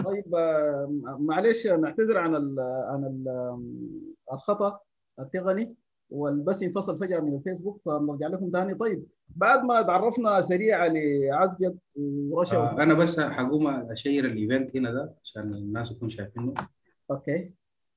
طيب آه، معلش نعتذر عن ال عن ال الخطا التقني والبث انفصل فجاه من الفيسبوك فنرجع لكم ثاني طيب بعد ما تعرفنا سريعا لعزقت ورشا آه انا بس حقوم اشير الايفنت هنا ده عشان الناس يكونوا شايفينه اوكي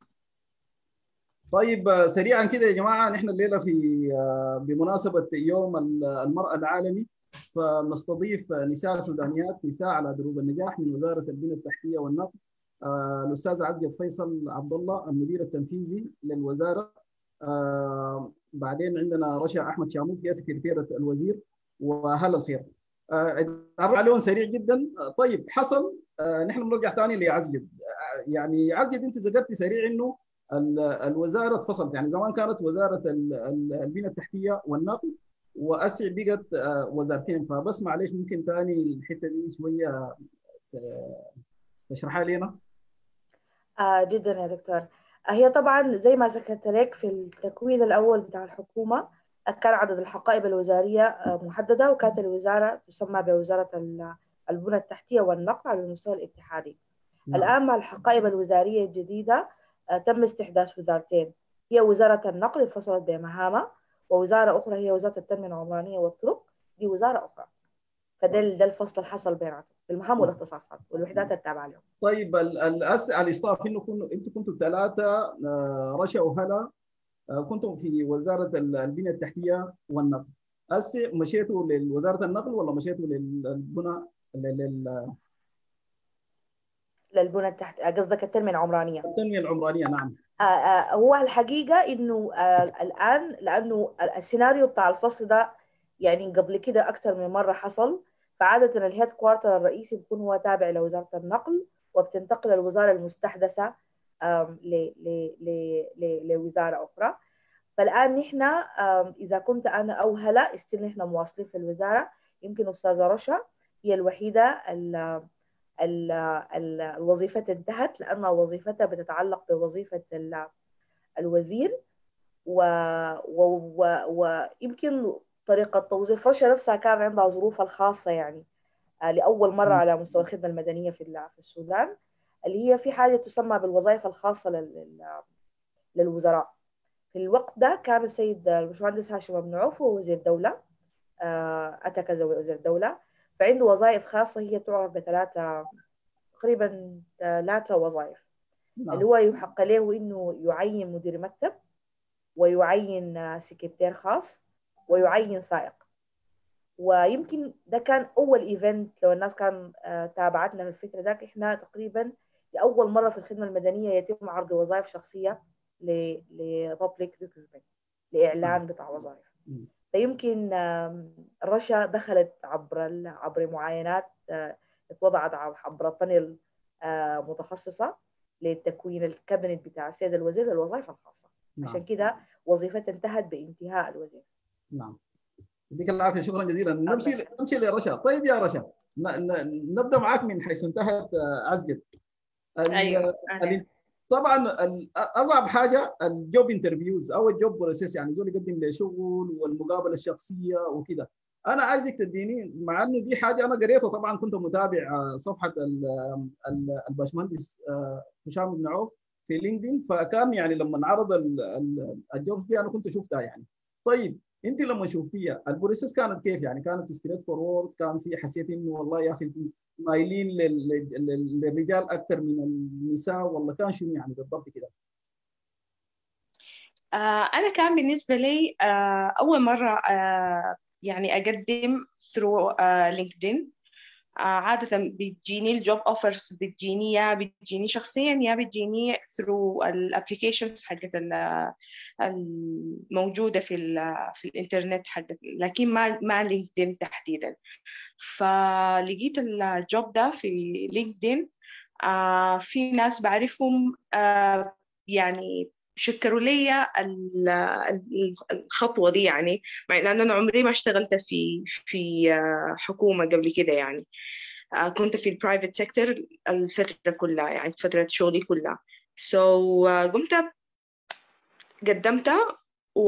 طيب آه، سريعا كده يا جماعه نحن الليله في آه، بمناسبه يوم المراه العالمي فنستضيف نساء سودانيات نساء على دروب النجاح من وزاره البنيه التحتيه والنقل آه، الاستاذ عبد فيصل عبد الله المدير التنفيذي للوزاره آه، بعدين عندنا رشا احمد شاموك هي سكرتيره الوزير واهل الخير آه، تعرف عليهم سريع جدا آه، طيب حصل آه، نحن بنرجع ثاني لعزجد آه، يعني عزجد انت ذكرتي سريع انه ال- الوزاره اتفصلت يعني زمان كانت وزاره ال- ال- البنيه التحتيه والنقل واسع بقت آه، وزارتين فبس معلش ممكن ثاني الحته دي شويه آه، تشرحها لنا آه جدا يا دكتور آه هي طبعا زي ما ذكرت لك في التكوين الأول بتاع الحكومة آه، كان عدد الحقائب الوزارية آه، محددة وكانت الوزارة تسمى بوزارة ال- البنى التحتية والنقل على المستوى الاتحادي نعم. الآن مع الحقائب الوزارية الجديدة آه، تم استحداث وزارتين هي وزارة النقل انفصلت بمهامها ووزارة أخرى هي وزارة التنمية العمرانية والطرق دي وزارة أخرى فده ال- ده الفصل اللي حصل بيناتهم المهام والاختصاصات والوحدات التابعة لهم طيب ال- الأس الاصطاف انه كنتوا انتوا كنتوا الثلاثه آه، رشا وهلا آه، كنتم في وزاره ال- البنيه التحتيه والنقل هسه مشيتوا لوزاره النقل ولا مشيتوا للبنى لل- لل- للبنى التحت آه، قصدك التنمية العمرانية التنميه العمرانيه نعم آه، آه، هو الحقيقة إنه آه، الآن لأنه السيناريو بتاع الفصل ده يعني قبل كده أكثر من مرة حصل فعادة الهيد كوارتر الرئيسي بيكون هو تابع لوزارة النقل وبتنتقل الوزارة المستحدثة آم، ل- ل- ل- ل- لوزارة أخرى فالآن نحن آم، إذا كنت أنا أو هلا استيل نحن مواصلين في الوزارة يمكن أستاذة رشا هي الوحيدة ال- ال- ال- الوظيفة انتهت لأن وظيفتها بتتعلق بوظيفة ال- الوزير و- و- و- ويمكن طريقة توظيف رشا نفسها كان عندها ظروفها الخاصة يعني آه، لأول مرة م. على مستوى الخدمة المدنية في ال- في السودان اللي هي في حاجة تسمى بالوظائف الخاصة لل- لل- للوزراء في الوقت ده كان السيد الباشمهندس هاشم بن عوف هو وزير دولة آه، أتى كوزير دولة فعنده وظائف خاصة هي تعرف بثلاثة تقريبا ثلاثة وظائف اللي نعم هو يحق له إنه يعين مدير مكتب ويعين آه، سكرتير خاص ويعين سائق ويمكن ده كان أول إيفنت لو الناس كان آه، تابعتنا في الفكرة ذاك إحنا تقريبا لأول مرة في الخدمة المدنية يتم عرض وظائف شخصية ل لبابليك ريكروتمنت لإعلان بتاع وظائف م. فيمكن آم، رشا دخلت عبر ال- عبر معاينات آه، اتوضعت عب- عبر بانل آه، متخصصة لتكوين الكابينت بتاع السيد الوزير للوظائف الخاصة عشان نعم كده وظيفتها انتهت بانتهاء الوزير نعم يديك العافيه شكرا جزيلا نمشي الله نمشي لرشا طيب يا رشا ن- ن- نبدا معك من حيث انتهت آه، عزقت ال- ايوه انا ال- طبعا ال- اصعب حاجه الجوب انترفيوز او الجوب بروسيس يعني زول يقدم لشغل والمقابله الشخصيه وكده انا عايزك تديني مع انه دي حاجه انا قريتها طبعا كنت متابع آه، صفحه ال- ال- الباشمهندس آه، هشام بن عوف في لينكدين فكان يعني لما عرض ال- ال- الجوبز دي انا كنت شفتها يعني طيب انت لما شفتيها البروسيس كانت كيف يعني كانت ستريت فورورد كان في حسيت انه والله يا اخي مايلين لل- لل- للرجال اكثر من النساء ولا كان شنو يعني بالضبط كده آه، أنا كان بالنسبة لي آه، أول مرة آه، يعني أقدم through لينكدين عادة بتجيني الجوب اوفرز بتجيني يا بتجيني شخصيا يا بتجيني through الابلكيشنز حقت ال- الموجودة في ال في الإنترنت حقت لكن ما ما لينكدين تحديدا فلقيت الجوب ده في لينكدين آه، في ناس بعرفهم آه، يعني شكروا لي ال- ال- الخطوة دي يعني مع إن أنا عمري ما اشتغلت في في آه، حكومة قبل كده يعني آه، كنت في البرايفت سيكتور الفترة كلها يعني فترة شغلي كلها so آه، قمت قدمت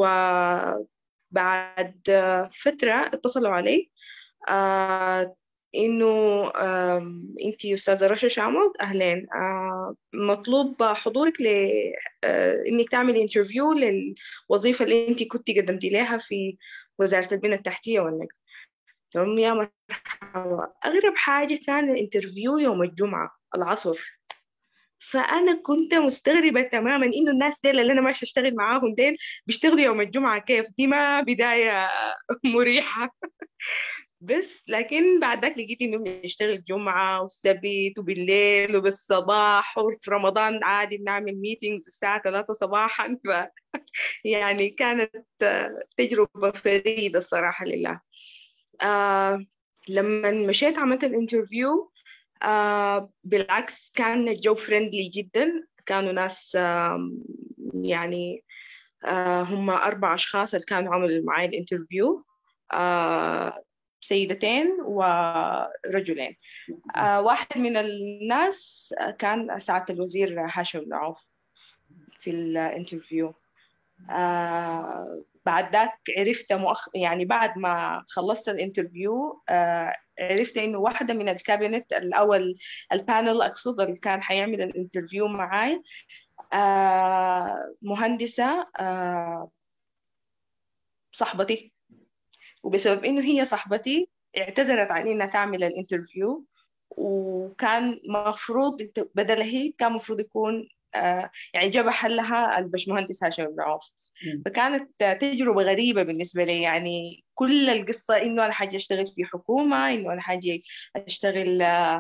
وبعد آه، فترة اتصلوا علي آه، إنه أنت أستاذة رشا شامل أهلين مطلوب حضورك ل إنك تعملي انترفيو للوظيفة اللي أنت كنت قدمتي لها في وزارة البنى التحتية والنقل تمام يا مرحبا أغرب حاجة كان الانترفيو يوم الجمعة العصر فأنا كنت مستغربة تماما إنه الناس ديل اللي أنا ماشي أشتغل معاهم ديل بيشتغلوا يوم الجمعة كيف دي ما بداية مريحة بس لكن بعد ذاك لقيت إنه بنشتغل جمعة والسبت وبالليل وبالصباح وفي رمضان عادي بنعمل ميتينجز الساعة ثلاثة صباحا ف يعني كانت تجربة فريدة الصراحة لله آه لما مشيت عملت الانترفيو آه بالعكس كان الجو فريندلي جدا كانوا ناس آه يعني آه هم أربع أشخاص اللي كانوا عملوا معي الانترفيو آه سيدتين ورجلين آه واحد من الناس كان سعادة الوزير هاشم بن عوف في الانترفيو آه بعد ذاك عرفت مؤخ... يعني بعد ما خلصت الانترفيو آه عرفت انه واحده من الكابينت الاول البانل اقصد اللي كان حيعمل الانترفيو معاي آه مهندسه آه صاحبتي وبسبب انه هي صاحبتي اعتذرت عن انها تعمل الانترفيو وكان مفروض بدل هي كان مفروض يكون آه يعني جاب حلها البشمهندس هاشم بن عوف فكانت تجربة غريبة بالنسبة لي يعني كل القصة إنه أنا حاجة أشتغل في حكومة إنه أنا حاجة أشتغل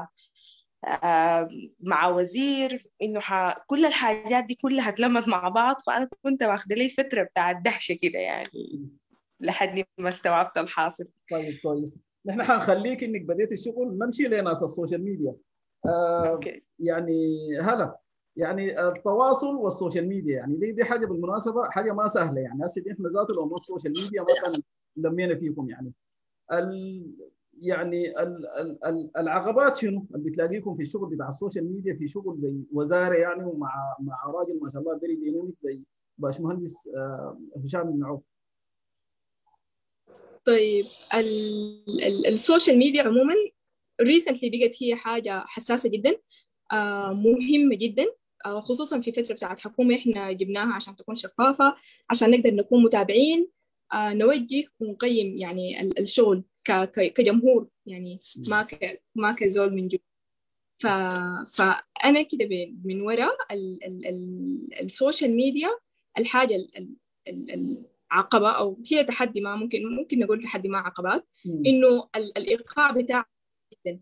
مع وزير إنه ح... كل الحاجات دي كلها اتلمت مع بعض فأنا كنت واخدة لي فترة بتاع الدهشة كده يعني لحد ما استوعبت الحاصل طيب كويس نحن حنخليك إنك بديت الشغل نمشي لناس السوشيال ميديا آه أوكي. يعني هلا يعني التواصل والسوشيال ميديا يعني دي دي حاجه بالمناسبه حاجه ما سهله يعني هسه دي احنا ذاته لو ما السوشيال ميديا ما كان لمينا فيكم يعني ال يعني ال ال ال العقبات شنو اللي بتلاقيكم في الشغل بتاع السوشيال ميديا في شغل زي وزاره يعني ومع مع راجل ما شاء الله فيري ديناميك زي باشمهندس آه، هشام بن عوف طيب ال ال السوشيال ميديا عموما ريسنتلي بقت هي حاجة حساسة جدا آه مهمة جدا آه خصوصا في فترة بتاعت حكومة احنا جبناها عشان تكون شفافة عشان نقدر نكون متابعين آه نوجه ونقيم يعني ال- الشغل ك- ك- كجمهور يعني ما ك ما كزول من جوا ف... فأنا كده ب- من وراء ال... ال... ال... السوشيال ميديا الحاجة ال... ال... ال... العقبة أو هي تحدي ما ممكن ممكن نقول تحدي ما عقبات إنه ال... الإيقاع بتاع جدا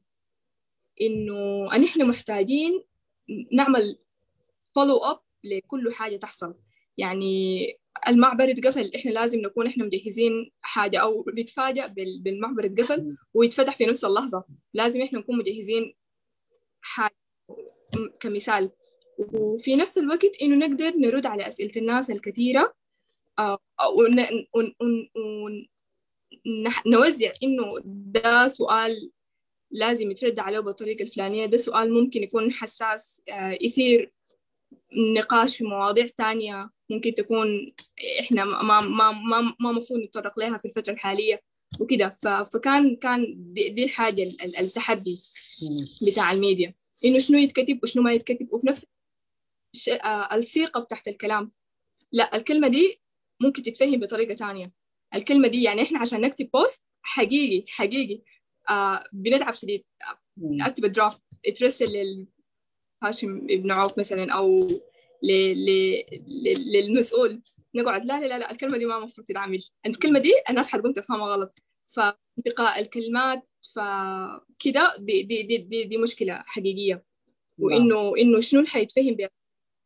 إنه نحن محتاجين نعمل فولو أب لكل حاجة تحصل يعني المعبر اتقفل احنا لازم نكون احنا مجهزين حاجة او نتفاجأ بال- بالمعبر اتقفل ويتفتح في نفس اللحظة لازم احنا نكون مجهزين حاجة كمثال وفي نفس الوقت انه نقدر نرد على اسئلة الناس الكثيرة آه، ون- ون- ون- ون- نح- نوزع انه ده سؤال لازم يترد عليه بالطريقة الفلانية ده سؤال ممكن يكون حساس آه، يثير نقاش في مواضيع تانية ممكن تكون إحنا ما ما ما ما, ما مفروض نتطرق لها في الفترة الحالية وكده ف- فكان كان دي, دي الحاجة ال- ال- التحدي بتاع الميديا إنه شنو يتكتب وشنو ما يتكتب وفي نفس الش- آه، السياقة بتاعت الكلام لا الكلمة دي ممكن تتفهم بطريقة تانية الكلمة دي يعني إحنا عشان نكتب بوست حقيقي حقيقي آه بنتعب شديد اكتب درافت يترسل لل هاشم ابن عوف مثلا او ل... ل... ل... للمسؤول نقعد لا لا لا, لا الكلمه دي ما المفروض تتعمل الكلمه دي الناس حتقوم تفهمها غلط فانتقاء الكلمات فكده دي دي, دي دي دي مشكله حقيقيه وانه انه شنو اللي حيتفهم بها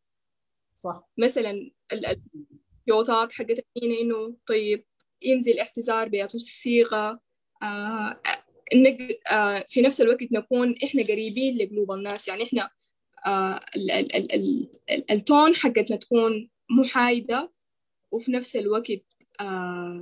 صح مثلا ال- اليوتات حقت المينا انه طيب ينزل اعتذار بهذه الصيغه آه إنك آه في نفس الوقت نكون احنا قريبين لقلوب الناس يعني احنا آه ال ال ال ال ال التون حقتنا تكون محايدة وفي نفس الوقت آه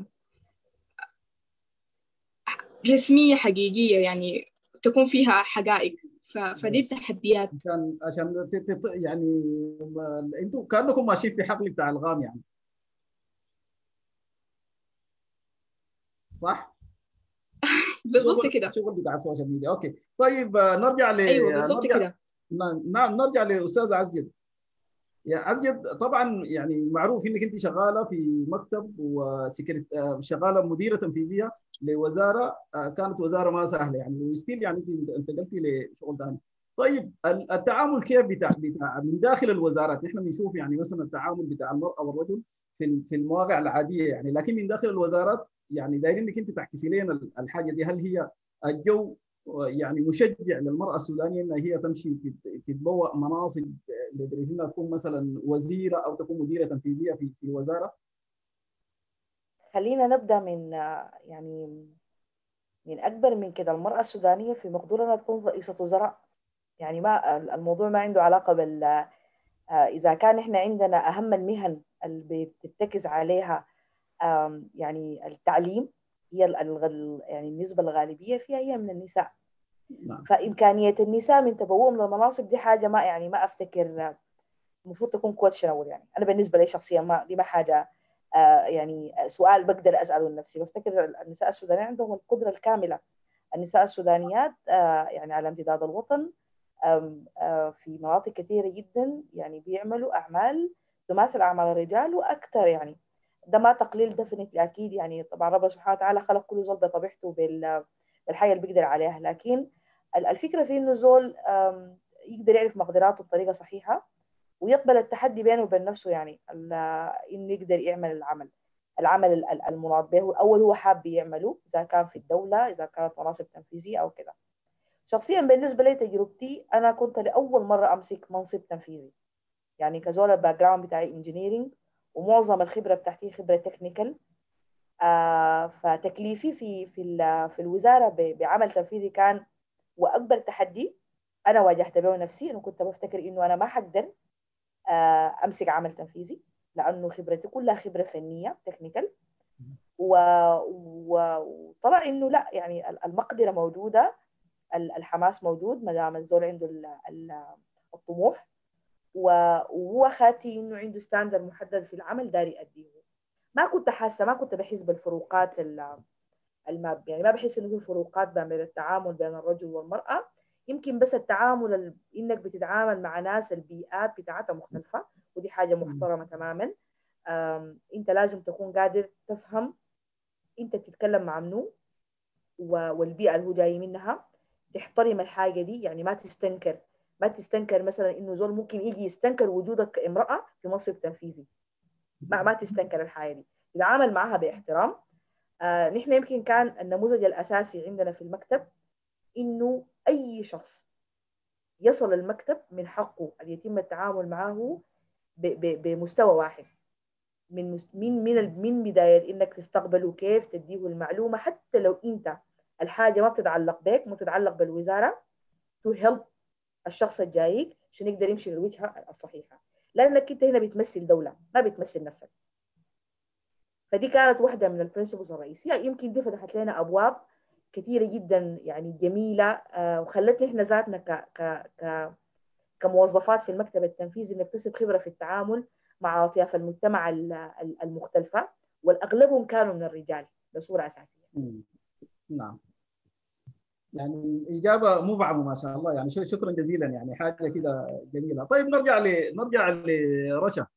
رسمية حقيقية يعني تكون فيها حقائق ف- فدي التحديات عشان عشان ت- ت- يعني ما- انتوا كانكم ماشيين في حقل بتاع الغام يعني صح؟ بالضبط شغل- كده شغل بتاع السوشيال ميديا اوكي طيب آه، نرجع ل ايوه بالضبط نرجع- كده نعم نعم، نرجع لاستاذ عزجد يا عزجد طبعا يعني معروف انك انت شغاله في مكتب وسكرت آه، شغاله مديره تنفيذيه لوزاره آه، كانت وزاره ما سهله يعني وستيل يعني انت انتقلتي لشغل ثاني طيب ال- التعامل كيف بتاع بتاع من داخل الوزارات احنا بنشوف يعني مثلا التعامل بتاع المراه والرجل في ال- في المواقع العاديه يعني لكن من داخل الوزارات يعني دايرين انك انت تحكي لنا الحاجه دي هل هي الجو يعني مشجع للمراه السودانيه انها هي تمشي تت- تتبوأ مناصب لدرجه انها تكون مثلا وزيره او تكون مديره تنفيذيه في في وزاره خلينا نبدأ من آه، يعني من أكبر من كده المرأة السودانية في مقدورها أنها تكون رئيسة وزراء يعني ما الموضوع ما عنده علاقة بال آه، إذا كان إحنا عندنا أهم المهن اللي بتتكز عليها آم، يعني التعليم هي ال- الغ- يعني النسبة الغالبية فيها هي من النساء نعم فإمكانية النساء من تبوؤهم للمناصب دي حاجة ما يعني ما أفتكر آه، المفروض تكون كويشنبل يعني أنا بالنسبة لي شخصيا ما دي ما حاجة آه، يعني سؤال بقدر أسأله لنفسي بفتكر النساء السودانيين عندهم القدرة الكاملة النساء السودانيات آه، يعني على امتداد الوطن آم، آه، في مناطق كثيرة جدا يعني بيعملوا أعمال تماثل أعمال الرجال وأكثر يعني ده ما تقليل دفنتلي أكيد يعني طبعا ربنا سبحانه وتعالى خلق كل زول بطبيعته بال- بالحاجة اللي بيقدر عليها لكن ال- الفكرة في إنه زول آم، يقدر يعرف مقدراته بطريقة صحيحة ويقبل التحدي بينه وبين نفسه يعني ال- إنه يقدر يعمل العمل العمل ال- ال- المناط به أول هو حاب يعمله إذا كان في الدولة إذا كانت مناصب تنفيذية أو كده شخصيا بالنسبة لي تجربتي أنا كنت لأول مرة أمسك منصب تنفيذي يعني كزول الباك جراوند بتاعي انجينيرنج ومعظم الخبرة بتاعتي خبرة تكنيكال آه فتكليفي في في ال- في الوزارة ب- بعمل تنفيذي كان وأكبر تحدي أنا واجهت به نفسي إنه كنت بفتكر إنه أنا ما حقدر آه أمسك عمل تنفيذي لأنه خبرتي كلها خبرة فنية تكنيكال و... و... وطلع إنه لا يعني ال- المقدرة موجودة ال- الحماس موجود ما دام الزول عنده ال- ال- الطموح و- وهو خاتي انه عنده ستاندر محدد في العمل داري يأديه ما كنت حاسه ما كنت بحس بالفروقات ال- الما يعني ما بحس انه في فروقات بين التعامل بين الرجل والمراه يمكن بس التعامل ال- انك بتتعامل مع ناس البيئات بتاعتها مختلفه ودي حاجه محترمه تماما أم، انت لازم تكون قادر تفهم انت بتتكلم مع منو و- والبيئه اللي هو جاي منها تحترم الحاجه دي يعني ما تستنكر ما تستنكر مثلا انه زول ممكن يجي يستنكر وجودك كامراه في منصب تنفيذي ما ما تستنكر الحاجه دي تتعامل معها باحترام آه نحن يمكن كان النموذج الاساسي عندنا في المكتب انه اي شخص يصل المكتب من حقه ان يتم التعامل معه ب- ب- بمستوى واحد من مس- من من ال- من بدايه انك تستقبله كيف تديه المعلومه حتى لو انت الحاجه ما بتتعلق بك ما بتتعلق بالوزاره تو هيلب الشخص الجايك عشان يقدر يمشي للوجهه الصحيحه لانك انت هنا بتمثل دوله ما بتمثل نفسك فدي كانت واحده من البرنسبلز الرئيسيه يمكن دي فتحت لنا ابواب كثيره جدا يعني جميله آه، وخلتنا احنا ذاتنا ك ك ك كموظفات في المكتب التنفيذي نكتسب خبره في التعامل مع اطياف المجتمع ال- ال- المختلفه والاغلبهم كانوا من الرجال بصوره اساسيه مم. نعم يعني إجابة مفعمة ما شاء الله يعني شو- شكرا جزيلا يعني حاجة كده جميلة طيب نرجع ل نرجع لرشا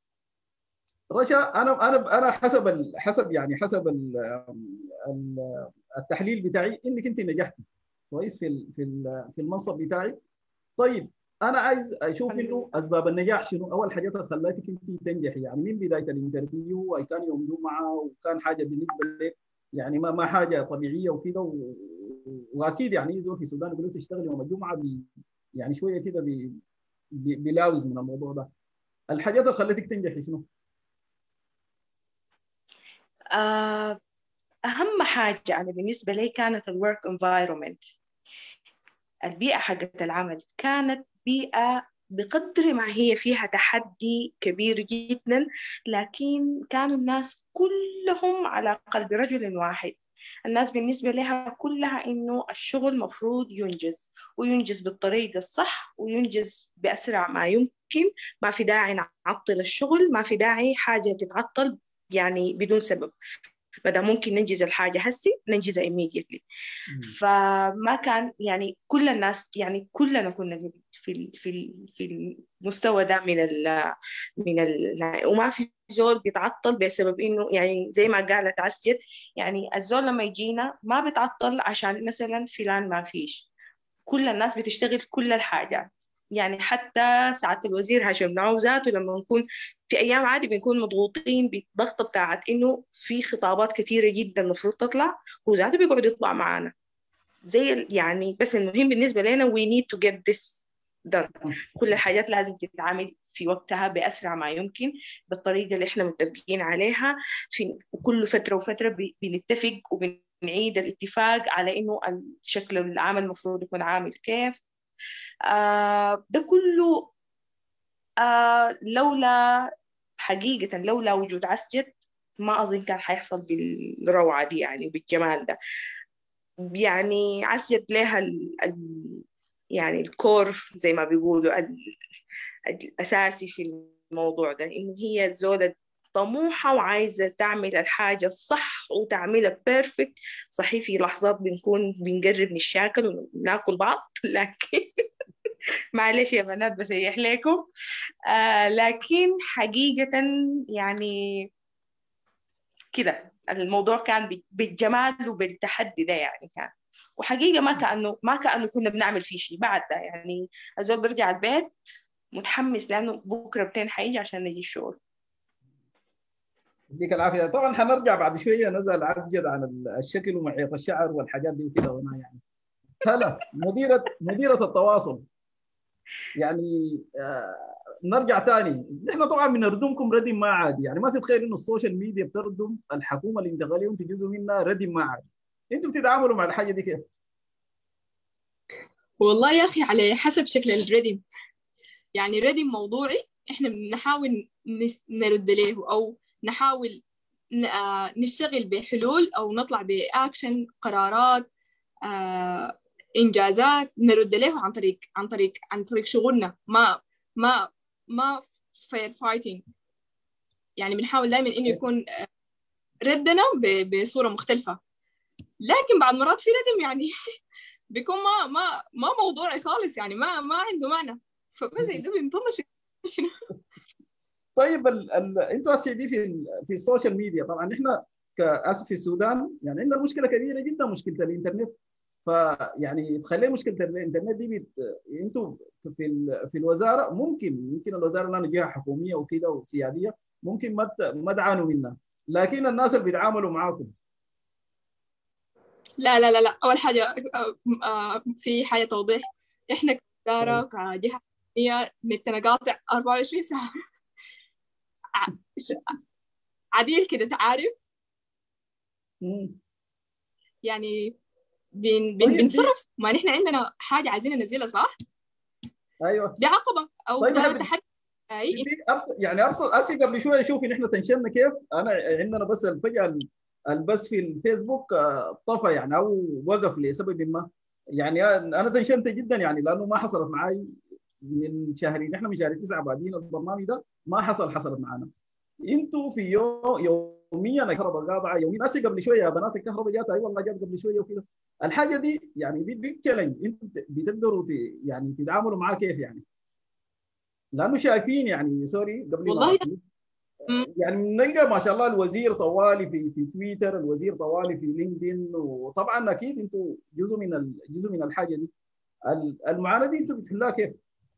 رشا أنا أنا أنا حسب ال... حسب يعني حسب ال... ال- التحليل بتاعي إنك أنت نجحتي كويس في ال... في ال... في المنصب بتاعي طيب أنا عايز أشوف الحمد إنه أسباب النجاح شنو أول حاجات اللي خلتك أنت تنجحي يعني من بداية الانترفيو أي كان يوم جمعة وكان حاجة بالنسبة لك يعني ما ما حاجه طبيعيه وكده و... واكيد يعني زول في السودان يقول لك تشتغل يوم الجمعه بي... يعني شويه كده بي... بي... بيلاوز من الموضوع ده الحاجات اللي خلتك تنجحي شنو؟ آه، أهم حاجة أنا بالنسبة لي كانت الورك environment البيئة حقت العمل كانت بيئة بقدر ما هي فيها تحدي كبير جدا لكن كانوا الناس كلهم على قلب رجل واحد الناس بالنسبة لها كلها إنه الشغل مفروض ينجز وينجز بالطريقة الصح وينجز بأسرع ما يمكن ما في داعي نعطل الشغل ما في داعي حاجة تتعطل يعني بدون سبب بدل ممكن ننجز الحاجة هسي ننجزها immediately فما كان يعني كل الناس يعني كلنا كنا في ال في ال في المستوى ده من ال من ال وما في زول بيتعطل بسبب انه يعني زي ما قالت عسجد يعني الزول لما يجينا ما بيتعطل عشان مثلا فلان ما فيش كل الناس بتشتغل كل الحاجات يعني حتى ساعة الوزير هاشم نعو ذاته لما نكون في أيام عادي بنكون مضغوطين بالضغط بتاعت إنه في خطابات كثيرة جدا المفروض تطلع هو ذاته بيقعد يطلع معانا زي يعني بس المهم بالنسبة لنا we need to get this done كل الحاجات لازم تتعامل في وقتها بأسرع ما يمكن بالطريقة اللي احنا متفقين عليها في كل فترة وفترة بنتفق وبنعيد الاتفاق على إنه الشكل العمل المفروض يكون عامل كيف آه ده كله آه لولا حقيقة لولا وجود عسجد ما أظن كان حيحصل بالروعة دي يعني بالجمال ده يعني عسجد لها ال ال يعني الكور زي ما بيقولوا ال الأساسي في الموضوع ده إنه هي زولة طموحة وعايزة تعمل الحاجة الصح وتعملها بيرفكت صحيح في لحظات بنكون بنقرب نتشاكل وناكل بعض لكن معلش يا بنات بسيح لكم آه لكن حقيقة يعني كده الموضوع كان بالجمال وبالتحدي ده يعني كان وحقيقة ما كأنه ما كأنه كنا بنعمل فيه شيء بعد ده يعني الزول برجع البيت متحمس لأنه بكرة بتين حيجي عشان نجي الشغل يديك العافيه طبعا حنرجع بعد شويه نزل عسجد عن الشكل ومعيط الشعر والحاجات دي وكده وانا يعني هلا مديره مديره التواصل يعني آه نرجع ثاني نحن طبعا بنردمكم ردم ما عادي يعني ما تتخيل انه السوشيال ميديا بتردم الحكومه اللي انتقاليه وانت جزء منها ردم ما عادي انتوا بتتعاملوا مع الحاجه دي كيف؟ والله يا اخي على حسب شكل الردم يعني ردم موضوعي احنا بنحاول نرد له او نحاول نشتغل بحلول او نطلع باكشن قرارات آه، انجازات نرد له عن طريق عن طريق عن طريق شغلنا ما ما ما فير فايتنج يعني بنحاول دائما انه يكون ردنا بصوره مختلفه لكن بعض مرات في ردم يعني بيكون ما ما ما موضوعي خالص يعني ما ما عنده معنى فبس ده بنطنش طيب ال ال انتوا هسه دي في في السوشيال ميديا طبعا احنا كاسف في السودان يعني عندنا مشكله كبيره جدا مشكله الانترنت فيعني تخلي مشكله الانترنت دي بت... انتوا في ال... في الوزاره ممكن ممكن الوزاره لنا جهه حكوميه وكده وسياديه ممكن ما ما تعانوا منها لكن الناس اللي بيتعاملوا معاكم لا لا لا لا اول حاجه في حاجه توضيح احنا كاداره كجهه حكوميه نتنا قاطع 24 ساعه عديل كده تعرف يعني بن بن بنتصرف ما نحن عندنا حاجه عايزين ننزلها صح؟ ايوه دي عقبه او طيب ده تحدي يعني ابسط اسي قبل شويه شوفي نحن تنشننا كيف انا عندنا بس فجاه البث في الفيسبوك طفى يعني او وقف لسبب ما يعني انا تنشنت جدا يعني لانه ما حصلت معي من شهرين احنا من شهر تسعه بعدين البرنامج ده ما حصل حصلت معنا انتوا في يوم يوميا الكهرباء قاطعه يوميا هسه قبل شويه يا بنات الكهرباء جات اي والله جات قبل شويه وكذا الحاجه دي يعني دي بيج تشالنج انتوا بتقدروا يعني تتعاملوا معاه كيف يعني لانه شايفين يعني سوري قبل والله يعني نلقى ما شاء الله الوزير طوالي في في تويتر الوزير طوالي في لينكدين وطبعا اكيد انتوا جزء من جزء من الحاجه دي المعاناه دي انتوا بتحلوها كيف؟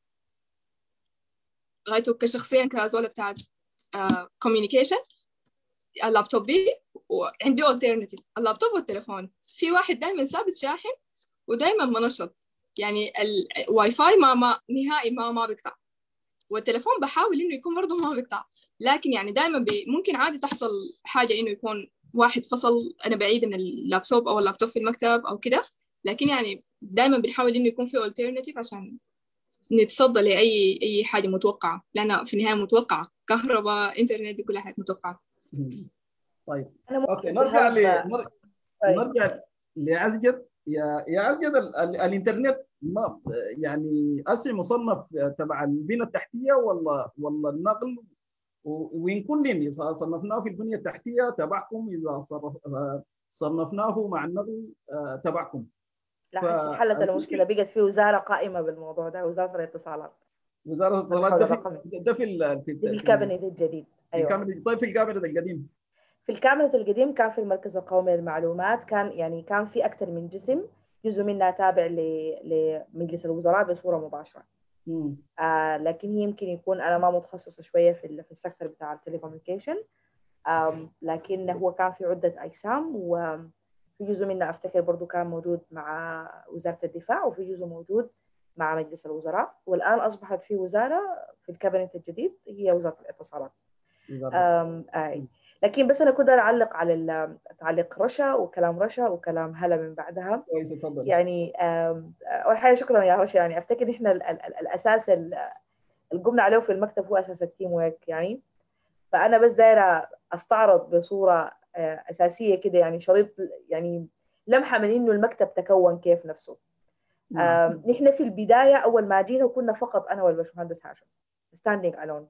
غايته كشخصيا كزوله بتاعت كوميونيكيشن uh, اللابتوب بي وعندي alternative اللابتوب والتليفون في واحد دائما ثابت شاحن ودائما منشط يعني الواي فاي ما ما نهائي ما ما بيقطع والتليفون بحاول انه يكون برضه ما بيقطع لكن يعني دائما ممكن عادي تحصل حاجه انه يكون واحد فصل انا بعيد من اللابتوب او اللابتوب في المكتب او كده لكن يعني دائما بنحاول انه يكون في alternative عشان نتصدى لاي اي حاجه متوقعه لانها في النهايه متوقعه كهرباء انترنت دي كلها حاجات متوقعه طيب اوكي نرجع ل نرجع لعزجد يا يا عزجد ال... ال... الانترنت ما يعني اسي مصنف تبع البنى التحتيه ولا ولا النقل وين كل اذا صنفناه في البنيه التحتيه تبعكم اذا صنفناه مع النقل تبعكم لا ف... حلت المشكله بقت في وزاره قائمه بالموضوع ده وزاره الاتصالات وزاره الاتصالات ده في ده في في, في الكابينت الجديد ايوه طيب في الكابينت القديم في الكابينت القديم كان في المركز القومي للمعلومات كان يعني كان في اكثر من جسم جزء منها تابع لمجلس الوزراء بصوره مباشره آه لكن هي يمكن يكون انا ما متخصصه شويه في في السكتر بتاع التليكوميونيكيشن لكن هو كان في عده اجسام وفي جزء منها افتكر برضو كان موجود مع وزاره الدفاع وفي جزء موجود مع مجلس الوزراء والان اصبحت في وزاره في الكابينت الجديد هي وزاره الاتصالات. آم آي. لكن بس انا كنت اعلق على تعليق رشا وكلام رشا وكلام هلا من بعدها كويس اتفضل يعني اول حاجه شكرا يا رشا يعني افتكر احنا ال ال الاساس اللي قمنا عليه في المكتب هو اساس التيم ورك يعني فانا بس دايره استعرض بصوره اساسيه كده يعني شريط يعني لمحه من انه المكتب تكون كيف نفسه نحن في البدايه اول ما جينا كنا فقط انا والباشمهندس هاشم ستاندينج الون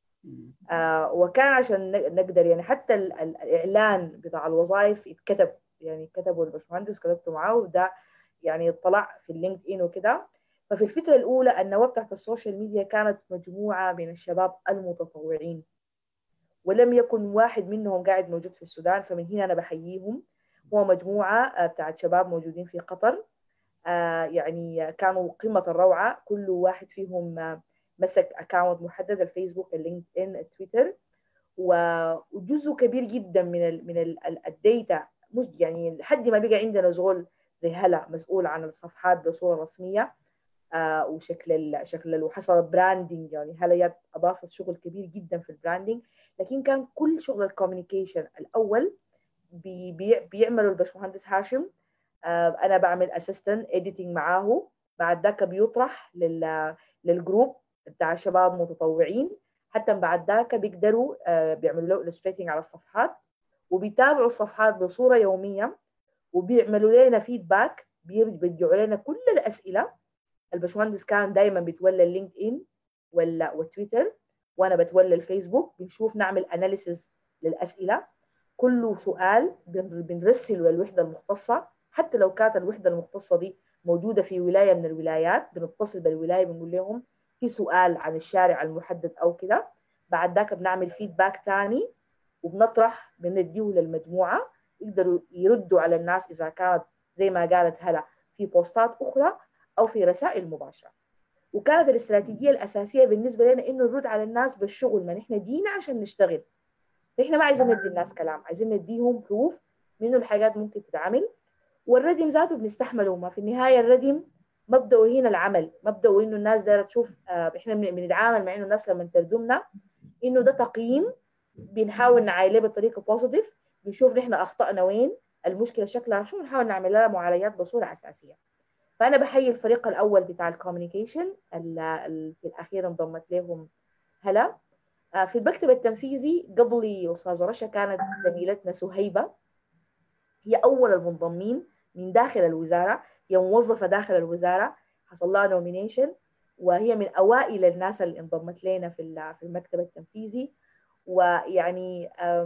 آه وكان عشان نقدر يعني حتى الاعلان بتاع الوظائف اتكتب يعني كتبوا الباشمهندس كتبته معاه وده يعني طلع في اللينكد ان وكده ففي الفتره الاولى النواه بتاعت السوشيال ميديا كانت مجموعه من الشباب المتطوعين ولم يكن واحد منهم قاعد موجود في السودان فمن هنا انا بحييهم هو مجموعه بتاعت شباب موجودين في قطر آه يعني كانوا قمه الروعه كل واحد فيهم مسك اكونت محدد الفيسبوك اللينكد ان التويتر وجزء كبير جدا من ال من ال الديتا مش يعني لحد ما بقى عندنا زول زي هلا مسؤول عن الصفحات بصوره رسميه آه وشكل شكل وحصل براندنج يعني هلا اضافت شغل كبير جدا في البراندنج لكن كان كل شغل الكوميونيكيشن الاول بي بي بيعملوا الباشمهندس هاشم آه انا بعمل اسيستنت اديتنج معاه بعد ذاك بيطرح لل للجروب بتاع شباب متطوعين حتى بعد ذاك بيقدروا آه بيعملوا له illustrating على الصفحات وبيتابعوا الصفحات بصوره يوميه وبيعملوا لنا فيدباك بيرجعوا لنا كل الاسئله الباشمهندس كان دائما بيتولى اللينكد ان ولا والتويتر وانا بتولى الفيسبوك بنشوف نعمل اناليسز للاسئله كل سؤال بنرسله للوحده المختصه حتى لو كانت الوحده المختصه دي موجوده في ولايه من الولايات بنتصل بالولايه بنقول لهم في سؤال عن الشارع المحدد او كده بعد ذاك بنعمل فيدباك ثاني وبنطرح بنديه للمجموعه يقدروا يردوا على الناس اذا كانت زي ما قالت هلا في بوستات اخرى او في رسائل مباشره وكانت الاستراتيجيه الاساسيه بالنسبه لنا انه نرد على الناس بالشغل ما نحن جينا عشان نشتغل فاحنا ما عايزين ندي الناس كلام عايزين نديهم بروف منه الحاجات ممكن تتعمل والردم ذاته بنستحمله ما في النهايه الردم مبدأه هنا العمل مبدأه انه الناس دايره تشوف آه احنا بنتعامل مع انه الناس لما تردمنا انه ده تقييم بنحاول نعايله بطريقه بوزيتيف بنشوف نحن اخطانا وين المشكله شكلها شو نحاول نعمل لها معالجات بصوره اساسيه فانا بحيي الفريق الاول بتاع الكوميونيكيشن في الاخير انضمت لهم هلا آه في المكتب التنفيذي قبلي استاذه رشا كانت زميلتنا سهيبه هي اول المنضمين من داخل الوزاره هي موظفه داخل الوزاره حصل لها نومينيشن وهي من اوائل الناس اللي انضمت لنا في في المكتب التنفيذي ويعني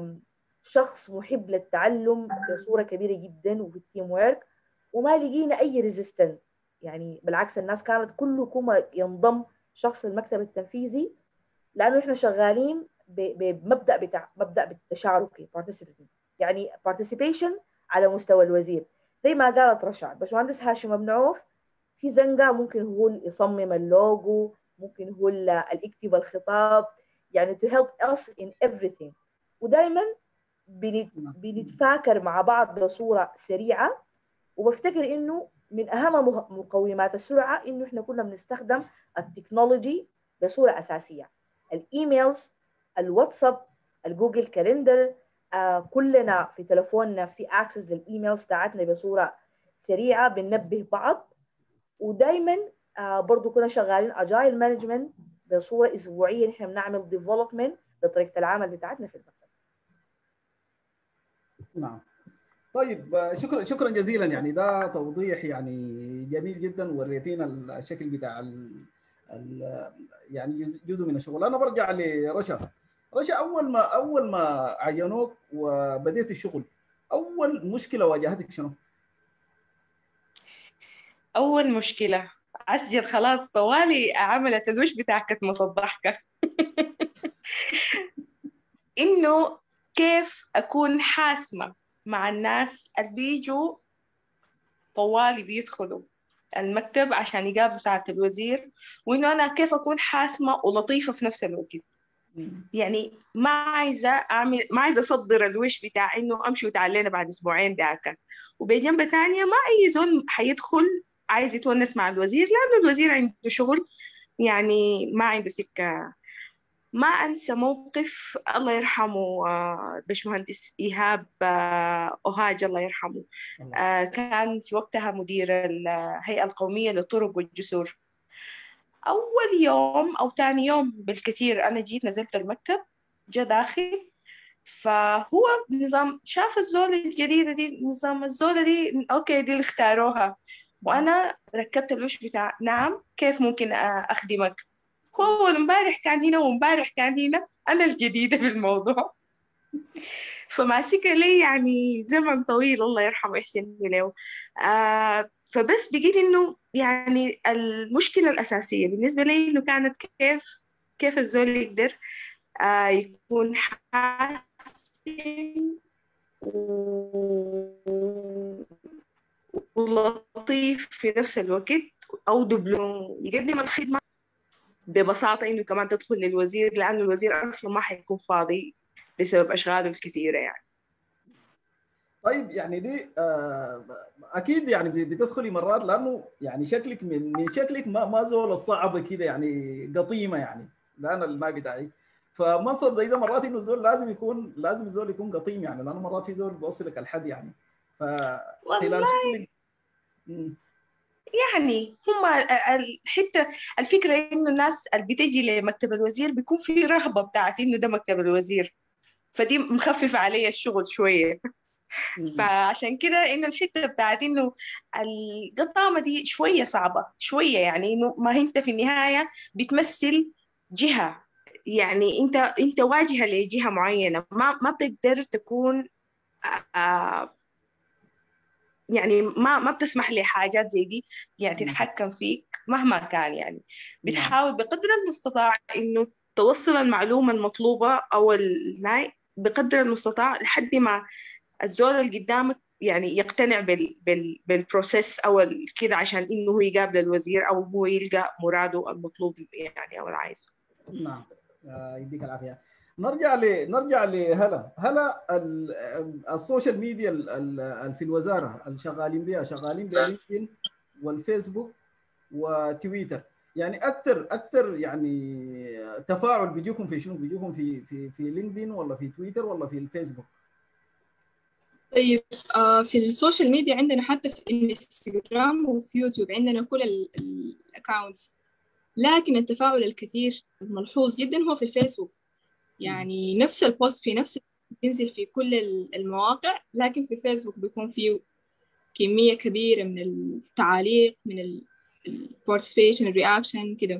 شخص محب للتعلم بصوره كبيره جدا وفي التيم ورك وما لقينا اي ريزيستنت يعني بالعكس الناس كانت كلكم ينضم شخص للمكتب التنفيذي لانه احنا شغالين بمبدا بتاع مبدا بالتشاركي يعني participation على مستوى الوزير زي ما قالت رشا باشمهندس هاشم بن عوف في زنقه ممكن هو اللي يصمم اللوجو ممكن هو اللي يكتب الخطاب يعني to help us in everything ودائما بنتفاكر مع بعض بصوره سريعه وبفتكر انه من اهم مقومات السرعه انه احنا كنا بنستخدم التكنولوجي بصوره اساسيه الايميلز الواتساب الجوجل كالندر آه كلنا في تلفوننا في اكسس للايميلز بتاعتنا بصوره سريعه بننبه بعض ودائما آه برضو كنا شغالين اجايل مانجمنت بصوره اسبوعيه نحن بنعمل ديفلوبمنت لطريقه العمل بتاعتنا في المكتب. نعم. طيب شكرا شكرا جزيلا يعني ده توضيح يعني جميل جدا وريتينا الشكل بتاع ال ال يعني جزء من الشغل انا برجع لرشا رشا اول ما اول ما عينوك وبديت الشغل اول مشكله واجهتك شنو؟ أول مشكلة عسجل خلاص طوالي عملت الوش بتاع كتمة الضحكة إنه كيف أكون حاسمة مع الناس اللي بيجوا طوالي بيدخلوا المكتب عشان يقابلوا ساعة الوزير وإنه أنا كيف أكون حاسمة ولطيفة في نفس الوقت يعني ما عايزة أعمل ما عايزة أصدر الوش بتاع إنه أمشي وتعلينا بعد أسبوعين داك وبجنب تانية ما أي زول حيدخل عايز يتونس مع الوزير لأنه الوزير عنده شغل يعني ما عنده سكة ما أنسى موقف الله يرحمه آه، باشمهندس إيهاب آه، أوهاج الله يرحمه آه، كان في وقتها مدير الهيئة القومية للطرق والجسور أول يوم أو تاني يوم بالكثير أنا جيت نزلت المكتب جا داخل فهو نظام شاف الزولة الجديدة دي نظام الزولة دي أوكي دي اللي اختاروها وأنا ركبت الوش بتاع نعم كيف ممكن أخدمك هو امبارح كان هنا وامبارح كان هنا أنا الجديدة في الموضوع فماسكة لي يعني زمن طويل الله يرحمه ويحسن له آه فبس بقيت إنه يعني المشكلة الأساسية بالنسبة لي إنه كانت كيف كيف الزول يقدر آه يكون حاسم ولطيف في نفس الوقت أو دبلوم يقدم الخدمة ببساطة إنه كمان تدخل للوزير لأنه الوزير أصلا ما حيكون فاضي بسبب أشغاله الكثيرة يعني طيب يعني دي آه اكيد يعني بتدخلي مرات لانه يعني شكلك من من شكلك ما ما زول الصعبه كده يعني قطيمه يعني ده انا الماء بتاعي فمنصب زي ده مرات انه الزول لازم يكون لازم الزول يكون قطيم يعني لانه مرات في زول بيوصلك الحد يعني ف والله يعني هم الحته الفكره انه الناس اللي بتجي لمكتب الوزير بيكون في رهبه بتاعت انه ده مكتب الوزير فدي مخففه علي الشغل شويه فعشان كده انه الحته بتاعت انه القطامه دي شويه صعبه شويه يعني انه ما انت في النهايه بتمثل جهه يعني انت انت واجهه لجهه معينه ما ما بتقدر تكون آه يعني ما ما بتسمح لحاجات زي دي يعني تتحكم فيك مهما كان يعني بتحاول بقدر المستطاع انه توصل المعلومه المطلوبه او الناي بقدر المستطاع لحد ما الزول اللي قدامك يعني يقتنع بال بال بالبروسيس او كده عشان انه هو يقابل الوزير او هو يلقى مراده المطلوب يعني او العايزه نعم يديك العافيه نرجع ل نرجع لهلا هلا السوشيال ميديا اللي في الوزاره اللي شغالين بها شغالين بلينكدين والفيسبوك وتويتر يعني اكثر اكثر يعني تفاعل بيجيكم في شنو بيجيكم في في في لينكدين ولا في تويتر ولا في الفيسبوك طيب آه في السوشيال ميديا عندنا حتى في انستغرام وفي يوتيوب عندنا كل الاكونتس لكن التفاعل الكثير الملحوظ جدا هو في الفيسبوك يعني نفس البوست في نفس بينزل في كل المواقع لكن في الفيسبوك بيكون فيه كمية كبيرة من التعاليق من البارتيسيبيشن الرياكشن كده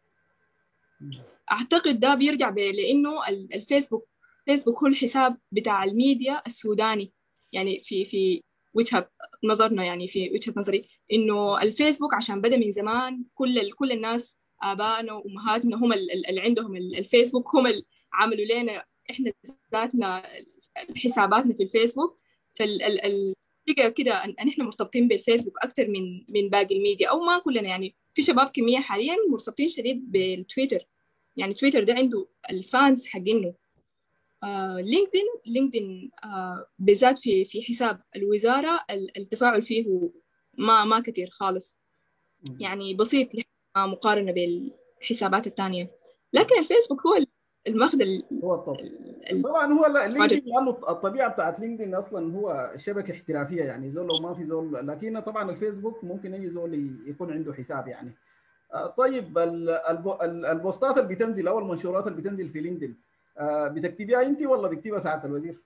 أعتقد ده بيرجع لأنه الفيسبوك فيسبوك هو الحساب بتاع الميديا السوداني يعني في في وجهة نظرنا يعني في وجهة نظري إنه الفيسبوك عشان بدأ من زمان كل كل الناس آبائنا وأمهاتنا هم اللي عندهم الفيسبوك هم اللي عملوا لنا إحنا ذاتنا حساباتنا في الفيسبوك فال بقى كده ان احنا مرتبطين بالفيسبوك اكثر من من باقي الميديا او ما كلنا يعني في شباب كميه حاليا مرتبطين شديد بالتويتر يعني تويتر ده عنده الفانز حقينه آه لينكدين لينكدين آه بالذات في في حساب الوزاره التفاعل فيه ما ما كثير خالص يعني بسيط مقارنه بالحسابات الثانيه لكن الفيسبوك هو الماخذ هو الطب طبعا هو لينكدين لانه الطبيعه بتاعت لينكدين اصلا هو شبكه احترافيه يعني زول لو ما في زول لكن طبعا الفيسبوك ممكن اي زول يكون عنده حساب يعني طيب البوستات اللي بتنزل او المنشورات اللي بتنزل في لينكدين بتكتبيها انت ولا بيكتبها سعاده الوزير؟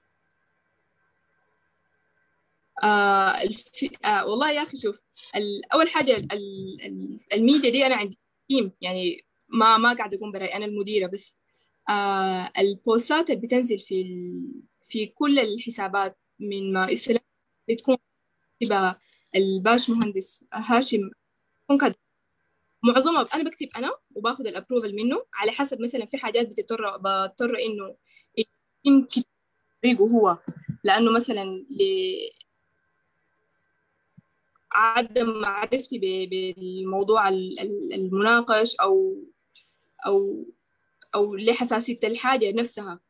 آه الفي... آه والله يا اخي شوف اول حاجه الميديا دي انا عندي تيم يعني ما ما قاعد اقوم براي انا المديره بس آه البوستات اللي بتنزل في ال... في كل الحسابات من ما استلم بتكون كتبها الباش مهندس هاشم تكون معظمها انا بكتب انا وباخذ الابروفل منه على حسب مثلا في حاجات بتضطر بضطر انه يمكن طريقه هو لانه مثلا ل عدم معرفتي بالموضوع المناقش او او او لحساسيه الحاجه نفسها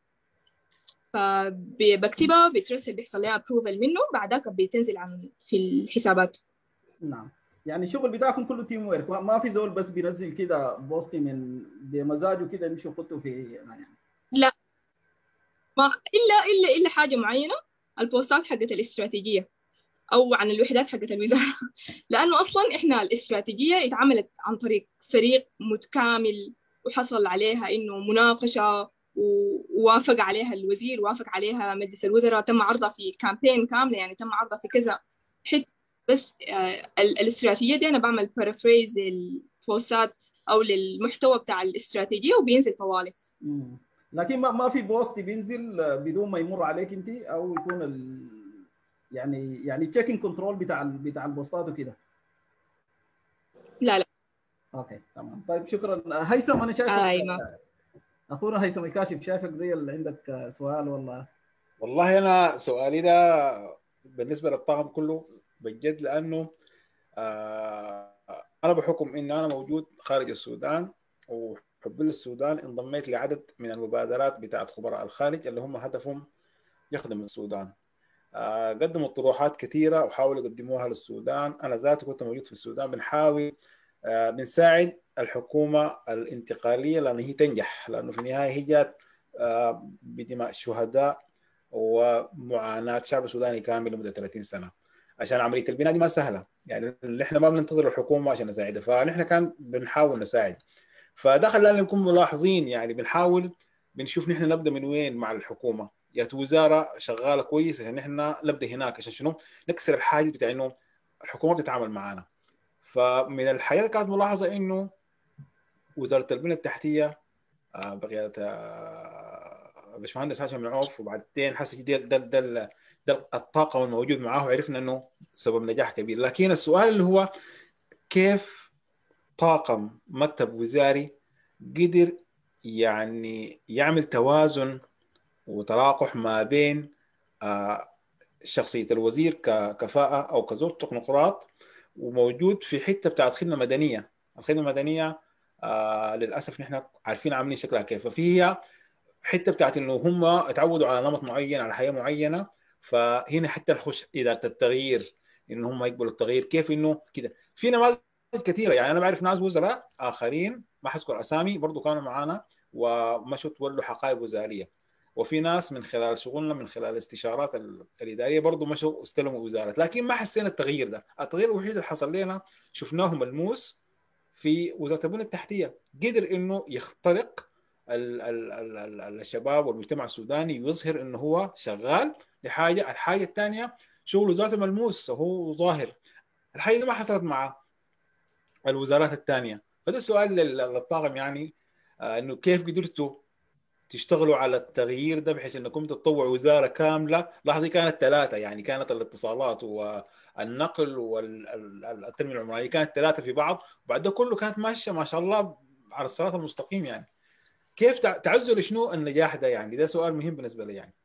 فبكتبها بترسل بيحصل لها ابروفل منه بعدك بتنزل عن في الحسابات نعم يعني الشغل بتاعكم كله تيم ويرك ما في زول بس بينزل كده بوستي من بمزاجه كده يمشي يحطه في يعني لا ما الا الا الا حاجه معينه البوستات حقت الاستراتيجيه او عن الوحدات حقت الوزاره لانه اصلا احنا الاستراتيجيه اتعملت عن طريق فريق متكامل وحصل عليها انه مناقشه ووافق عليها الوزير وافق عليها مجلس الوزراء تم عرضها في كامبين كامله يعني تم عرضها في كذا حته بس آه الاستراتيجيه دي انا بعمل بارافريز للبوستات او للمحتوى بتاع الاستراتيجيه وبينزل طوالي لكن ما ما في بوست بينزل بدون ما يمر عليك انت او يكون ال... يعني يعني تشيكينج كنترول بتاع ال... بتاع البوستات وكده لا لا اوكي تمام طيب شكرا هيثم انا شايفك ايوه اخونا هيثم الكاشف شايفك زي اللي عندك سؤال ولا والله انا سؤالي ده بالنسبه للطاقم كله بجد لانه آه انا بحكم ان انا موجود خارج السودان وحب للسودان انضميت لعدد من المبادرات بتاعت خبراء الخارج اللي هم هدفهم يخدموا السودان آه قدموا طروحات كثيره وحاولوا يقدموها للسودان انا ذاتي كنت موجود في السودان بنحاول آه بنساعد الحكومه الانتقاليه لان هي تنجح لانه في النهايه هي جات آه بدماء شهداء ومعاناه الشعب السوداني كامل لمده 30 سنه عشان عمليه البناء دي ما سهله يعني نحن ما بننتظر الحكومه عشان نساعدها فنحن كان بنحاول نساعد فده خلانا نكون ملاحظين يعني بنحاول بنشوف نحن نبدا من وين مع الحكومه يا وزاره شغاله كويس عشان نحن نبدا هناك عشان شنو نكسر الحاجز بتاع انه الحكومه بتتعامل معنا فمن الحاجات اللي كانت ملاحظه انه وزاره البنيه التحتيه بقياده باشمهندس هاشم العوف وبعدين حسي ده ده ده ده الطاقم الموجود معاه وعرفنا انه سبب نجاح كبير لكن السؤال اللي هو كيف طاقم مكتب وزاري قدر يعني يعمل توازن وتلاقح ما بين شخصية الوزير ككفاءة أو كزور تكنوقراط وموجود في حتة بتاعت خدمة مدنية الخدمة المدنية آه للأسف نحن عارفين عاملين شكلها كيف ففيها حتة بتاعت إنه هم اتعودوا على نمط معين على حياة معينة فهنا حتى نخش إدارة التغيير إن هم يقبلوا التغيير كيف إنه كده في نماذج كثيرة يعني أنا بعرف ناس وزراء آخرين ما حذكر أسامي برضو كانوا معانا ومشوا تولوا حقائب وزارية وفي ناس من خلال شغلنا من خلال الاستشارات الاداريه برضه مشوا استلموا وزارات لكن ما حسينا التغيير ده التغيير الوحيد اللي حصل لنا شفناه ملموس في وزاره البنيه التحتيه قدر انه يخترق ال ال ال ال الشباب والمجتمع السوداني ويظهر انه هو شغال لحاجه الحاجه الثانيه شغله ذاته ملموس وهو ظاهر الحاجه دي ما حصلت مع الوزارات الثانيه فده السؤال للطاقم يعني آه انه كيف قدرتوا تشتغلوا على التغيير ده بحيث انكم تطوعوا وزاره كامله لاحظي كانت ثلاثه يعني كانت الاتصالات والنقل والتنميه العمرانيه كانت ثلاثه في بعض وبعد ده كله كانت ماشيه ما شاء الله على الصراط المستقيم يعني كيف تعزوا شنو النجاح ده يعني ده سؤال مهم بالنسبه لي يعني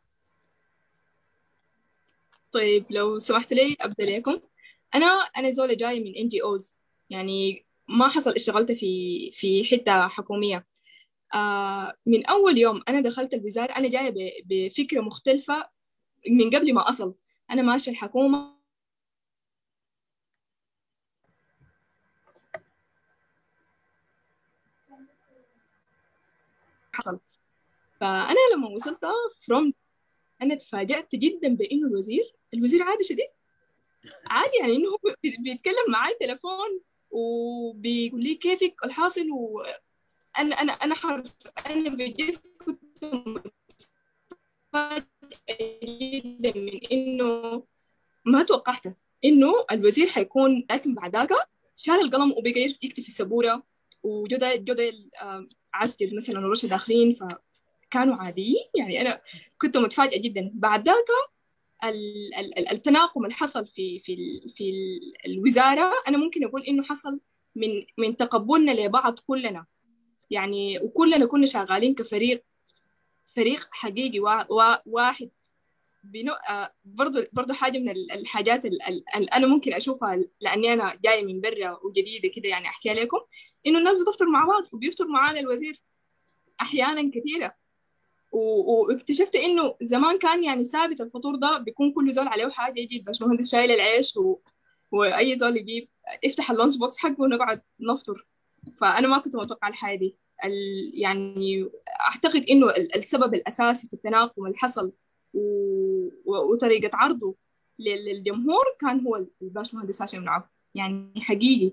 طيب لو سمحت لي ابدا لكم انا انا زوله جايه من ان جي اوز يعني ما حصل اشتغلت في في حته حكوميه آه من أول يوم أنا دخلت الوزارة أنا جاية بفكرة مختلفة من قبل ما أصل أنا ماشية الحكومة حصل فأنا لما وصلت فروم أنا تفاجأت جدا بإنه الوزير الوزير عادي شديد عادي يعني إنه هو بيتكلم معي تليفون وبيقول لي كيفك الحاصل و انا انا انا حرف انا بجد كنت جدا من انه ما توقعت انه الوزير حيكون لكن بعداك شال القلم وبقى يكتب في السبوره وجدى جدى عسكر مثلا ورشا داخلين ف كانوا عاديين يعني انا كنت متفاجئه جدا بعد ذاك التناقم اللي حصل في في في الوزاره انا ممكن اقول انه حصل من من تقبلنا لبعض كلنا يعني وكلنا كنا شغالين كفريق فريق حقيقي واحد بنو... آه برضو برضو حاجة من الحاجات اللي أنا ممكن أشوفها لأني أنا جاية من برا وجديدة كده يعني أحكي لكم إنه الناس بتفطر مع بعض وبيفطر معانا الوزير أحيانا كثيرة و... واكتشفت إنه زمان كان يعني ثابت الفطور ده بيكون كل زول عليه حاجة يجي الباشمهندس شايل العيش و... وأي زول يجيب افتح اللانش بوكس حقه ونقعد نفطر فأنا ما كنت متوقع الحاجة دي ال... يعني أعتقد إنه السبب الأساسي في التناقم اللي حصل وطريقة عرضه للجمهور كان هو الباش مهندس هاشم بن عوف يعني حقيقي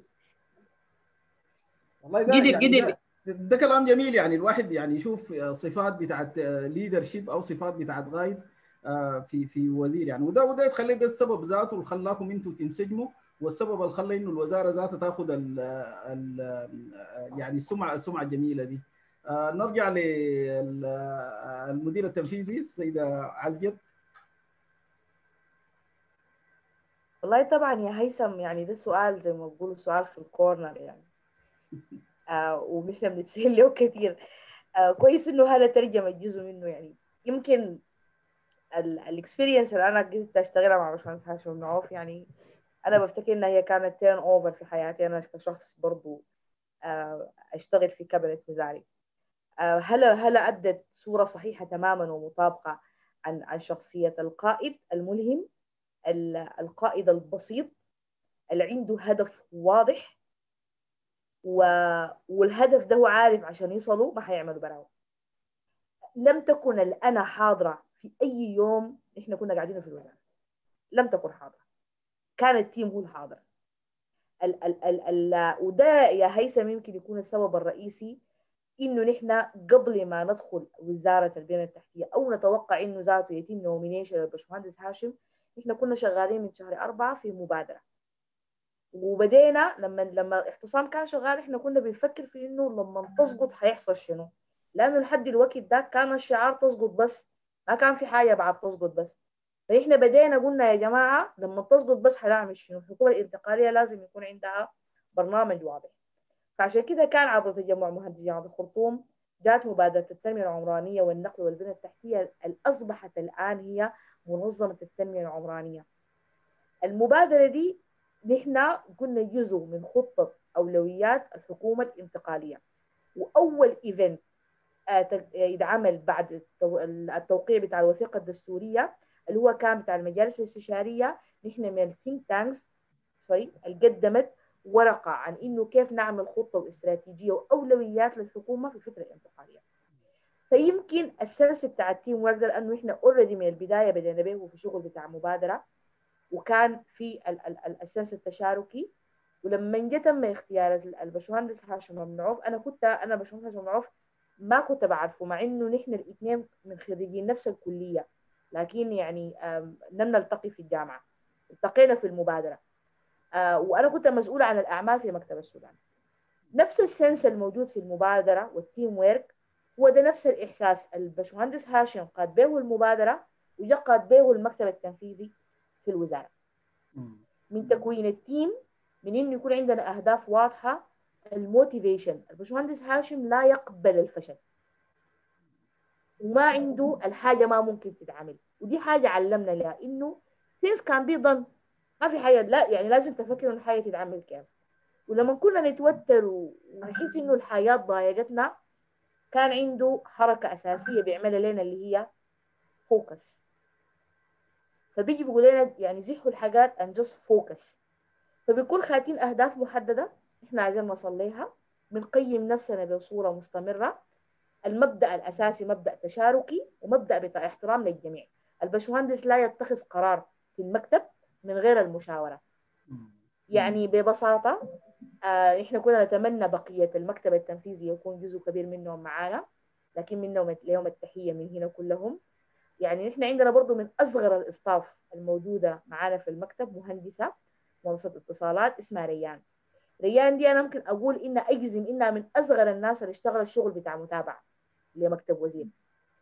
والله ده قدر يعني قدر ده, ده كلام جميل يعني الواحد يعني يشوف صفات بتاعت ليدرشيب او صفات بتاعت قائد في في وزير يعني وده وده يخلي ده السبب ذاته اللي خلاكم انتم تنسجموا والسبب اللي خلى انه الوزاره ذاتها تاخذ ال ال يعني السمعه السمعه الجميله دي آه نرجع للمدير التنفيذي السيدة عزقت والله طبعا يا هيثم يعني ده سؤال زي ما بقولوا سؤال في الكورنر يعني آه ونحن بنتسأل له كثير آه كويس انه هذا ترجمة جزء منه يعني يمكن الاكسبيرينس اللي انا قدرت اشتغلها مع باشمهندس هاشم بن عوف يعني انا بفتكر انها هي كانت تيرن اوفر في حياتي انا كشخص برضو آه اشتغل في كابينت وزاري هلا هلا أدت صورة صحيحة تماما ومطابقة عن عن شخصية القائد الملهم القائد البسيط اللي عنده هدف واضح و... والهدف ده هو عارف عشان يصلوا ما حيعملوا براو لم تكن الأنا حاضرة في أي يوم إحنا كنا قاعدين في الوزارة لم تكن حاضرة كان التيم هو الحاضر ال ال ال ال وده يا هيثم يمكن يكون السبب الرئيسي انه نحن قبل ما ندخل وزاره البنيه التحتيه او نتوقع انه ذاته يتم نومينيشن للباشمهندس هاشم نحن كنا شغالين من شهر أربعة في مبادره وبدينا لما لما اعتصام كان شغال احنا كنا بنفكر في انه لما تسقط حيحصل شنو لانه لحد الوقت ده كان الشعار تسقط بس ما كان في حاجه بعد تسقط بس فاحنا بدينا قلنا يا جماعه لما تسقط بس حنعمل شنو الحكومه الانتقاليه لازم يكون عندها برنامج واضح فعشان كده كان عبر تجمع مهندسي جامعة الخرطوم جات مبادرة التنمية العمرانية والنقل والبنية التحتية اللي أصبحت الآن هي منظمة التنمية العمرانية المبادرة دي نحن كنا جزء من خطة أولويات الحكومة الانتقالية وأول إيفنت يتعمل بعد التوقيع بتاع الوثيقة الدستورية اللي هو كان بتاع المجالس الاستشارية نحن من الثينك تانكس سوري اللي قدمت ورقة عن إنه كيف نعمل خطة واستراتيجية وأولويات للحكومة في الفترة الانتقالية فيمكن السنس بتاع التيم ورك ده لأنه إحنا أوريدي من البداية بدينا به في شغل بتاع مبادرة وكان في السنس التشاركي ولما جه تم اختيار الباشمهندس هاشم بن عوف أنا كنت أنا باشمهندس هاشم بن عوف ما كنت بعرفه مع إنه نحن الاثنين من خريجين نفس الكلية لكن يعني لم نلتقي في الجامعة التقينا في المبادرة آه وانا كنت مسؤوله عن الاعمال في مكتب السودان نفس السنس الموجود في المبادره والتيم ويرك هو ده نفس الاحساس الباشمهندس هاشم قاد به المبادره وجا قاد به المكتب التنفيذي في الوزاره من تكوين التيم من انه يكون عندنا اهداف واضحه الموتيفيشن الباشمهندس هاشم لا يقبل الفشل وما عنده الحاجه ما ممكن تتعمل ودي حاجه علمنا لها انه things can be done ما في حاجة لا يعني لازم تفكر إنه الحياة تتعمل كيف ولما كنا نتوتر ونحس إنه الحياة ضايقتنا كان عنده حركة أساسية بيعملها لنا اللي هي فوكس فبيجي بيقول لنا يعني زحوا الحاجات and just focus فبيكون خاتين أهداف محددة إحنا عايزين نوصل لها بنقيم نفسنا بصورة مستمرة المبدأ الأساسي مبدأ تشاركي ومبدأ بتاع احترام للجميع الباشمهندس لا يتخذ قرار في المكتب من غير المشاورة يعني ببساطة آه إحنا كنا نتمنى بقية المكتب التنفيذي يكون جزء كبير منهم معانا لكن منهم اليوم التحية من هنا كلهم يعني إحنا عندنا برضو من أصغر الإصطاف الموجودة معانا في المكتب مهندسة مهندسة اتصالات اسمها ريان ريان دي أنا ممكن أقول إنها أجزم إنها من أصغر الناس اللي اشتغل الشغل بتاع متابعة لمكتب وزير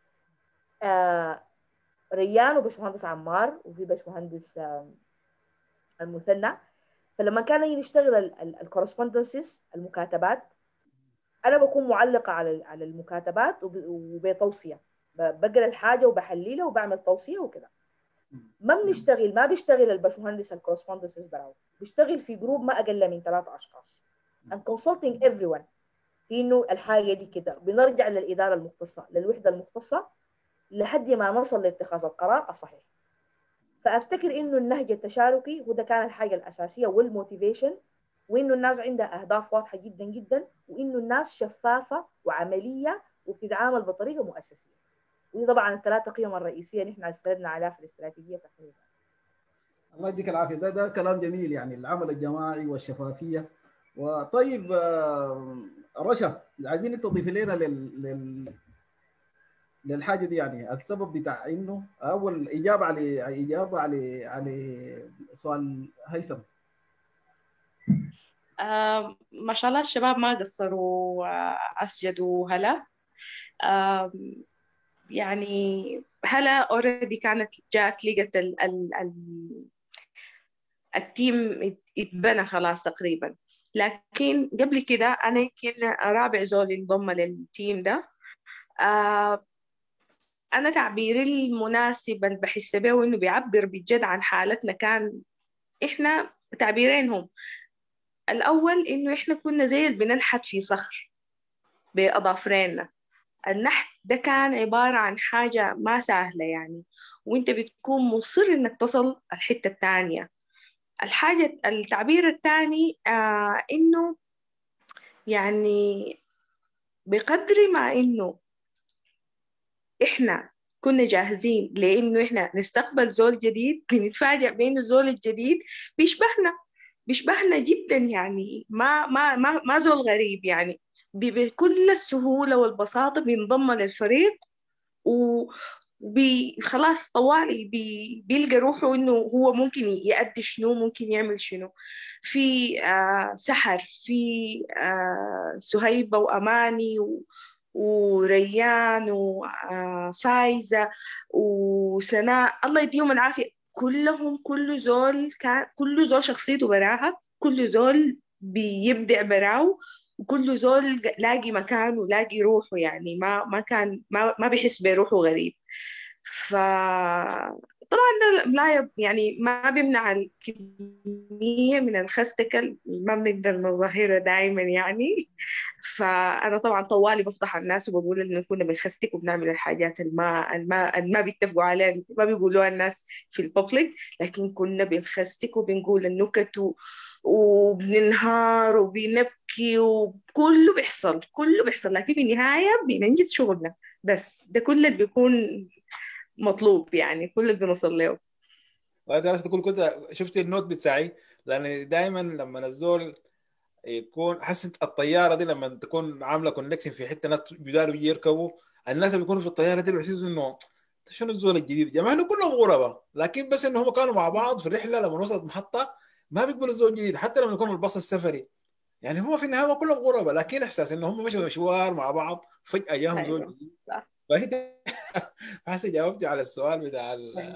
آه ريان وباشمهندس عمار وفي باشمهندس آه المثنى فلما كان يجي نشتغل الكورسبوندنسز المكاتبات انا بكون معلقه على على المكاتبات وب- وبتوصيه ب- بقرا الحاجه وبحللها وبعمل توصيه وكده ما بنشتغل ما بيشتغل الباشمهندس الكورسبوندنسز براو بيشتغل في جروب ما اقل من ثلاثة اشخاص I'm consulting everyone في انه الحاجه دي كده بنرجع للاداره المختصه للوحده المختصه لحد ما نصل لاتخاذ القرار الصحيح فافتكر انه النهج التشاركي هو ده كان الحاجه الاساسيه والموتيفيشن وانه الناس عندها اهداف واضحه جدا جدا وانه الناس شفافه وعمليه وبتتعامل بطريقه مؤسسيه ودي طبعا الثلاثه قيم الرئيسيه نحن استندنا عليها في الاستراتيجيه بتاعت الوزاره الله يديك العافيه ده ده كلام جميل يعني العمل الجماعي والشفافيه وطيب آه، رشا عايزين انت تضيف لنا لل... لل... للحاجه دي يعني السبب بتاع انه اول اجابه على اجابه على على سؤال هيثم آه ما شاء الله الشباب ما قصروا آه أسجدوا هلا آه يعني هلا اوريدي كانت جات لقت ال ال ال التيم اتبنى خلاص تقريبا لكن قبل كده أنا يمكن رابع زول انضم للتيم ده آه أنا تعبيري المناسب اللي بحس به إنه بيعبر بجد عن حالتنا كان إحنا تعبيرينهم الأول إنه إحنا كنا زي اللي بننحت في صخر بأظافرنا النحت ده كان عبارة عن حاجة ما سهلة يعني وإنت بتكون مصر إنك تصل الحتة الثانية الحاجة التعبير الثاني آه إنه يعني بقدر ما إنه إحنا كنا جاهزين لإنه إحنا نستقبل زول جديد بنتفاجأ بإنه الزول الجديد بيشبهنا بيشبهنا جدا يعني ما ما ما ما زول غريب يعني بكل السهولة والبساطة بينضم للفريق و بي خلاص طوالي بي بيلقى روحه انه هو ممكن يأدي شنو ممكن يعمل شنو في آه سحر في آه سهيبة وأماني و وريان وفايزة وسناء الله يديهم العافية كلهم كل زول كان كل زول شخصيته براها كل زول بيبدع براو وكل زول لاقي مكانه لاقي روحه يعني ما ما كان ما ما بيحس بروحه غريب ف طبعا ده لا يعني ما بيمنع الكمية من الخستكة ما بنقدر نظاهرها دائما يعني فأنا طبعا طوالي بفضح الناس وبقول إنه كنا بنخستك وبنعمل الحاجات الما الما ما بيتفقوا عليها ما بيقولوها الناس في الببليك لكن كنا بنخستك وبنقول النكت و... وبننهار وبنبكي وكله بيحصل كله بيحصل لكن في النهاية بننجز شغلنا بس ده كله اللي بيكون مطلوب يعني كل اللي بنوصل له طيب درست تقول كنت شفت النوت بتاعي لان دائما لما الزول يكون حسيت الطياره دي لما تكون عامله كونكشن في حته ناس جدار يركبوا الناس اللي بيكونوا في الطياره دي بيحسوا انه شنو الزول الجديد جماعه كلهم غرباء لكن بس انه هم كانوا مع بعض في الرحله لما وصلت محطه ما بيقبلوا الزول الجديد حتى لما يكون الباص السفري يعني هم في النهايه كلهم غرباء لكن احساس انه هم مشوا مشوار مع بعض فجاه جاهم زول جديد فهي حاسس جاوبتي على السؤال بتاع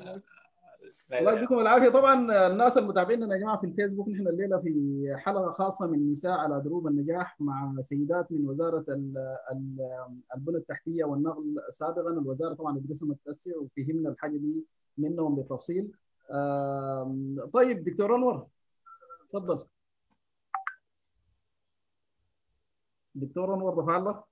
الله يديكم العافيه طبعا الناس المتابعين يا جماعه في الفيسبوك نحن الليله في حلقه خاصه من نساء على دروب النجاح مع سيدات من وزاره البنى التحتيه والنقل سابقا الوزاره طبعا اتقسمت تاسع وفهمنا الحاجه دي منهم بالتفصيل طيب دكتور انور تفضل دكتور انور رفع الله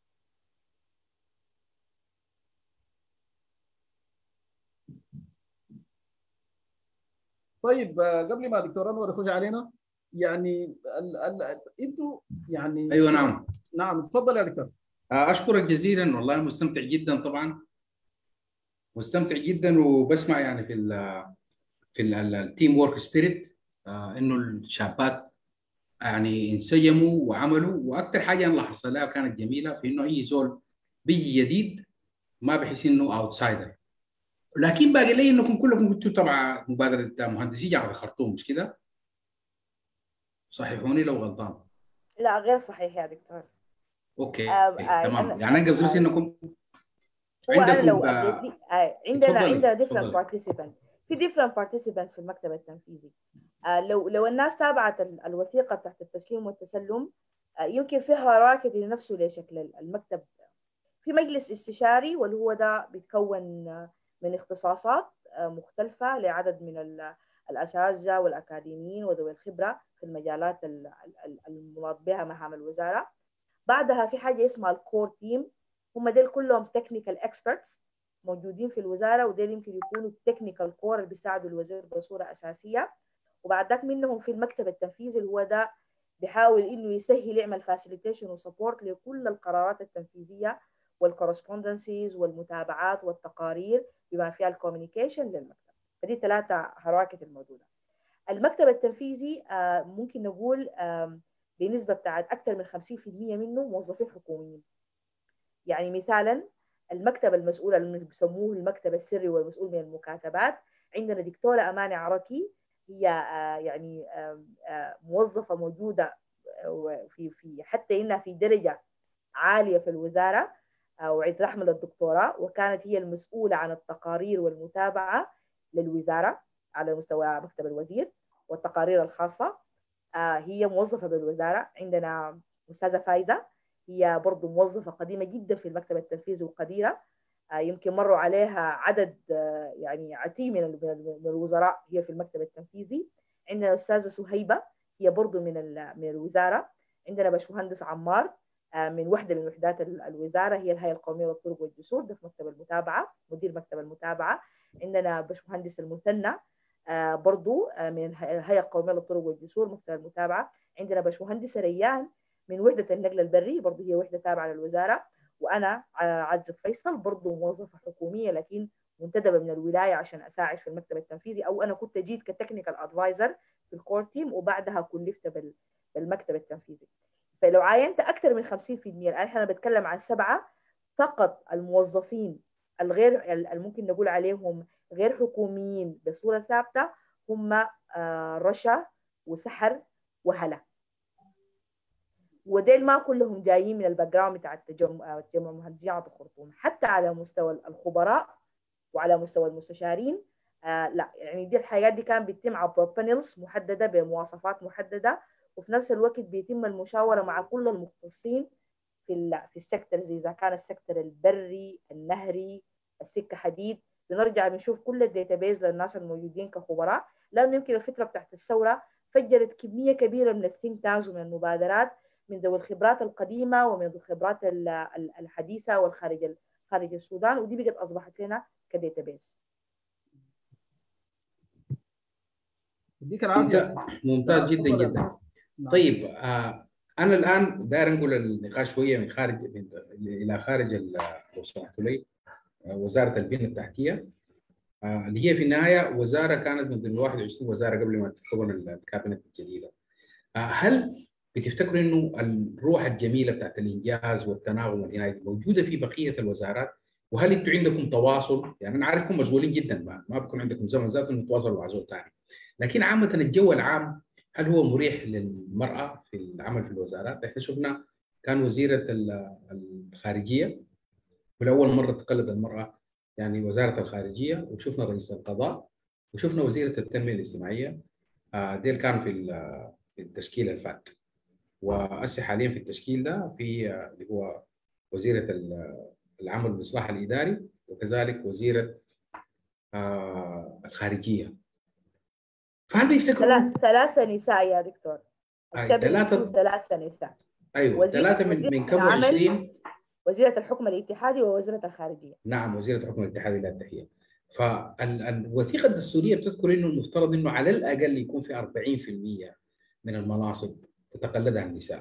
طيب قبل ما دكتور انور يخش علينا يعني ال ال انتوا يعني ايوه نعم نعم تفضل يا دكتور اشكرك جزيلا والله مستمتع جدا طبعا مستمتع جدا وبسمع يعني في ال في التيم ورك سبيريت انه الشابات يعني انسجموا وعملوا واكثر حاجه انا لاحظتها لها كانت جميله في انه اي زول بيجي جديد ما بحس انه اوتسايدر لكن باقي لي انكم كلكم كنتوا تبع مبادره مهندسي جامعه الخرطوم مش كده؟ صححوني لو غلطان لا غير صحيح يا دكتور اوكي آه إيه. آه تمام أنا- يعني انا قصدي بس آه. انكم هو انا عندكم لو ك- update لي آه، عندنا اتفضلي، عندنا different اتفضلي. participants في different participants في المكتب التنفيذي آه، لو لو الناس تابعت ال- الوثيقه تحت التسليم والتسلم آه، يمكن فيها راكد لنفسه لشكل ال- المكتب في مجلس استشاري واللي هو ده بيتكون آه، من اختصاصات آه، مختلفه لعدد من ال- الاساتذه والاكاديميين وذوي الخبره في المجالات ال- ال- المناط بها مهام الوزاره بعدها في حاجه اسمها الكور تيم هم ديل كلهم تكنيكال اكسبرتس موجودين في الوزاره وديل يمكن يكونوا التكنيكال كور اللي بيساعدوا الوزير بصوره اساسيه وبعد ذاك منهم في المكتب التنفيذي اللي هو ده بيحاول انه يسهل يعمل فاسيليتيشن وسبورت لكل القرارات التنفيذيه والكورسبوندنسيز والمتابعات والتقارير بما فيها الكوميونيكيشن للمكتب فدي ثلاثه هراكه الموجوده المكتب التنفيذي آه، ممكن نقول آم، بنسبه بتاعت اكثر من 50% منه موظفين حكوميين يعني مثالا المكتب المسؤول اللي بيسموه المكتب السري والمسؤول من المكاتبات عندنا دكتوره امانه عركي هي آه، يعني آم، آه، موظفه موجوده آه، في في حتى انها في درجه عاليه في الوزاره آه، وعند تحمل الدكتوراه وكانت هي المسؤوله عن التقارير والمتابعه للوزاره على مستوى مكتب الوزير والتقارير الخاصه آه، هي موظفه بالوزاره عندنا استاذه فايزه هي برضو موظفه قديمه جدا في المكتب التنفيذي وقديره آه، يمكن مروا عليها عدد آه، يعني عتيم من ال- من ال- من الوزراء هي في المكتب التنفيذي عندنا استاذه سهيبه هي برضو من ال- من الوزاره عندنا باشمهندس عمار آه، من وحده من وحدات ال- الوزاره هي الهيئه القوميه للطرق والجسور ده في مكتب المتابعه مدير مكتب المتابعه عندنا باشمهندس المثنى آه، برضو آه، من الهيئه الهيئة القوميه للطرق والجسور مكتب المتابعه عندنا باشمهندس ريان من وحده النقل البري برضو هي وحده تابعه للوزاره وانا ع- عزة فيصل برضو موظفه حكوميه لكن منتدبه من الولايه عشان اساعد في المكتب التنفيذي او انا كنت جيت كتكنيكال ادفايزر في الكور تيم وبعدها كلفت بال- بالمكتب التنفيذي فلو عاينت اكثر من 50% الان احنا بنتكلم عن سبعه فقط الموظفين الغير ال- ممكن نقول عليهم غير حكوميين بصوره ثابته هم آه، رشا وسحر وهلا وديل ما كلهم جايين من الباك جراوند بتاع التجمع تجمع مهندسين عطا الخرطوم حتى على مستوى الخبراء وعلى مستوى المستشارين آه لا يعني دي الحاجات دي كان بيتم عبر بانلز محدده بمواصفات محدده وفي نفس الوقت بيتم المشاوره مع كل المختصين في ال في السيكتورز اذا كان السيكتور البري النهري السكه حديد بنرجع بنشوف كل الداتابيز للناس الموجودين كخبراء لانه يمكن الفتره بتاعت الثوره فجرت كميه كبيره من الثينك تانز ومن المبادرات من ذوي الخبرات القديمه ومن ذوي الخبرات ال- ال- الحديثه والخارج ال- خارج السودان ودي بقت اصبحت لنا كداتابيز يديك العافيه ممتاز جدا تفضل يا جدا نعم. طيب آه انا الان داير انقل النقاش شويه من خارج من الى خارج ال- لو سمحتوا لي آه، وزاره البنيه التحتيه آه، اللي هي في النهايه وزاره كانت من ضمن 21 وزاره قبل ما تتكون الكابينت الجديده. آه، هل بتفتكروا انه الروح الجميله بتاعت الانجاز والتناغم والعنايه موجوده في بقيه الوزارات؟ وهل انتم عندكم تواصل؟ يعني انا عارفكم مشغولين جدا ما, ما بكون عندكم زمن ذات انه تتواصلوا مع زول ثاني. لكن عامه الجو العام هل هو مريح للمراه في العمل في الوزارات؟ احنا شفنا كان وزيره ال- الخارجيه ولاول مره تقلد المراه يعني وزاره الخارجيه وشفنا رئيس القضاء وشفنا وزيره التنميه الاجتماعيه آه، ديل كانوا في ال- في التشكيل الفات وهسه حاليا في التشكيل ده في آه، اللي هو وزيره ال- العمل والاصلاح الاداري وكذلك وزيره آه، الخارجيه فهل بيفتكروا ثلاث ثلاثة نساء يا دكتور أي، الكابينت ثلاثة- فيه ثلاثة نساء ايوه وزير- ثلاثه من وزير من كم العمل. 20 وزيرة الحكم الاتحادي ووزيرة الخارجية نعم وزيره الحكم الاتحادي لا التحيه فالوثيقه الدستوريه بتذكر انه المفترض انه على الاقل يكون في 40% من المناصب تتقلدها النساء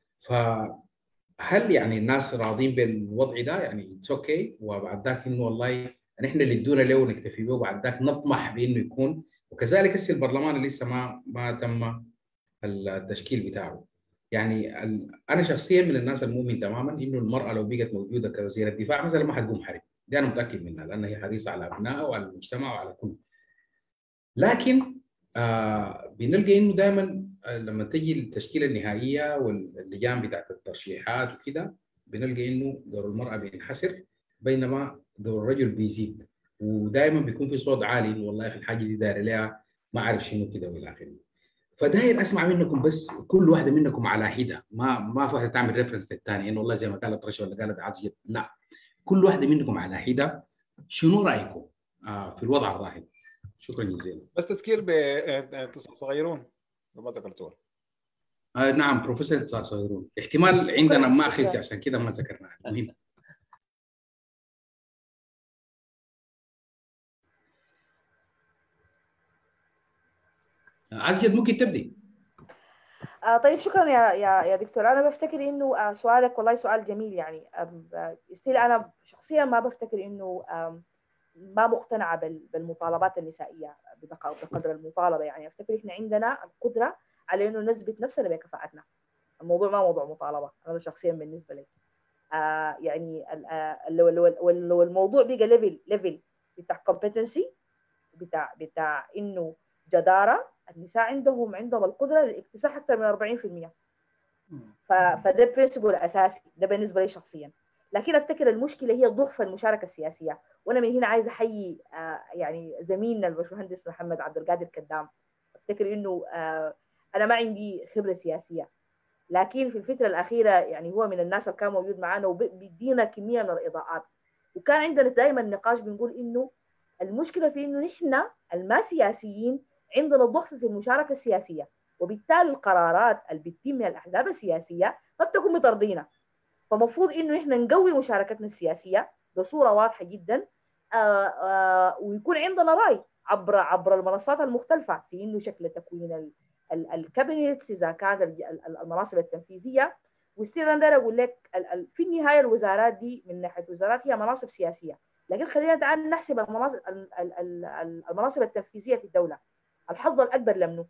فهل يعني الناس راضين بالوضع ده يعني اتس اوكي وبعد ذاك انه والله نحن اللي ادونا له ونكتفي به وبعد ذاك نطمح بانه يكون وكذلك هسه البرلمان اللي لسه ما ما تم التشكيل بتاعه يعني ال- انا شخصيا من الناس المؤمن تماما انه المراه لو بقت موجوده كوزيره دفاع مثلا ما حتقوم حرب دي انا متاكد منها لان هي حريصه على ابنائها وعلى المجتمع وعلى كل لكن آه بنلقى انه دائما لما تجي التشكيله النهائيه واللجان بتاعت الترشيحات وكده بنلقى انه دور المراه بينحسر بينما دور الرجل بيزيد ودائما بيكون في صوت عالي والله في الحاجه دي داير لها ما اعرف شنو كده والى اخره فداير اسمع منكم بس كل واحده منكم على حده ما ما في واحده تعمل ريفرنس للثاني انه والله زي ما قالت رشا ولا قالت عزيز لا كل واحده منكم على حده شنو رايكم آه في الوضع الراهن شكرا جزيلا بس تذكير باتصال صغيرون ما ذكرتوها آه نعم بروفيسور اتصال صغيرون احتمال عندنا ما خسي عشان كده ما ذكرناها المهم عزيز ممكن تبدي آه طيب شكرا يا يا يا دكتور انا بفتكر انه آه سؤالك والله سؤال جميل يعني ستيل انا شخصيا ما بفتكر انه ما مقتنعه بالمطالبات النسائيه بقدر المطالبه يعني افتكر احنا عندنا القدره على انه نثبت نفسنا بكفاءتنا الموضوع ما موضوع مطالبه انا شخصيا بالنسبه لي آه يعني لو لو لو الموضوع بقى ليفل ليفل بتاع كومبتنسي بتاع بتاع انه جداره النساء عندهم عندهم القدره للاكتساح اكثر من 40% ف... فده برنسبل اساسي ده بالنسبه لي شخصيا لكن افتكر المشكله هي ضعف المشاركه السياسيه وانا من هنا عايزه احيي آه يعني زميلنا الباشمهندس محمد عبد القادر كدام افتكر انه آه انا ما عندي خبره سياسيه لكن في الفتره الاخيره يعني هو من الناس اللي كان موجود معنا وبيدينا كميه من الاضاءات وكان عندنا دائما نقاش بنقول انه المشكله في انه نحن الما سياسيين عندنا ضعف في المشاركه السياسيه وبالتالي القرارات اللي بتتم من الاحزاب السياسيه ما بتكون بترضينا فمفروض انه احنا نقوي مشاركتنا السياسيه بصوره واضحه جدا آآ آآ ويكون عندنا راي عبر عبر المنصات المختلفه في انه شكل تكوين الكابينت اذا كانت المناصب التنفيذيه وستيل انا اقول لك في النهايه الوزارات دي من ناحيه وزارات هي مناصب سياسيه لكن خلينا تعال نحسب المناصب المناصب التنفيذيه في الدوله الحظ الاكبر لمنه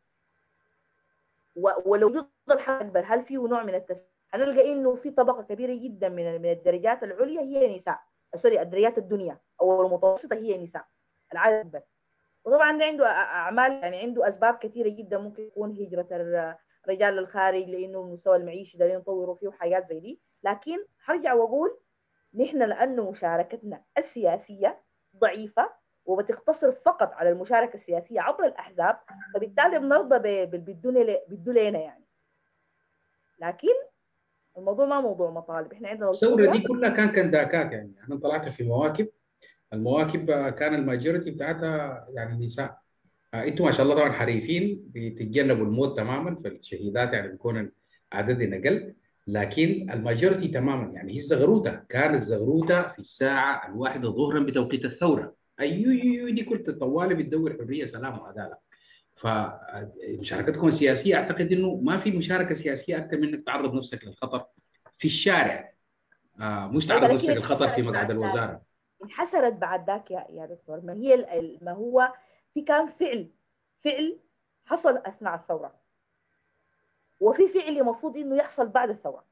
ولو وجود الحظ الاكبر هل فيه نوع من التسوية هنلقى انه في طبقه كبيره جدا من من الدرجات العليا هي نساء سوري الدرجات الدنيا او المتوسطه هي نساء العدد الاكبر وطبعا ده عنده اعمال يعني عنده اسباب كثيره جدا ممكن تكون هجره الرجال للخارج لانه المستوى المعيشي دارين يطوروا فيه وحاجات زي دي لكن هرجع واقول نحن لانه مشاركتنا السياسيه ضعيفه وبتقتصر فقط على المشاركه السياسيه عبر الاحزاب فبالتالي بنرضى بالدو لنا يعني لكن الموضوع ما موضوع مطالب احنا عندنا الثوره دي كلها كان كنداكات يعني انا طلعت في مواكب المواكب كان الماجورتي بتاعتها يعني نساء انتم ما شاء الله طبعا حريفين بتتجنبوا الموت تماما في الشهيدات يعني بيكون عددنا اقل لكن الماجورتي تماما يعني هي الزغروته كانت زغروته في الساعه الواحده ظهرا بتوقيت الثوره ايوه ايوه دي كنت طوالي بتدور حريه سلام وعداله فمشاركتكم السياسيه اعتقد انه ما في مشاركه سياسيه اكثر من انك تعرض نفسك للخطر في الشارع آه مش تعرض نفسك للخطر في مقعد الوزاره انحسرت بعد ذاك يا يا دكتور ما هي ما هو في كان فعل فعل حصل اثناء الثوره وفي فعل المفروض انه يحصل بعد الثوره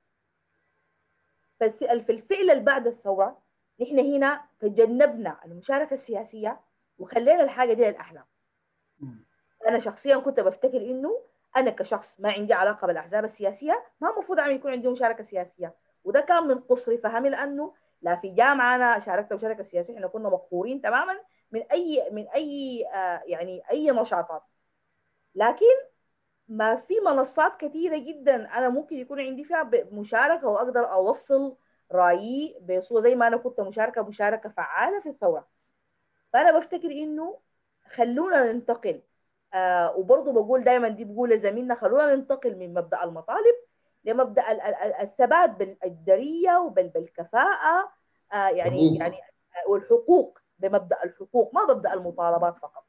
في الفعل اللي بعد الثوره نحن هنا تجنبنا المشاركه السياسيه وخلينا الحاجه دي للاحلام انا شخصيا كنت بفتكر انه انا كشخص ما عندي علاقه بالاحزاب السياسيه ما المفروض عم يكون عندي مشاركه سياسيه وده كان من قصر فهمي لانه لا في جامعه انا شاركت مشاركه سياسيه احنا كنا مقهورين تماما من اي من اي آه يعني اي نشاطات لكن ما في منصات كثيره جدا انا ممكن يكون عندي فيها مشاركه واقدر اوصل رايي بصوره زي ما انا كنت مشاركه مشاركه فعاله في الثوره فانا بفتكر انه خلونا ننتقل آه وبرضه بقول دايما دي بقول لزميلنا خلونا ننتقل من مبدا المطالب لمبدا الثبات بالقدريه وبالكفاءه آه يعني حقوق. يعني والحقوق بمبدا الحقوق ما مبدا المطالبات فقط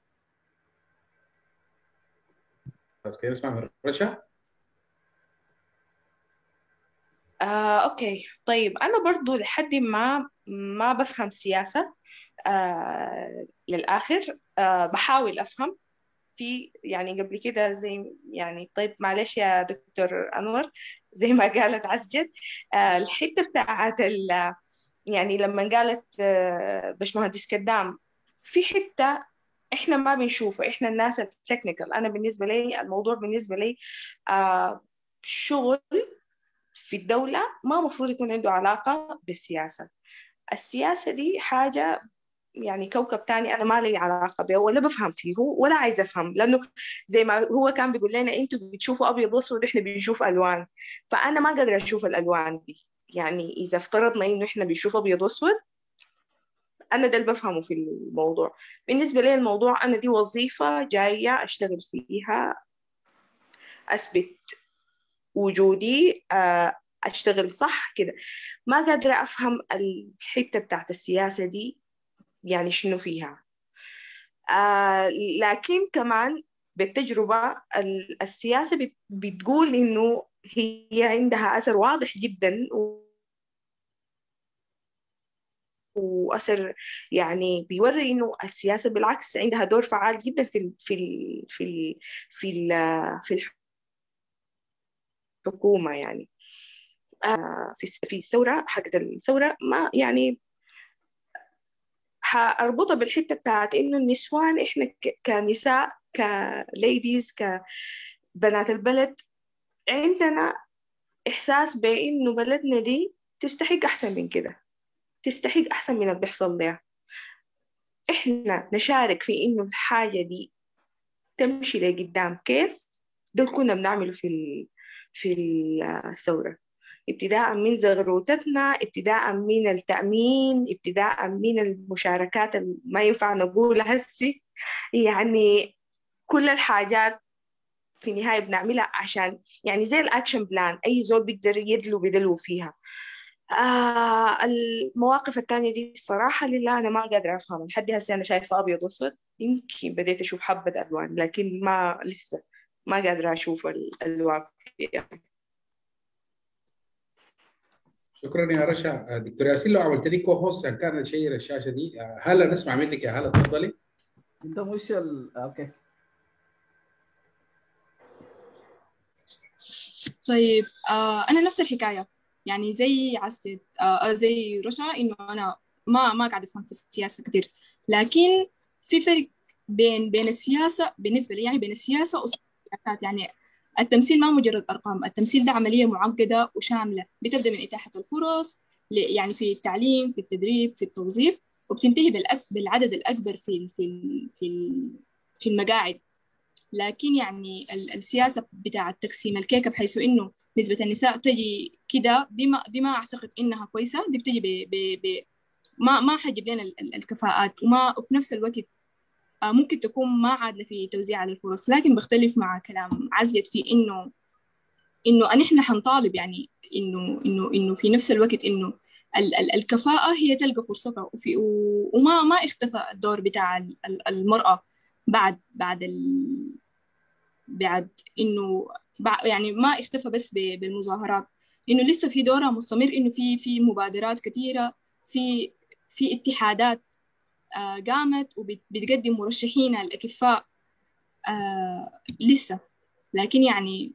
كيف نسمع من رشا؟ آه، أوكي طيب أنا برضو لحد ما ما بفهم سياسة آه، للآخر آه، بحاول أفهم في يعني قبل كده زي يعني طيب معلش يا دكتور أنور زي ما قالت عسجد آه، الحتة بتاعت يعني لما قالت آه، باشمهندس كدام في حتة احنا ما بنشوفه احنا الناس التكنيكال انا بالنسبه لي الموضوع بالنسبه لي آه شغل في الدولة ما مفروض يكون عنده علاقة بالسياسة السياسة دي حاجة يعني كوكب تاني أنا ما لي علاقة به ولا بفهم فيه ولا عايزة أفهم لأنه زي ما هو كان بيقول لنا أنتوا بتشوفوا أبيض وأسود وإحنا بنشوف ألوان فأنا ما قادرة أشوف الألوان دي يعني إذا افترضنا إنه إحنا بنشوف أبيض وأسود أنا ده اللي بفهمه في الموضوع بالنسبة لي الموضوع أنا دي وظيفة جاية أشتغل فيها أثبت وجودي أشتغل صح كده ما قادرة أفهم الحتة بتاعت السياسة دي يعني شنو فيها آه لكن كمان بالتجربة السياسة بتقول إنه هي عندها أثر واضح جدا و واثر يعني بيوري انه السياسه بالعكس عندها دور فعال جدا في ال في ال في ال في ال في الحكومه يعني آه في في الثوره حقت الثوره ما يعني حاربطها بالحته بتاعت انه النسوان احنا كنساء كليديز كبنات البلد عندنا احساس بانه بلدنا دي تستحق احسن من كده تستحق أحسن من اللي بيحصل لها إحنا نشارك في إنه الحاجة دي تمشي لقدام كيف ده كنا بنعمله في ال... في الثورة ابتداء من زغروتتنا ابتداء من التأمين ابتداء من المشاركات اللي ما ينفع نقولها هسي يعني كل الحاجات في النهاية بنعملها عشان يعني زي الأكشن بلان أي زول بيقدر يدلو بدلو فيها آه المواقف التانية دي الصراحة لله أنا ما قادرة أفهم لحد هسه أنا شايفة أبيض وأسود يمكن بديت أشوف حبة ألوان لكن ما لسه ما قادرة أشوف الألوان يعني. شكرا يا رشا دكتور ياسين لو عملت لي كو هوست كان شير الشاشه دي هلا نسمع منك يا هلا تفضلي انت مش ال... اوكي طيب آه انا نفس الحكايه يعني زي عسكر آه زي رشا انه انا ما ما قاعده افهم في السياسه كثير لكن في فرق بين بين السياسه بالنسبه لي يعني بين السياسه والسياسات يعني التمثيل ما مجرد ارقام التمثيل ده عمليه معقده وشامله بتبدا من اتاحه الفرص يعني في التعليم في التدريب في التوظيف وبتنتهي بالعدد الاكبر في في في في المقاعد لكن يعني السياسه بتاعه تقسيم الكيكه بحيث انه نسبة النساء تجي كده دي ما دي ما أعتقد إنها كويسة دي بتجي ب ب ب ما ما حجيب لنا الكفاءات وما وفي نفس الوقت ممكن تكون ما عادلة في توزيع الفرص لكن بختلف مع كلام عزيت في إنه إنه أن إحنا حنطالب يعني إنه إنه إنه في نفس الوقت إنه ال ال الكفاءة هي تلقى فرصتها وفي وما ما اختفى الدور بتاع المرأة بعد بعد ال بعد إنه يعني ما اختفى بس بالمظاهرات انه لسه في دورها مستمر انه في في مبادرات كثيره في في اتحادات آه قامت وبتقدم مرشحين الاكفاء آه لسه لكن يعني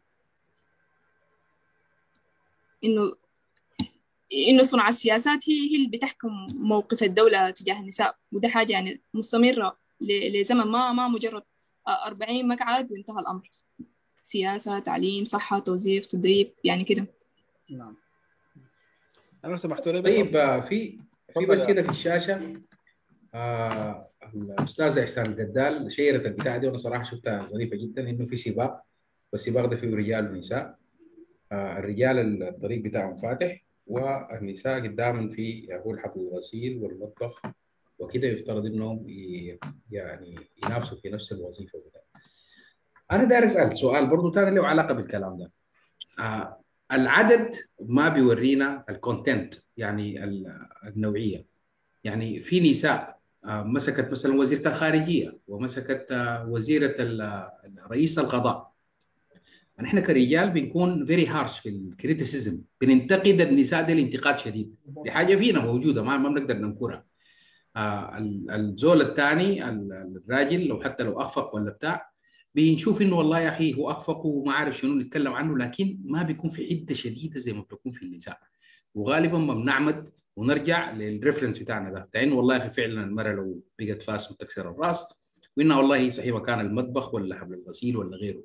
انه انه صنع السياسات هي هي اللي بتحكم موقف الدوله تجاه النساء وده حاجه يعني مستمره لزمن ما ما مجرد 40 مقعد وانتهى الامر سياسة تعليم صحة توظيف تدريب يعني كده نعم انا سمحت لي بس طيب آه، في في بس كده في الشاشه آه الاستاذه احسان القدال شيرت البتاعه دي وانا صراحه شفتها ظريفه جدا انه في سباق والسباق ده فيه رجال ونساء آه الرجال الطريق بتاعهم فاتح والنساء قدام في هو الحقل الغسيل والمطبخ وكده يفترض انهم يعني ينافسوا في نفس الوظيفه بتاعتهم انا داير اسال سؤال برضه ثاني له علاقه بالكلام ده آه العدد ما بيورينا الكونتنت يعني النوعيه يعني في نساء آه مسكت مثلا وزيره الخارجيه ومسكت آه وزيره رئيس القضاء نحن كرجال بنكون فيري هارش في الكريتيسيزم بننتقد النساء دي الانتقاد شديد دي حاجه فينا موجوده ما ما بنقدر ننكرها آه الزول الثاني الراجل لو حتى لو اخفق ولا بتاع بنشوف انه والله يا اخي هو اخفق وما عارف شنو نتكلم عنه لكن ما بيكون في حده شديده زي ما بتكون في النساء وغالبا ما بنعمد ونرجع للريفرنس بتاعنا ده بتاع انه والله فعلا المراه لو بقت فاس وتكسر الراس وانها والله صحيح مكان المطبخ ولا حبل الغسيل ولا غيره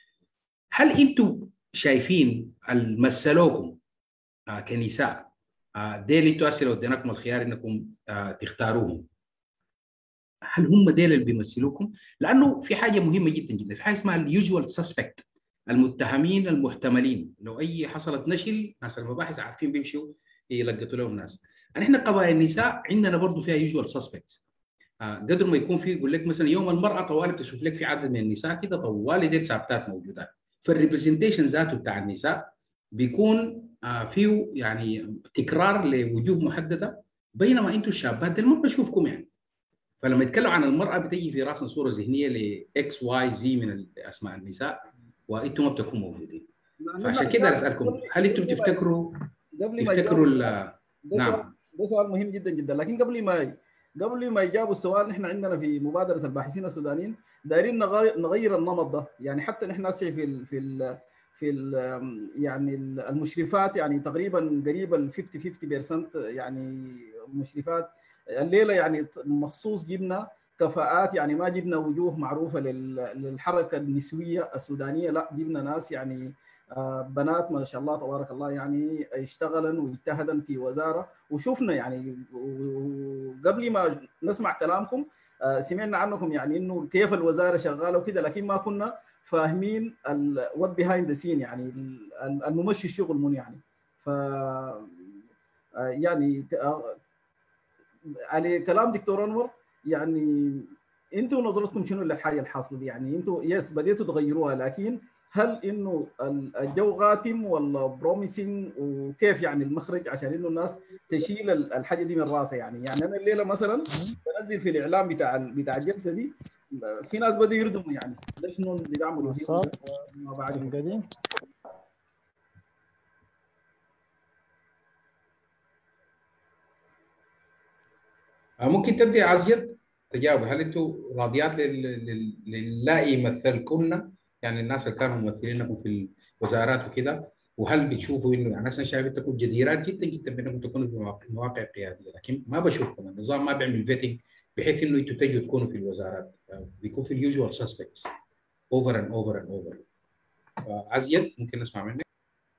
هل انتم شايفين مثلوكم كنساء ديل انتوا هسه لو اديناكم الخيار انكم تختاروهم هل هم ديل اللي بيمثلوكم؟ لانه في حاجه مهمه جدا جدا في حاجه اسمها اليوجوال سسبكت المتهمين المحتملين لو اي حصلت نشل ناس المباحث عارفين بيمشوا يلقطوا لهم ناس نحن قضايا النساء عندنا برضه فيها يوجوال سسبكت قدر ما يكون في يقول لك مثلا يوم المراه طوالي بتشوف لك في عدد من النساء كده طوالي ديل ثابتات موجودات فالريبرزنتيشن ذاته بتاع النساء بيكون فيه يعني تكرار لوجوه محدده بينما انتم الشابات دي ما بشوفكم يعني فلما يتكلم عن المراه بتجي في راسنا صوره ذهنيه لاكس واي زي من اسماء النساء وانتم ما بتكونوا موجودين فعشان كده اسالكم هل انتم تفتكروا قبل ما تفتكروا نعم ده سؤال مهم جدا جدا لكن قبل ما قبل ما يجاوبوا السؤال نحن عندنا في مبادره الباحثين السودانيين دايرين نغير النمط ده يعني حتى نحن هسه في ال في ال في ال يعني المشرفات يعني تقريبا قريب ال 50 50% يعني مشرفات الليله يعني مخصوص جبنا كفاءات يعني ما جبنا وجوه معروفه للحركه النسويه السودانيه لا جبنا ناس يعني بنات ما شاء الله تبارك الله يعني اشتغلا واجتهدا في وزاره وشفنا يعني وقبل ما نسمع كلامكم سمعنا عنكم يعني انه كيف الوزاره شغاله وكده لكن ما كنا فاهمين وات بيهايند ذا سين يعني الممشي الشغل من يعني ف يعني على كلام دكتور انور يعني انتوا نظرتكم شنو للحاجه الحاصله دي يعني انتوا يس بديتوا تغيروها لكن هل انه الجو غاتم ولا بروميسنج وكيف يعني المخرج عشان انه الناس تشيل الحاجه دي من راسها يعني يعني انا الليله مثلا بنزل في الاعلام بتاع بتاع الجلسه دي في ناس بدوا يردموا يعني ده شنو اللي بيعملوا ما بعرف قاعدين ممكن تبدي عزيز تجاوب هل انتم راضيات لله يمثلكن يعني الناس اللي كانوا ممثلينكم في الوزارات وكده وهل بتشوفوا انه يعني انا شايف انكم جديرات جدا جدا بانكم تكونوا في مواقع قياديه لكن ما بشوفكم النظام ما بيعمل فيتنج بحيث انه انتم تجوا تكونوا في الوزارات بيكون في اليوجوال سسبكتس اوفر اند اوفر اند اوفر عزيز ممكن نسمع منك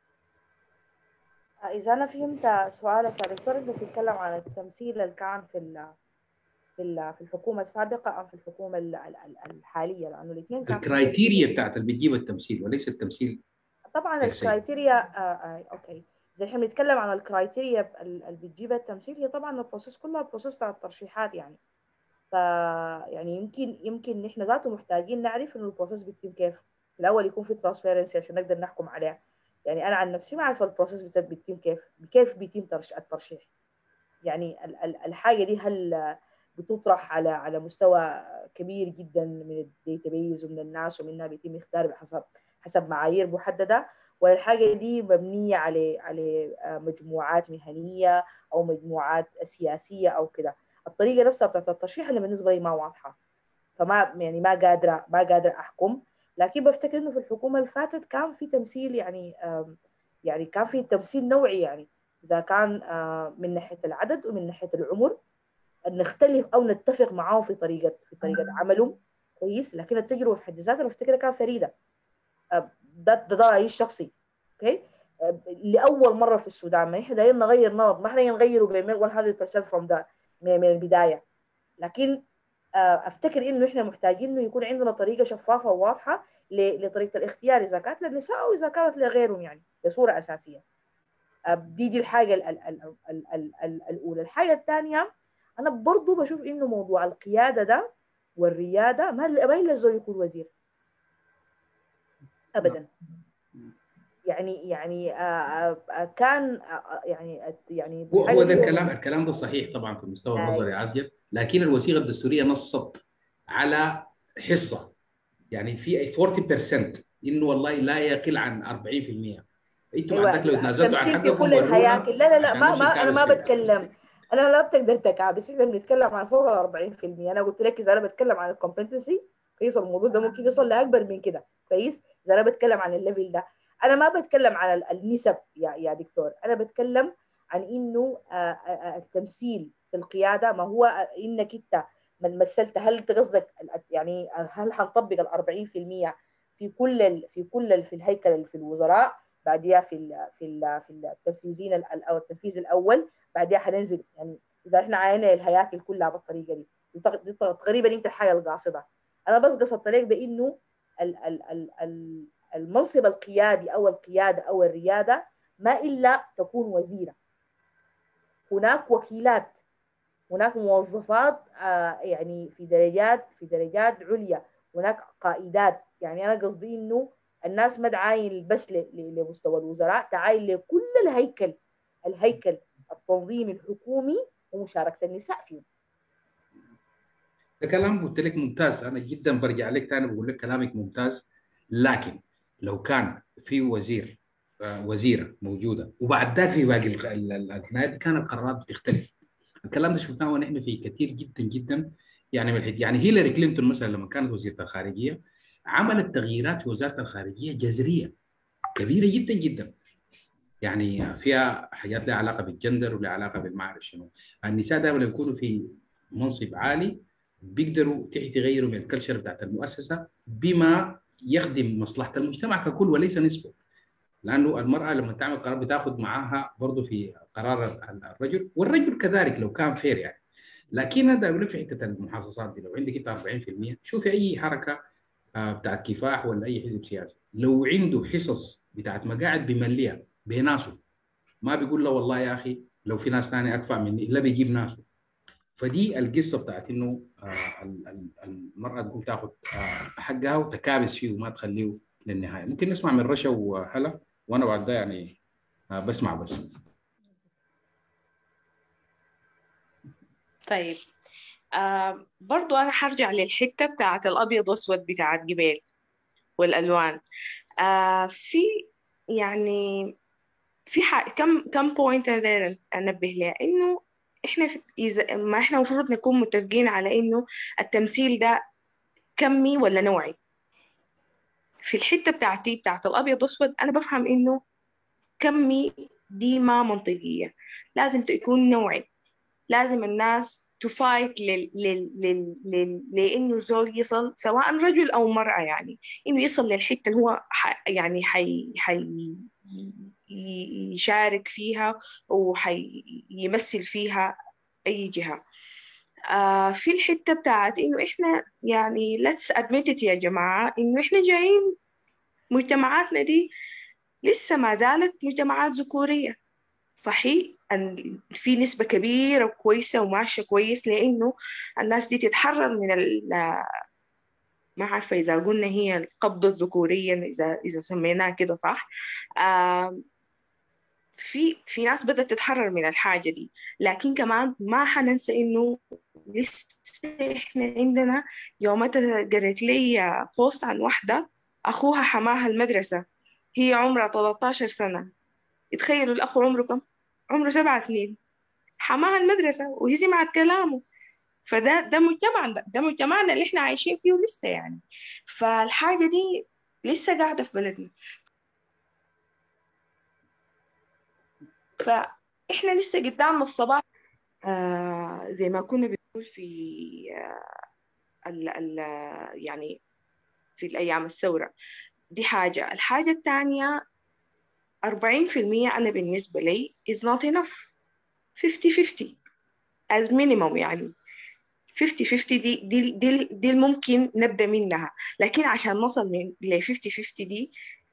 إذا أنا فهمت سؤالك يا دكتور أنت بتتكلم عن التمثيل اللي كان في في في الحكومه السابقه او في الحكومه الحاليه لانه الاثنين كانوا الكرايتيريا بتاعت اللي بتجيب التمثيل وليس التمثيل طبعا الكرايتيريا آه آه اوكي زي احنا بنتكلم عن الكرايتيريا اللي بتجيب التمثيل هي طبعا البروسيس كلها البروسيس بتاع الترشيحات يعني ف يعني يمكن يمكن نحن ذاته محتاجين نعرف انه البروسيس بيتم كيف في الاول يكون في ترانسبيرنسي عشان نقدر نحكم عليها يعني انا عن نفسي ما اعرف البروسيس بيتم كيف كيف بيتم الترشيح يعني الحاجه دي هل بتطرح على على مستوى كبير جدا من الداتابيز ومن الناس ومنها بيتم اختار بحسب حسب معايير محدده والحاجه دي مبنيه على على مجموعات مهنيه او مجموعات سياسيه او كده الطريقه نفسها بتاعت الترشيح اللي بالنسبه لي ما واضحه فما يعني ما قادره ما قادره احكم لكن بفتكر انه في الحكومه اللي فاتت كان في تمثيل يعني يعني كان في تمثيل نوعي يعني اذا كان من ناحيه العدد ومن ناحيه العمر نختلف او نتفق معاه في طريقه في طريقه عملهم كويس لكن التجربه في حد ذاتها بفتكرها كانت فريده ده ده, ده رايي الشخصي اوكي لاول مره في السودان ما احنا دايرين نغير نمط ما احنا نغيره ب 100% from the من البدايه لكن افتكر انه احنا محتاجين انه يكون عندنا طريقه شفافه وواضحه لطريقه الاختيار اذا كانت للنساء او اذا كانت لغيرهم يعني بصوره اساسيه دي دي الحاجه ال ال ال ال ال ال الاولى الحاجه الثانيه انا برضو بشوف انه موضوع القياده ده والرياده ما ما الا الزول يكون وزير ابدا يعني يعني آآ آآ كان آآ يعني يعني هو هو ده الكلام الكلام ده صحيح طبعا في المستوى النظري عازيه لكن الوثيقه الدستوريه نصت على حصه يعني في 40% انه والله لا يقل عن 40% انتم أيوة. عندك لو تنازلتوا عن في حقكم كل الهياكل لا لا لا عشان ما, نمشي ما انا ما الكارثة. بتكلم انا لا بتقدر تكعب بس احنا بنتكلم عن فوق ال 40% انا قلت لك اذا انا بتكلم عن الكومبتنسي كويس الموضوع ده ممكن يوصل لاكبر من كده كويس اذا انا بتكلم عن الليفل ده انا ما بتكلم عن ال- النسب يا يا دكتور انا بتكلم عن انه آه، آه، آه، التمثيل في القياده ما هو آه، انك انت من مثلت هل انت قصدك ال- يعني هل حنطبق ال 40% في كل ال في كل ال في الهيكل في الوزراء بعديها في ال في ال في التنفيذين ال- او التنفيذ الاول بعديها حننزل يعني اذا احنا عينا الهياكل كلها بالطريقه دي دي تق- دي تقريبا يمكن الحاجه القاصده انا بس قصدت لك بانه ال- ال- ال- ال- المنصب القيادي او القياده او الرياده ما الا تكون وزيره هناك وكيلات هناك موظفات آه، يعني في درجات في درجات عليا هناك قائدات يعني انا قصدي انه الناس ما تعاين بس ل- ل- لمستوى الوزراء تعاين لكل الهيكل الهيكل التنظيمي الحكومي ومشاركه النساء فيه ده كلام قلت لك ممتاز انا جدا برجع لك تاني بقول لك كلامك ممتاز لكن لو كان في وزير آه، وزيره موجوده وبعد ذاك في باقي ال- ال- ال- النهاية كان القرارات بتختلف الكلام ده شفناه ونحن في كثير جدا جدا يعني من الحد يعني هيلاري كلينتون مثلا لما كانت وزيره الخارجيه عملت تغييرات في وزاره الخارجيه جذريه كبيره جدا جدا يعني فيها حاجات لها علاقه بالجندر ولها علاقه بالما اعرف شنو النساء دائما يكونوا في منصب عالي بيقدروا تحت يغيروا من الكلتشر بتاعت المؤسسه بما يخدم مصلحه المجتمع ككل وليس نسبه لانه المراه لما تعمل قرار بتاخذ معاها برضه في قرار الرجل والرجل كذلك لو كان فير يعني لكن انا اقول لك في حته المحاصصات دي لو عندك انت 40% شوفي اي حركه آه، بتاعت كفاح ولا اي حزب سياسي لو عنده حصص بتاعت مقاعد بيمليها بناسه ما بيقول له والله يا اخي لو في ناس ثانيه اكفأ مني الا بيجيب ناسه فدي القصه بتاعت انه آه، ال- ال- المراه تقوم تاخذ آه، حقها وتكابس فيه وما تخليه للنهايه ممكن نسمع من رشا وهلا وانا بعد ده يعني آه، بسمع بس طيب آه برضو أنا حرجع للحتة بتاعت الأبيض وأسود بتاعت جبال والألوان آه في يعني في ح... كم كم بوينت أنا دايرة أنبه لها إنه إحنا في... إذا ما إحنا المفروض نكون متفقين على إنه التمثيل ده كمي ولا نوعي في الحتة بتاعتي بتاعت الأبيض وأسود أنا بفهم إنه كمي دي ما منطقية لازم تكون نوعي لازم الناس تفايت لل... لل... لل... لل... لإنه زول يصل سواء رجل أو مرأة يعني إنه يصل للحتة اللي هو ح... يعني حي... حي... ي- يشارك فيها وحيمثل فيها أي جهة آه في الحتة بتاعت إنه إحنا يعني let's admit it يا جماعة إنه إحنا جايين مجتمعاتنا دي لسه ما زالت مجتمعات ذكورية صحيح أن في نسبة كبيرة وكويسة وماشية كويس لأنه الناس دي تتحرر من ال ما عارفة إذا قلنا هي القبضة الذكورية إذا إذا سميناها كده صح آم، في في ناس بدأت تتحرر من الحاجة دي لكن كمان ما حننسى إنه لسه إحنا عندنا يومتها قريت لي بوست عن واحدة أخوها حماها المدرسة هي عمرها 13 سنة تخيلوا الأخ عمره كم؟ عمره سبع سنين حماها المدرسة وهي سمعت كلامه فده ده مجتمعنا ده, ده مجتمعنا اللي احنا عايشين فيه لسه يعني فالحاجة دي لسه قاعدة في بلدنا فاحنا لسه قدامنا الصباح آه زي ما كنا بنقول في آه ال ال يعني في الأيام الثورة دي حاجة الحاجة الثانية أربعين في المية أنا بالنسبة لي is not enough 50-50 as minimum يعني 50-50 دي دي دي, دي الممكن نبدأ منها لكن عشان نصل من ل 50-50 دي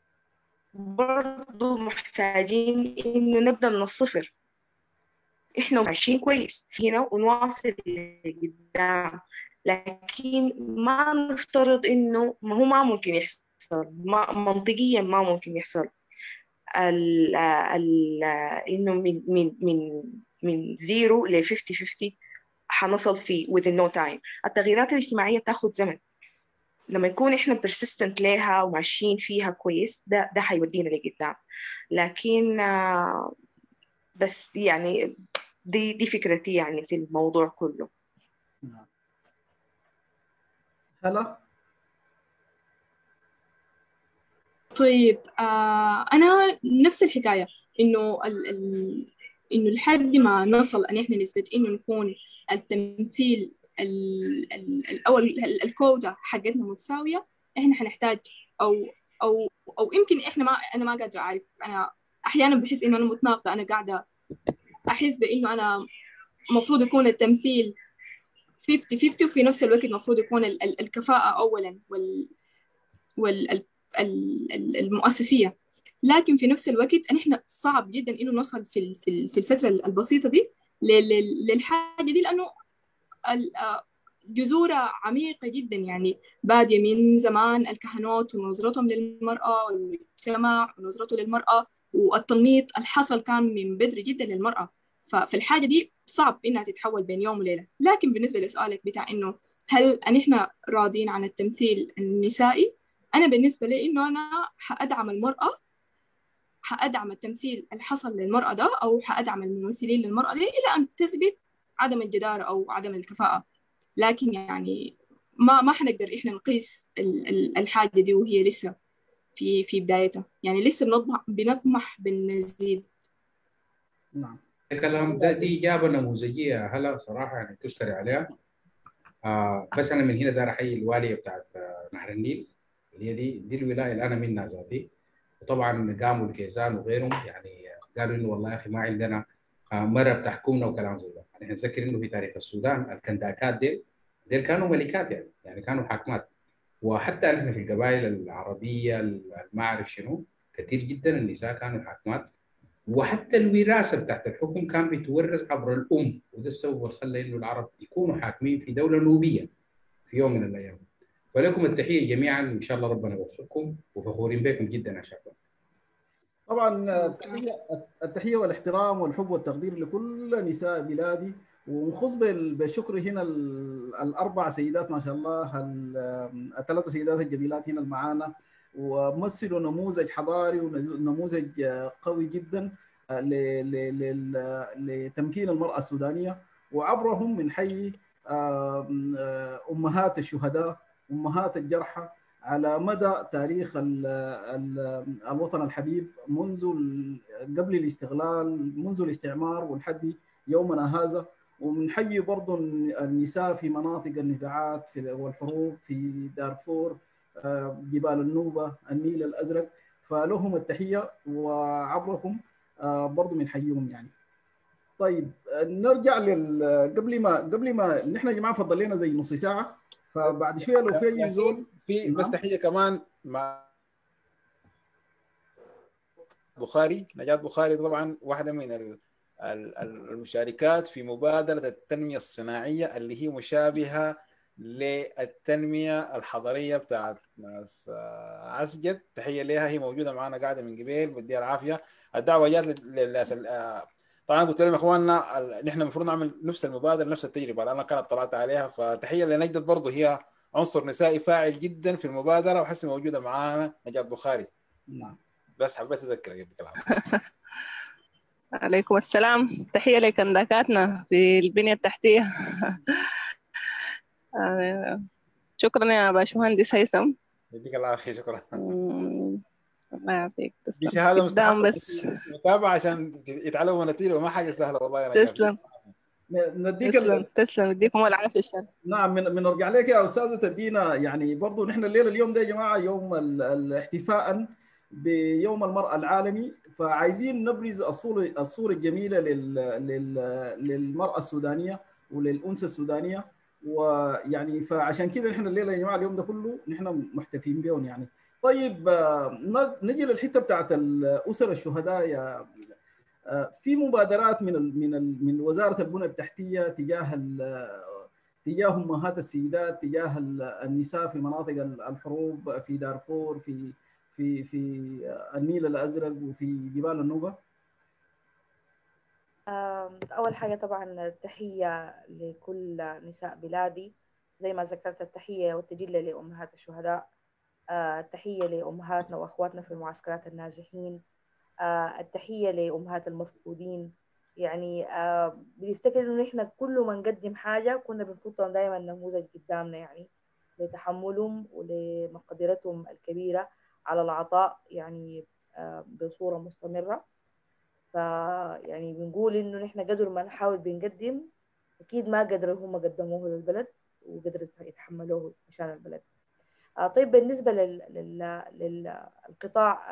برضو محتاجين إنه نبدأ من الصفر إحنا ماشيين كويس هنا ونواصل لقدام لكن ما نفترض إنه ما هو ما ممكن يحصل ما منطقيا ما ممكن يحصل ال ال إنه من من من من زيرو ل 50 50 حنصل في within no time التغييرات الاجتماعية تاخد زمن لما يكون احنا persistent لها وماشيين فيها كويس ده ده حيودينا لقدام لكن آه، بس يعني دي دي فكرتي يعني في الموضوع كله هلا طيب آه أنا نفس الحكاية إنه ال ال إنه لحد ما نصل أن إحنا نثبت إنه نكون التمثيل ال ال ال أو ال- ال- الكوتا حقتنا متساوية إحنا حنحتاج أو او او يمكن احنا ما انا ما قادره اعرف انا احيانا بحس انه انا متناقضه انا قاعده احس بانه انا المفروض يكون التمثيل 50 50 وفي نفس الوقت المفروض يكون ال- ال- الكفاءة أولا وال وال ال- ال- المؤسسية لكن في نفس الوقت نحن صعب جدا إنه نصل في ال- في ال- في الفترة البسيطة دي ل- ل- للحاجة دي لأنه ال- آه، جذورها عميقة جدا يعني بادية من زمان الكهنوت ونظرتهم للمرأة والمجتمع ونظرته للمرأة والتنميط اللي حصل كان من بدري جدا للمرأة ففي الحاجة دي صعب إنها تتحول بين يوم وليلة لكن بالنسبة لسؤالك بتاع إنه هل نحن راضين عن التمثيل النسائي أنا بالنسبة لي إنه أنا حأدعم المرأة حأدعم التمثيل اللي حصل للمرأة ده أو حأدعم الممثلين للمرأة دي إلى أن تثبت عدم الجدارة أو عدم الكفاءة لكن يعني ما ما حنقدر إحنا نقيس ال- ال- الحاجة دي وهي لسه في في بدايتها يعني لسه بنطمح بنطمح بالنزيد نعم الكلام ده دي إجابة نموذجية هلا صراحة يعني تشكري عليها آه بس أنا من هنا دار أحيي الوالية بتاعت آه نهر النيل اللي هي دي دي الولاية اللي أنا منها ذاتي وطبعا قاموا الكيزان وغيرهم يعني قالوا إنه والله يا أخي ما عندنا آه مرة بتحكمنا وكلام زي ده يعني نذكر إنه في تاريخ السودان الكنداكات ديل ديل كانوا ملكات يعني يعني كانوا حاكمات وحتى احنا في القبائل العربية ما أعرف شنو كثير جدا النساء كانوا حاكمات وحتى الوراثه بتاعت الحكم كان بيتورث عبر الام وده السبب اللي خلى انه العرب يكونوا حاكمين في دوله نوبيه في يوم من الايام ولكم التحيه جميعا ان شاء الله ربنا يوفقكم وفخورين بكم جدا يا شباب طبعا التحيه التحيه والاحترام والحب والتقدير لكل نساء بلادي ونخص بال- بالشكر هنا ال- الاربع سيدات ما شاء الله ال- الثلاث سيدات الجميلات هنا معانا ومثلوا نموذج حضاري ونموذج قوي جدا ل- ل- لل- لتمكين المراه السودانيه وعبرهم من حي آم، آه، امهات الشهداء امهات الجرحى على مدى تاريخ ال ال الوطن الحبيب منذ ال- قبل الاستغلال منذ الاستعمار ولحد يومنا هذا ومنحيي برضو النساء في مناطق النزاعات في والحروب في دارفور آه، جبال النوبة النيل الأزرق فلهم التحية وعبركم آه، برضو بنحييهم يعني طيب آه، نرجع لل قبل ما قبل ما نحن يا جماعه فضل لنا زي نص ساعه فبعد شويه لو في أي زول ياسين في بس نعم. تحيه كمان مع بخاري نجاة بخاري طبعا واحده من ال- ال- ال- المشاركات في مبادره التنميه الصناعيه اللي هي مشابهه للتنميه الحضريه بتاعت ناس آه، عسجد تحيه لها هي موجوده معنا قاعده من قبل بديها العافيه الدعوه جات للناس طبعا قلت لهم يا اخواننا ال- نحن المفروض نعمل نفس المبادره نفس التجربه لان كانت طلعت عليها فتحيه لنجدة برضه هي عنصر نسائي فاعل جدا في المبادره وحسي موجوده معانا نجاة بخاري نعم بس حبيت اذكرك يديك العافيه عليكم السلام تحية لكنداكاتنا في البنية التحتية آه، شكرا يا باشمهندس هيثم يديك العافيه شكرا مم، الله يعافيك دي تسلم شهاده قدام مستحقه بس متابعه عشان يتعلموا نتيجه وما حاجه سهله والله يا نجاة تسلم نديك تسلم ال... تسلم يديكم العافية الشر نعم من بنرجع لك يا استاذه تدينا يعني برضو نحن الليله اليوم ده يا جماعه يوم ال- الاحتفاء بيوم المراه العالمي فعايزين نبرز الصوره الصوره الجميله لل... لل... للمراه السودانيه وللانثى السودانيه ويعني فعشان كده نحن الليله يا جماعه اليوم ده كله نحن محتفين بهم يعني طيب آه، ن- نجي للحته بتاعت الاسر الشهداء يا آه، في مبادرات من ال من ال من وزاره البنى التحتيه تجاه ال- تجاه امهات السيدات تجاه ال- النساء في مناطق ال- الحروب في دارفور في في في النيل الازرق وفي جبال النوبه آم، أول حاجة طبعا تحية لكل نساء بلادي زي ما ذكرت التحية والتجلة لأمهات الشهداء آه، التحية لأمهاتنا وأخواتنا في المعسكرات النازحين آه، التحية لأمهات المفقودين يعني آه، بنفتكر إنه إحنا كل ما نقدم حاجة كنا بنحطهم دائما نموذج قدامنا يعني لتحملهم ولمقدرتهم الكبيرة على العطاء يعني آه، بصورة مستمرة فيعني بنقول إنه نحن قدر ما نحاول بنقدم أكيد ما قدر هم قدموه للبلد وقدروا يتحملوه عشان البلد آه، طيب بالنسبة لل... لل... للقطاع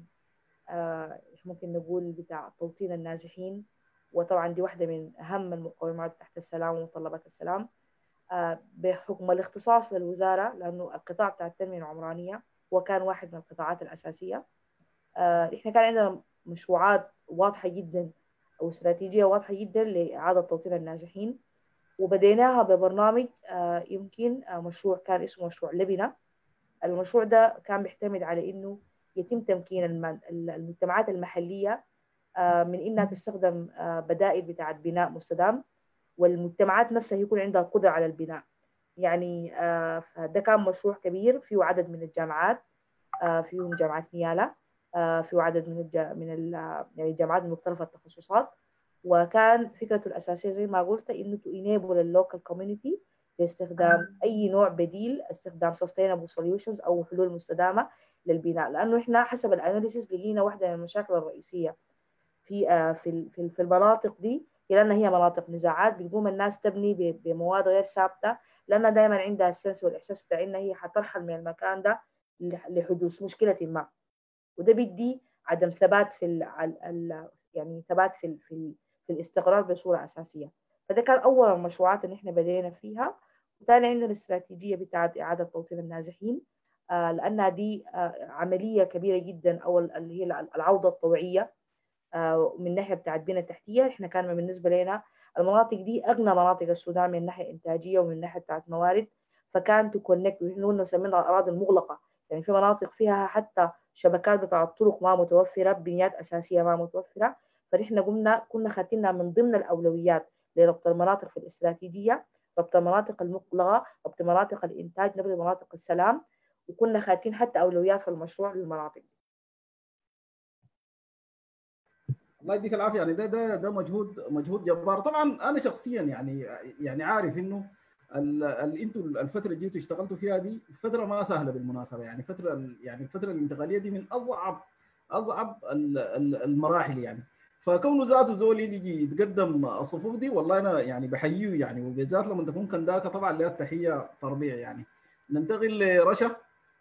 ممكن نقول بتاع توطين النازحين وطبعا دي واحدة من أهم المقومات تحت السلام ومتطلبات السلام بحكم الاختصاص للوزارة لأنه القطاع بتاع التنمية العمرانية هو كان واحد من القطاعات الأساسية إحنا كان عندنا مشروعات واضحة جدا أو استراتيجية واضحة جدا لإعادة توطين النازحين وبديناها ببرنامج يمكن مشروع كان اسمه مشروع لبنة المشروع ده كان بيعتمد على إنه يتم تمكين المجتمعات المحلية من إنها تستخدم بدائل بتاعت بناء مستدام والمجتمعات نفسها يكون عندها قدرة على البناء يعني ده كان مشروع كبير فيه عدد من الجامعات فيهم جامعة نيالا فيه عدد من الج... من ال... يعني الجامعات من مختلف التخصصات وكان فكرته الأساسية زي ما قلت إنه to enable اللوكال كوميونيتي لاستخدام أي نوع بديل استخدام sustainable solutions أو حلول مستدامة للبناء لأنه إحنا حسب الأناليسيس لقينا واحدة من المشاكل الرئيسية في في في في المناطق دي لأن هي مناطق نزاعات بتقوم الناس تبني بمواد غير ثابتة لأن دائما عندها السنس والإحساس بتاع إن هي حترحل من المكان ده لحدوث مشكلة ما وده بيدي عدم ثبات في ال ال يعني ثبات في ال في, ال في الاستقرار بصورة أساسية فده كان أول المشروعات اللي إحنا بدينا فيها وثاني عندنا الاستراتيجية بتاعت إعادة توطين النازحين آه لأنها دي آه عملية كبيرة جدا أو اللي هي العودة الطوعية آه من ناحية بتاعت بنى التحتية إحنا كان بالنسبة لنا المناطق دي أغنى مناطق السودان من ناحية إنتاجية ومن ناحية بتاعت موارد فكان تكونكت ونحن نسميها الأراضي المغلقة يعني في مناطق فيها حتى شبكات بتاع الطرق ما متوفرة بنيات أساسية ما متوفرة فنحن قمنا كنا خاتينها من ضمن الأولويات لربط المناطق في الاستراتيجية ربط المناطق المقلقة ربط مناطق الإنتاج نبذ مناطق السلام وكنا خاتين حتى أولويات في المشروع للمناطق دي. الله يديك العافيه يعني ده ده ده مجهود مجهود جبار طبعا انا شخصيا يعني يعني عارف انه انتوا الفتره اللي جيتوا اشتغلتوا فيها دي فتره ما سهله بالمناسبه يعني فتره يعني الفتره الانتقاليه دي من اصعب اصعب المراحل يعني فكونه ذاته زول يجي يتقدم الصفوف دي والله انا يعني بحييه يعني وبالذات لما تكون كنداكه طبعا لها التحيه تربيع يعني ننتقل لرشا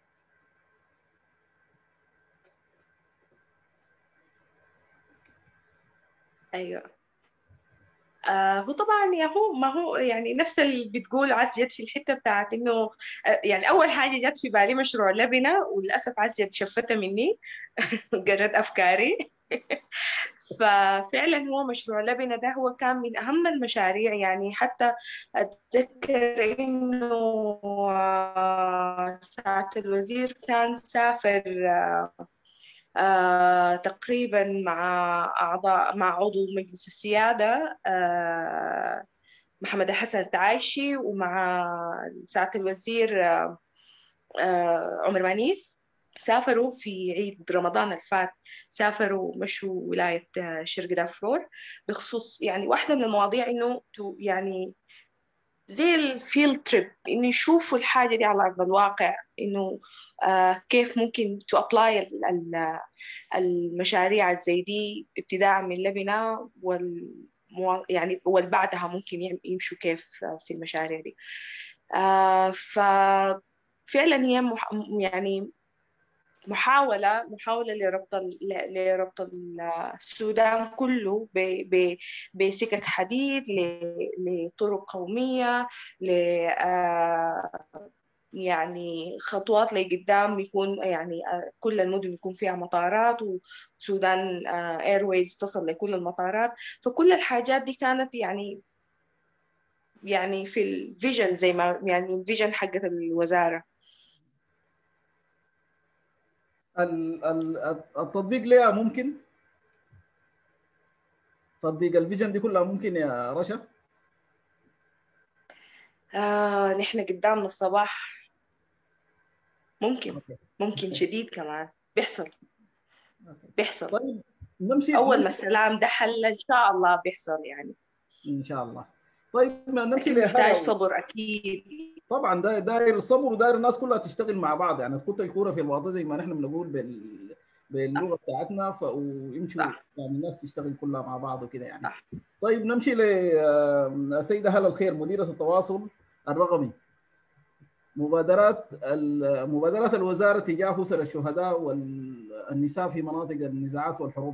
ايوه آه هو طبعا يا هو ما هو يعني نفس اللي بتقول عز جت في الحته بتاعت انه آه يعني اول حاجه جت في بالي مشروع لبنه وللاسف عز جت شفتها مني قررت افكاري ففعلا هو مشروع لبنه ده هو كان من اهم المشاريع يعني حتى اتذكر انه ساعه الوزير كان سافر آه آه، تقريبا مع أعضاء مع عضو مجلس السيادة آه، محمد الحسن التعايشي ومع سعادة الوزير آه، عمر مانيس سافروا في عيد رمضان الفات سافروا مشوا ولاية شرق دارفور بخصوص يعني واحدة من المواضيع إنه يعني زي الفيلد تريب إنه يشوفوا الحاجة دي على أرض الواقع إنه آه كيف ممكن تو ابلاي المشاريع زي دي ابتداء من لبنة وال يعني والبعدها ممكن يمشوا كيف في المشاريع دي آه ففعلا هي مح... يعني محاولة محاولة لربط لربط السودان كله ب... ب... بسكك حديد ل... لطرق قومية ل يعني خطوات لقدام يكون يعني كل المدن يكون فيها مطارات وسودان ايرويز تصل لكل المطارات فكل الحاجات دي كانت يعني يعني في الفيجن زي ما يعني الفيجن حقت الوزارة التطبيق ليها ممكن تطبيق الفيجن دي كلها ممكن يا رشا آه نحن قدامنا الصباح ممكن ممكن شديد كمان بيحصل بيحصل طيب نمشي اول نمشي. ما السلام ده حل ان شاء الله بيحصل يعني ان شاء الله طيب نمشي لكن محتاج لهذا صبر اكيد طبعا دا داير الصبر وداير الناس كلها تشتغل مع بعض يعني تخط الكوره في الواطه زي ما نحن بنقول بال باللغه بتاعتنا ف... ويمشوا صح. يعني الناس تشتغل كلها مع بعض وكده يعني صح. طيب نمشي للسيده هلا الخير مديره التواصل الرقمي مبادرات مبادرات الوزاره تجاه اسر الشهداء والنساء في مناطق النزاعات والحروب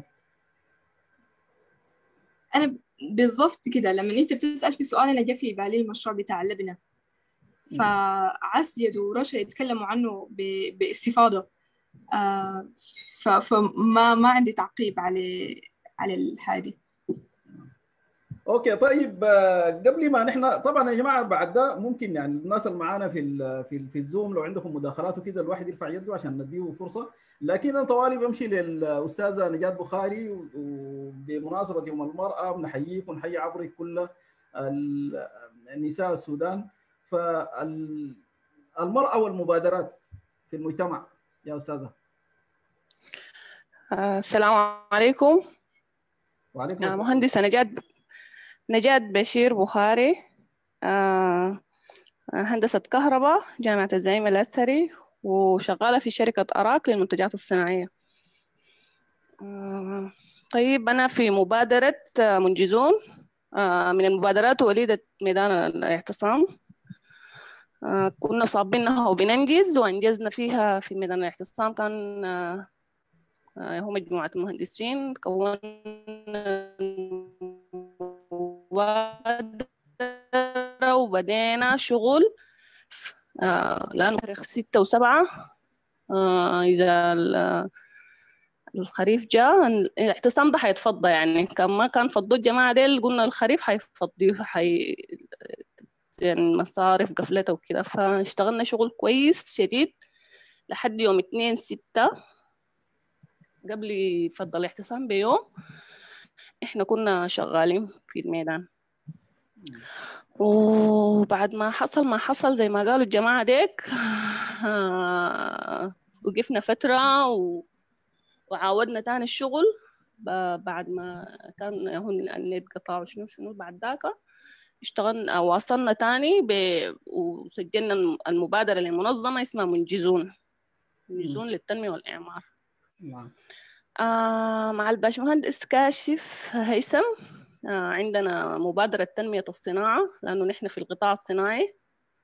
انا بالضبط كده لما انت بتسال في السؤال انا جا في بالي المشروع بتاع اللبنه فعسيد ورشا يتكلموا عنه ب... باستفاضه آه ف... فما ما عندي تعقيب على على الحادي اوكي طيب قبل ما نحن طبعا يا جماعه بعد ده ممكن يعني الناس اللي معانا في ال في ال في الزوم لو عندكم مداخلات وكده الواحد يرفع يده عشان نديه فرصه لكن انا طوالي بمشي للاستاذه نجاة بخاري وبمناسبه يوم المراه بنحييك ونحيي عبرك كل النساء السودان فالمراه والمبادرات في المجتمع يا استاذه السلام عليكم وعليكم السلام مهندسة نجاة نجاة بشير بخاري آه هندسة كهرباء جامعة الزعيم الأزهري وشغالة في شركة أراك للمنتجات الصناعية آه طيب أنا في مبادرة منجزون آه من المبادرات وليدة ميدان الاعتصام آه كنا صابينها وبننجز وأنجزنا فيها في ميدان الاعتصام كان آه هو مجموعة مهندسين كونا مبادرة وبدينا شغل آه لأنه تاريخ ستة وسبعة آه إذا الخريف جاء الاعتصام ده حيتفضى يعني كان ما كان فضوا الجماعة ديل قلنا الخريف حيفضيه حي يعني المصارف قفلتها وكده فاشتغلنا شغل كويس شديد لحد يوم اتنين ستة قبل فضل الاعتصام بيوم احنا كنا شغالين في الميدان وبعد ما حصل ما حصل زي ما قالوا الجماعة ديك وقفنا فترة و... وعاودنا تاني الشغل بعد ما كان هون النت قطع وشنو شنو بعد ذاك اشتغلنا واصلنا تاني ب... وسجلنا المبادرة لمنظمة اسمها منجزون منجزون للتنمية والإعمار نعم آه مع الباشمهندس كاشف هيثم آه عندنا مبادرة تنمية الصناعة لأنه نحن في القطاع الصناعي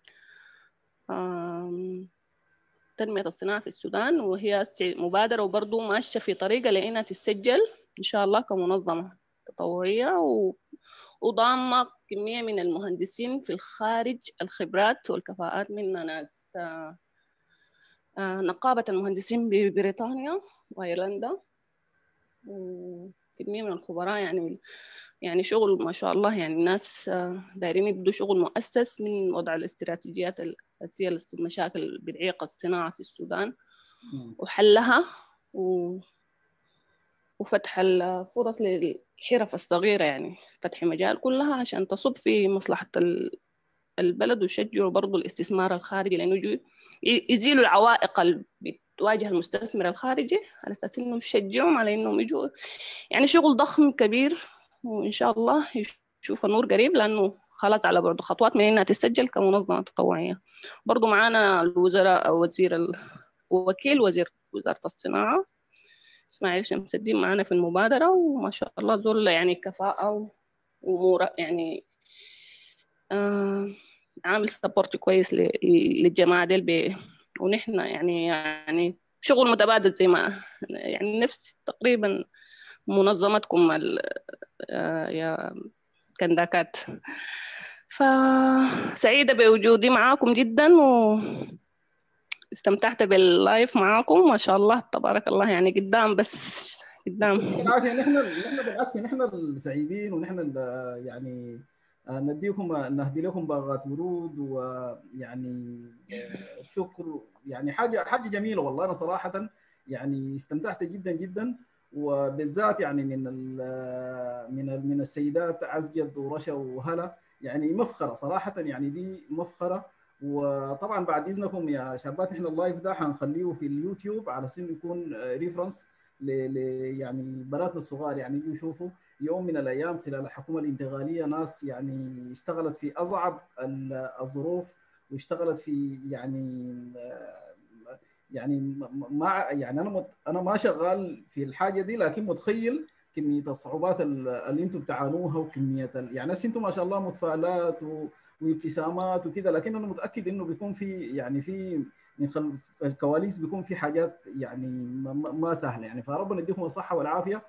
آه تنمية الصناعة في السودان وهي مبادرة وبرضو ماشية في طريقة لأنها تسجل إن شاء الله كمنظمة تطوعية و... وضامة كمية من المهندسين في الخارج الخبرات والكفاءات من ناس آه آه نقابة المهندسين ببريطانيا وأيرلندا وكمية من الخبراء يعني يعني شغل ما شاء الله يعني الناس دايرين يبدوا شغل مؤسس من وضع الاستراتيجيات الأساسية للمشاكل بتعيق الصناعة في السودان وحلها و... وفتح الفرص للحرف الصغيرة يعني فتح مجال كلها عشان تصب في مصلحة البلد ويشجعوا برضو الاستثمار الخارجي لأنه يجوا يزيلوا العوائق اللي بتواجه المستثمر الخارجي على أساس إنه يشجعهم على إنهم يجوا يعني شغل ضخم كبير وإن شاء الله يشوف النور قريب لأنه خلاص على بعد خطوات من إنها تسجل كمنظمة تطوعية برضو معانا الوزراء وزير ال... وكيل وزير وزارة الصناعة إسماعيل شمس الدين معانا في المبادرة وما شاء الله زول يعني كفاءة وأمور يعني آه عامل سبورت كويس للجماعة ديل ب... ونحن يعني يعني شغل متبادل زي ما يعني نفس تقريبا منظمتكم ال... يا كنداكات فسعيدة بوجودي معاكم جدا و استمتعت باللايف معاكم ما شاء الله تبارك الله يعني قدام بس قدام بالعافية نحن نحن بالعكس نحن السعيدين ونحن يعني نديكم نهدي لكم باغات ورود ويعني شكر يعني حاجه حاجه جميله والله انا صراحه يعني استمتعت جدا جدا وبالذات يعني من من من السيدات عزجد ورشا وهلا يعني مفخره صراحه يعني دي مفخره وطبعا بعد اذنكم يا شباب احنا اللايف ده حنخليه في اليوتيوب على اساس يكون ريفرنس ل يعني بناتنا الصغار يعني يجوا يشوفوا يوم من الايام خلال الحكومه الانتقاليه ناس يعني اشتغلت في اصعب الظروف واشتغلت في يعني يعني ما يعني انا انا ما شغال في الحاجه دي لكن متخيل كميه الصعوبات اللي انتم بتعانوها وكميه ال... يعني هسه انتم ما شاء الله متفائلات و... وابتسامات وكده لكن انا متاكد انه بيكون في يعني في من خلف الكواليس بيكون في حاجات يعني ما, ما سهله يعني فربنا يديكم الصحه والعافيه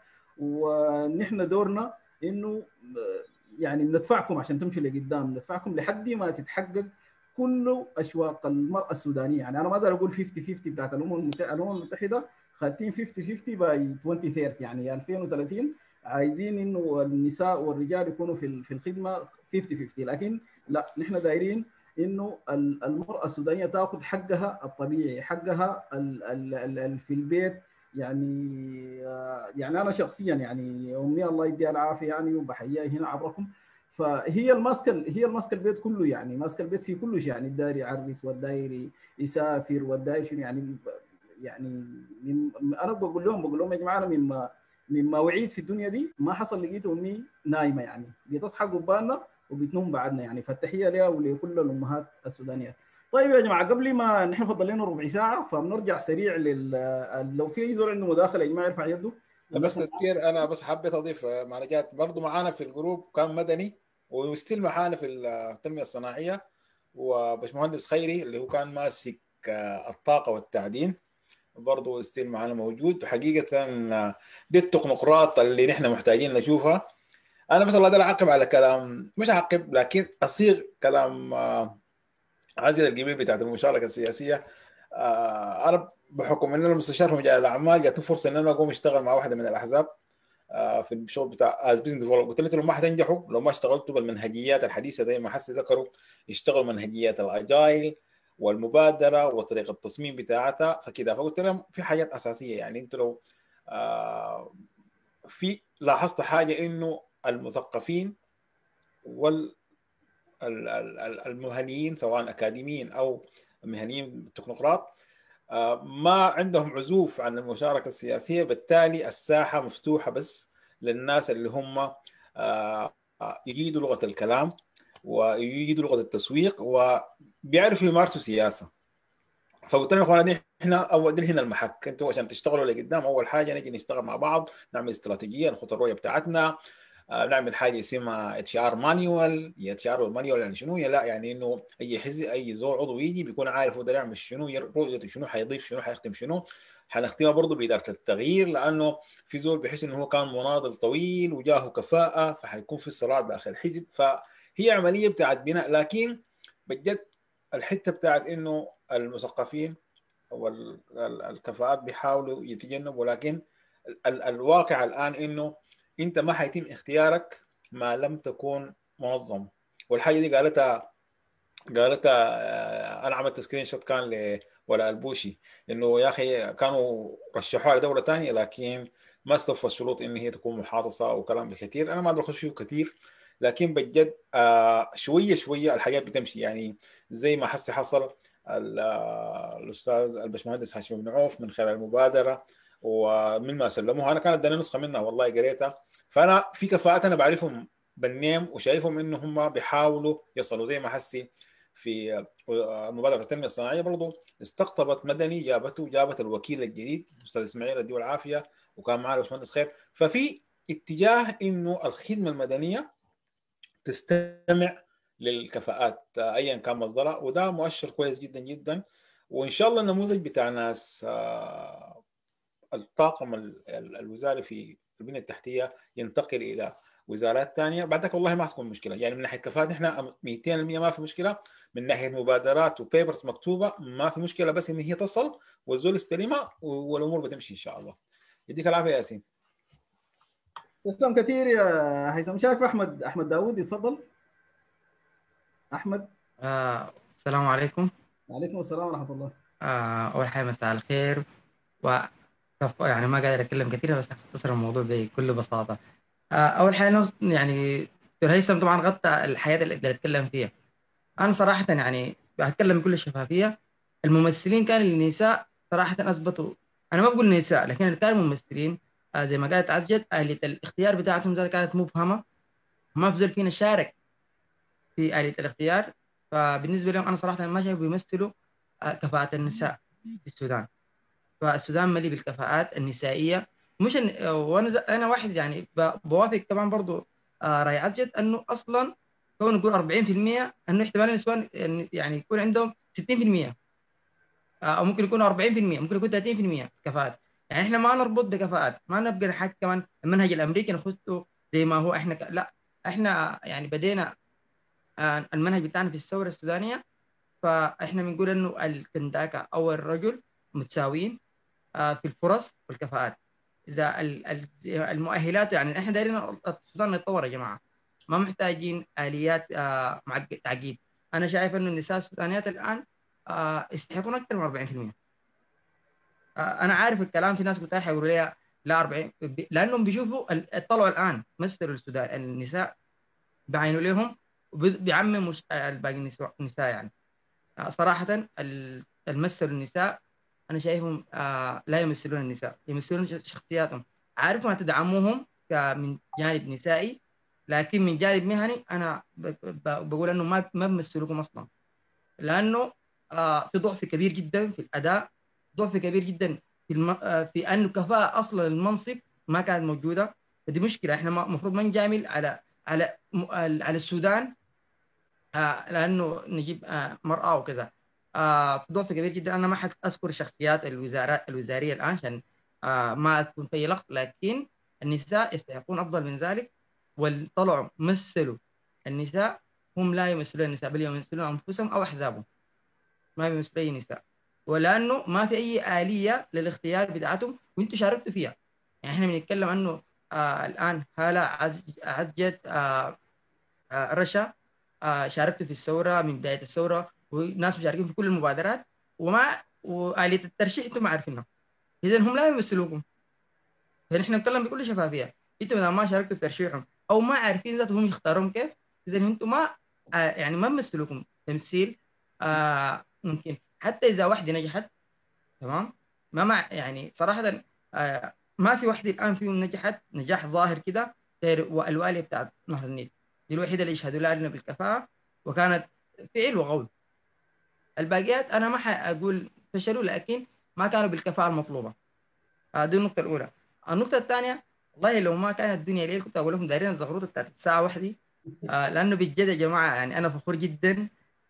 ونحن دورنا انه يعني بندفعكم عشان تمشوا لقدام ندفعكم لحد ما تتحقق كل اشواق المراه السودانيه يعني انا ما اقدر اقول 50 50 بتاعت الامم المتحده الامم المتحده خاتين 50 50 باي 2030 يعني 2030 عايزين انه النساء والرجال يكونوا في في الخدمه 50 50 لكن لا نحن دايرين انه المراه السودانيه تاخذ حقها الطبيعي حقها ال ال ال في البيت يعني يعني انا شخصيا يعني امي الله يديها العافيه يعني وبحييها هنا عبركم فهي الماسكه هي الماسكه البيت كله يعني ماسكه البيت في كل شيء يعني الداير يعرس والداير يسافر والداير شنو يعني يعني انا بقول لهم بقول لهم يا جماعه انا مما مما وعيت في الدنيا دي ما حصل لقيت امي نايمه يعني بتصحى قبالنا وبتنوم بعدنا يعني فالتحيه لها ولكل الامهات السودانيات طيب يا جماعه قبل ما نحن فضل لنا ربع ساعه فبنرجع سريع لل لو في اي زول عنده مداخله يا جماعه يرفع يده بس تذكير انا بس حبيت اضيف معلومات برضه معانا في الجروب كان مدني وستيل معانا في التنميه الصناعيه وباشمهندس خيري اللي هو كان ماسك الطاقه والتعدين برضه ستيل معانا موجود وحقيقه دي التكنوقراط اللي نحن محتاجين نشوفها انا بس الله اعقب على كلام مش اعقب لكن اصيغ كلام عزيز القبيل بتاعت المشاركه السياسيه انا بحكم ان انا مستشار في مجال الاعمال جاتني فرصه ان انا اقوم اشتغل مع واحده من الاحزاب في الشغل بتاع از بزنس قلت لهم لو ما حتنجحوا لو ما اشتغلتوا بالمنهجيات الحديثه زي ما حسي ذكروا اشتغلوا منهجيات الاجايل والمبادره وطريقه التصميم بتاعتها فكده فقلت لهم في حاجات اساسيه يعني انتوا لو آه في لاحظت حاجه انه المثقفين وال المهنيين سواء اكاديميين او مهنيين التكنوقراط ما عندهم عزوف عن المشاركه السياسيه بالتالي الساحه مفتوحه بس للناس اللي هم يجيدوا لغه الكلام ويجيدوا لغه التسويق وبيعرفوا يمارسوا سياسه فقلت لهم اخوانا احنا اول دي هنا المحك انتوا عشان تشتغلوا لقدام اول حاجه نجي نشتغل مع بعض نعمل استراتيجيه نخط الرؤيه بتاعتنا نعمل حاجه اسمها اتش ار مانيوال يا اتش ار مانيوال يعني شنو لا يعني انه اي حزب اي زول عضو يجي بيكون عارف هو يعمل شنو رؤيته شنو حيضيف شنو حيختم شنو حنختمها برضه باداره التغيير لانه في زول بيحس انه هو كان مناضل طويل وجاهه كفاءه فحيكون في صراع داخل الحزب فهي عمليه بتاعت بناء لكن بجد الحته بتاعت انه المثقفين والكفاءات بيحاولوا يتجنبوا لكن الواقع الان انه انت ما حيتم اختيارك ما لم تكون منظم والحاجه دي قالتها قالتها انا عملت سكرين شوت كان ل ولا البوشي انه يا اخي كانوا رشحوها لدوله ثانيه لكن ما استوفى الشروط ان هي تكون محاصصه وكلام كثير انا ما ادري فيه كثير لكن بجد آه شويه شويه الحاجات بتمشي يعني زي ما حسي حصل الاستاذ البشمهندس هاشم بن عوف من خلال المبادره ومن ما سلموها انا كانت اداني نسخه منها والله قريتها فانا في كفاءات انا بعرفهم بالنيم وشايفهم انه هم بيحاولوا يصلوا زي ما حسي في مبادره التنميه الصناعيه برضه استقطبت مدني جابته جابت الوكيل الجديد الاستاذ اسماعيل اديه العافيه وكان معنا الباشمهندس خير ففي اتجاه انه الخدمه المدنيه تستمع للكفاءات ايا كان مصدرها وده مؤشر كويس جدا جدا وان شاء الله النموذج بتاع ناس الطاقم الوزاري في البنيه التحتيه ينتقل الى وزارات ثانيه بعدك والله ما حتكون مشكله يعني من ناحيه كفاءات احنا 200% ما في مشكله من ناحيه مبادرات وبيبرز مكتوبه ما في مشكله بس ان هي تصل والزول يستلمها والامور بتمشي ان شاء الله يديك العافيه يا ياسين تسلم كثير يا هيثم شايف احمد احمد داوود يتفضل احمد آه السلام عليكم وعليكم السلام ورحمه الله آه اول حاجه مساء الخير و يعني ما قادر اتكلم كثير بس اختصر الموضوع بكل بساطه آه اول حاجه يعني دكتور هيثم طبعا غطى الحياه اللي اقدر اتكلم فيها انا صراحه يعني بتكلم بكل شفافيه الممثلين كانوا النساء صراحه اثبتوا انا ما بقول نساء لكن اللي كانوا ممثلين آه زي ما قالت عزجت آلية الاختيار بتاعتهم ذات كانت مبهمه ما في فينا شارك في آلية الاختيار فبالنسبه لهم انا صراحه ما شايف بيمثلوا كفاءة النساء في السودان فالسودان ملي بالكفاءات النسائيه مش إن- وانا ز- انا واحد يعني ب- بوافق كمان برضو آه، راي عزجت انه اصلا كون نقول 40% انه احتمال النسوان إن- يعني يكون عندهم 60% آه، او ممكن يكون 40% ممكن يكون 30% كفاءات يعني احنا ما نربط بكفاءات ما نبقى نحكي كمان المنهج الامريكي نخطه زي ما هو احنا ك... لا احنا يعني بدينا آه، المنهج بتاعنا في الثوره السودانيه فاحنا بنقول انه الكنداكا او الرجل متساويين آه، في الفرص والكفاءات اذا ال- ال- المؤهلات يعني احنا دايرين السودان يتطور يا جماعه ما محتاجين اليات آه، معق- تعقيد انا شايف انه النساء السودانيات الان آه، يستحقون اكثر من 40% آه، انا عارف الكلام في ناس كنت يقولوا لي لا 40 ب- لانهم بيشوفوا ال- اطلعوا الان مثلوا السودان النساء بعينوا لهم وبيعمموا ش- الباقي النساء النساء يعني آه، صراحه ال- المثلوا النساء انا شايفهم آه، لا يمثلون النساء يمثلون ش- شخصياتهم عارف ما تدعموهم ك- من جانب نسائي لكن من جانب مهني انا ب- ب- بقول انه ما ما بيمثلوكم اصلا لانه آه، في ضعف كبير جدا في الاداء ضعف كبير جدا في الم... آه، في انه كفاءه اصلا المنصب ما كانت موجوده فدي مشكله احنا المفروض ما نجامل على على م- على السودان آه، لانه نجيب آه، مراه وكذا آه، في ضعف كبير جدا انا ما حاذكر شخصيات الوزارات الوزاريه الان عشان آه، ما اكون في لقط لكن النساء يستحقون افضل من ذلك والطلعوا مثلوا النساء هم لا يمثلون النساء بل يمثلون انفسهم او احزابهم ما يمثلوا اي نساء ولانه ما في اي اليه للاختيار بتاعتهم وانتم شاركتوا فيها يعني احنا بنتكلم عنه آه الان هاله عزج عزجت آه آه رشا آه شاركتوا في الثوره من بدايه الثوره وناس مشاركين في كل المبادرات وما واليه الترشيح انتم ما عارفينها اذا هم لا يمثلوكم فنحن نتكلم بكل شفافيه انتم اذا ما شاركتوا في ترشيحهم او ما عارفين ذاتهم هم يختاروهم كيف اذا انتم ما آه يعني ما بيمثلوكم تمثيل آه ممكن حتى اذا واحده نجحت تمام ما مع يعني صراحه آه ما في واحده الان فيهم نجحت نجاح ظاهر كده غير الواليه بتاعت نهر النيل دي الوحيده اللي يشهدوا لها لنا بالكفاءه وكانت فعل وقول الباقيات انا ما حاقول فشلوا لكن ما كانوا بالكفاءه المطلوبه آه دي النقطه الاولى النقطه الثانيه والله لو ما كانت الدنيا ليل كنت اقول لكم دايرين الزغروطه بتاعت الساعه واحدة آه لانه بجد يا جماعه يعني انا فخور جدا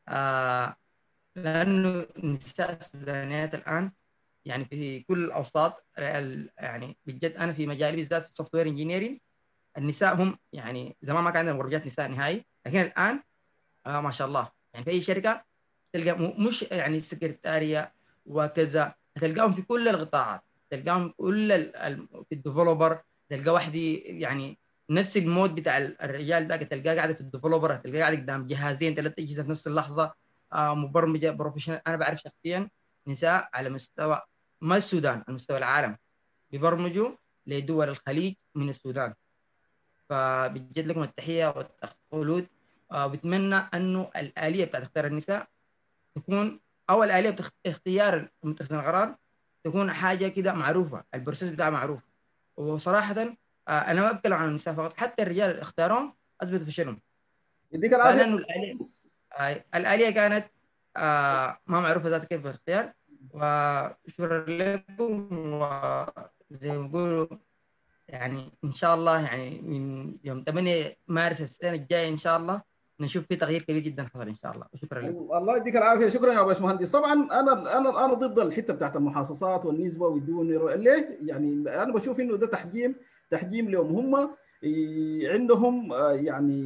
آه لانه النساء السودانيات الان يعني في كل الاوساط ال- يعني بجد انا في مجالي بالذات في السوفت وير انجينيرنج النساء هم يعني زمان ما كان عندنا مدرجات نساء نهائي لكن الان آه ما شاء الله يعني في اي شركه تلقى م- مش يعني سكرتاريه وكذا تلقاهم في كل القطاعات تلقاهم كل ال- ال- في الديفلوبر تلقى واحد يعني نفس المود بتاع ال- الرجال ده تلقاه قاعده في الديفلوبر تلقاه قاعد قدام جهازين ثلاث اجهزه في نفس اللحظه آه مبرمجه بروفيشنال انا بعرف شخصيا نساء على مستوى ما السودان على مستوى العالم بيبرمجوا لدول الخليج من السودان فبجد لكم التحيه والخلود آه بتمنى انه الاليه بتاعت اختيار النساء تكون او الاليه بتاعت اختيار متخذين القرار تكون حاجه كده معروفه البروسيس بتاعها معروف وصراحه آه انا ما بتكلم عن النساء فقط حتى الرجال اللي اختاروهم اثبتوا فشلهم يديك العافيه لانه الاليه آه الاليه كانت آه ما معروفه ذات كيف بالاختيار وشكرا لكم وزي ما بيقولوا يعني ان شاء الله يعني من يوم 8 مارس السنه الجايه ان شاء الله نشوف في تغيير كبير جدا حصل ان شاء الله وشكرا لكم الله يديك العافيه شكرا يا باشمهندس طبعا انا انا انا ضد الحته بتاعت المحاصصات والنسبه ويدون ليه؟ يعني انا بشوف انه ده تحجيم تحجيم لهم هم عندهم يعني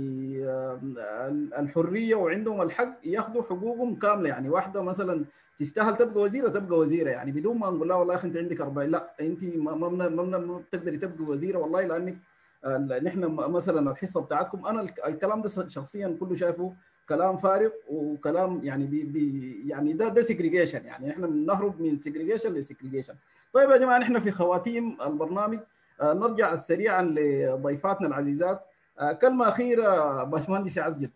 الحريه وعندهم الحق ياخذوا حقوقهم كامله يعني واحده مثلا تستاهل تبقى وزيره تبقى وزيره يعني بدون ما نقول لها والله يا اخي انت عندك 40 لا انت ما ما ما بتقدري تبقى وزيره والله لانك نحن مثلا الحصه بتاعتكم انا الكلام ده شخصيا كله شايفه كلام فارغ وكلام يعني بي بي يعني ده ده سيجريجيشن يعني احنا بنهرب من سيجريجيشن لسيجريجيشن طيب يا جماعه نحن في خواتيم البرنامج نرجع سريعا لضيفاتنا العزيزات كلمه اخيره باشمهندس عزجت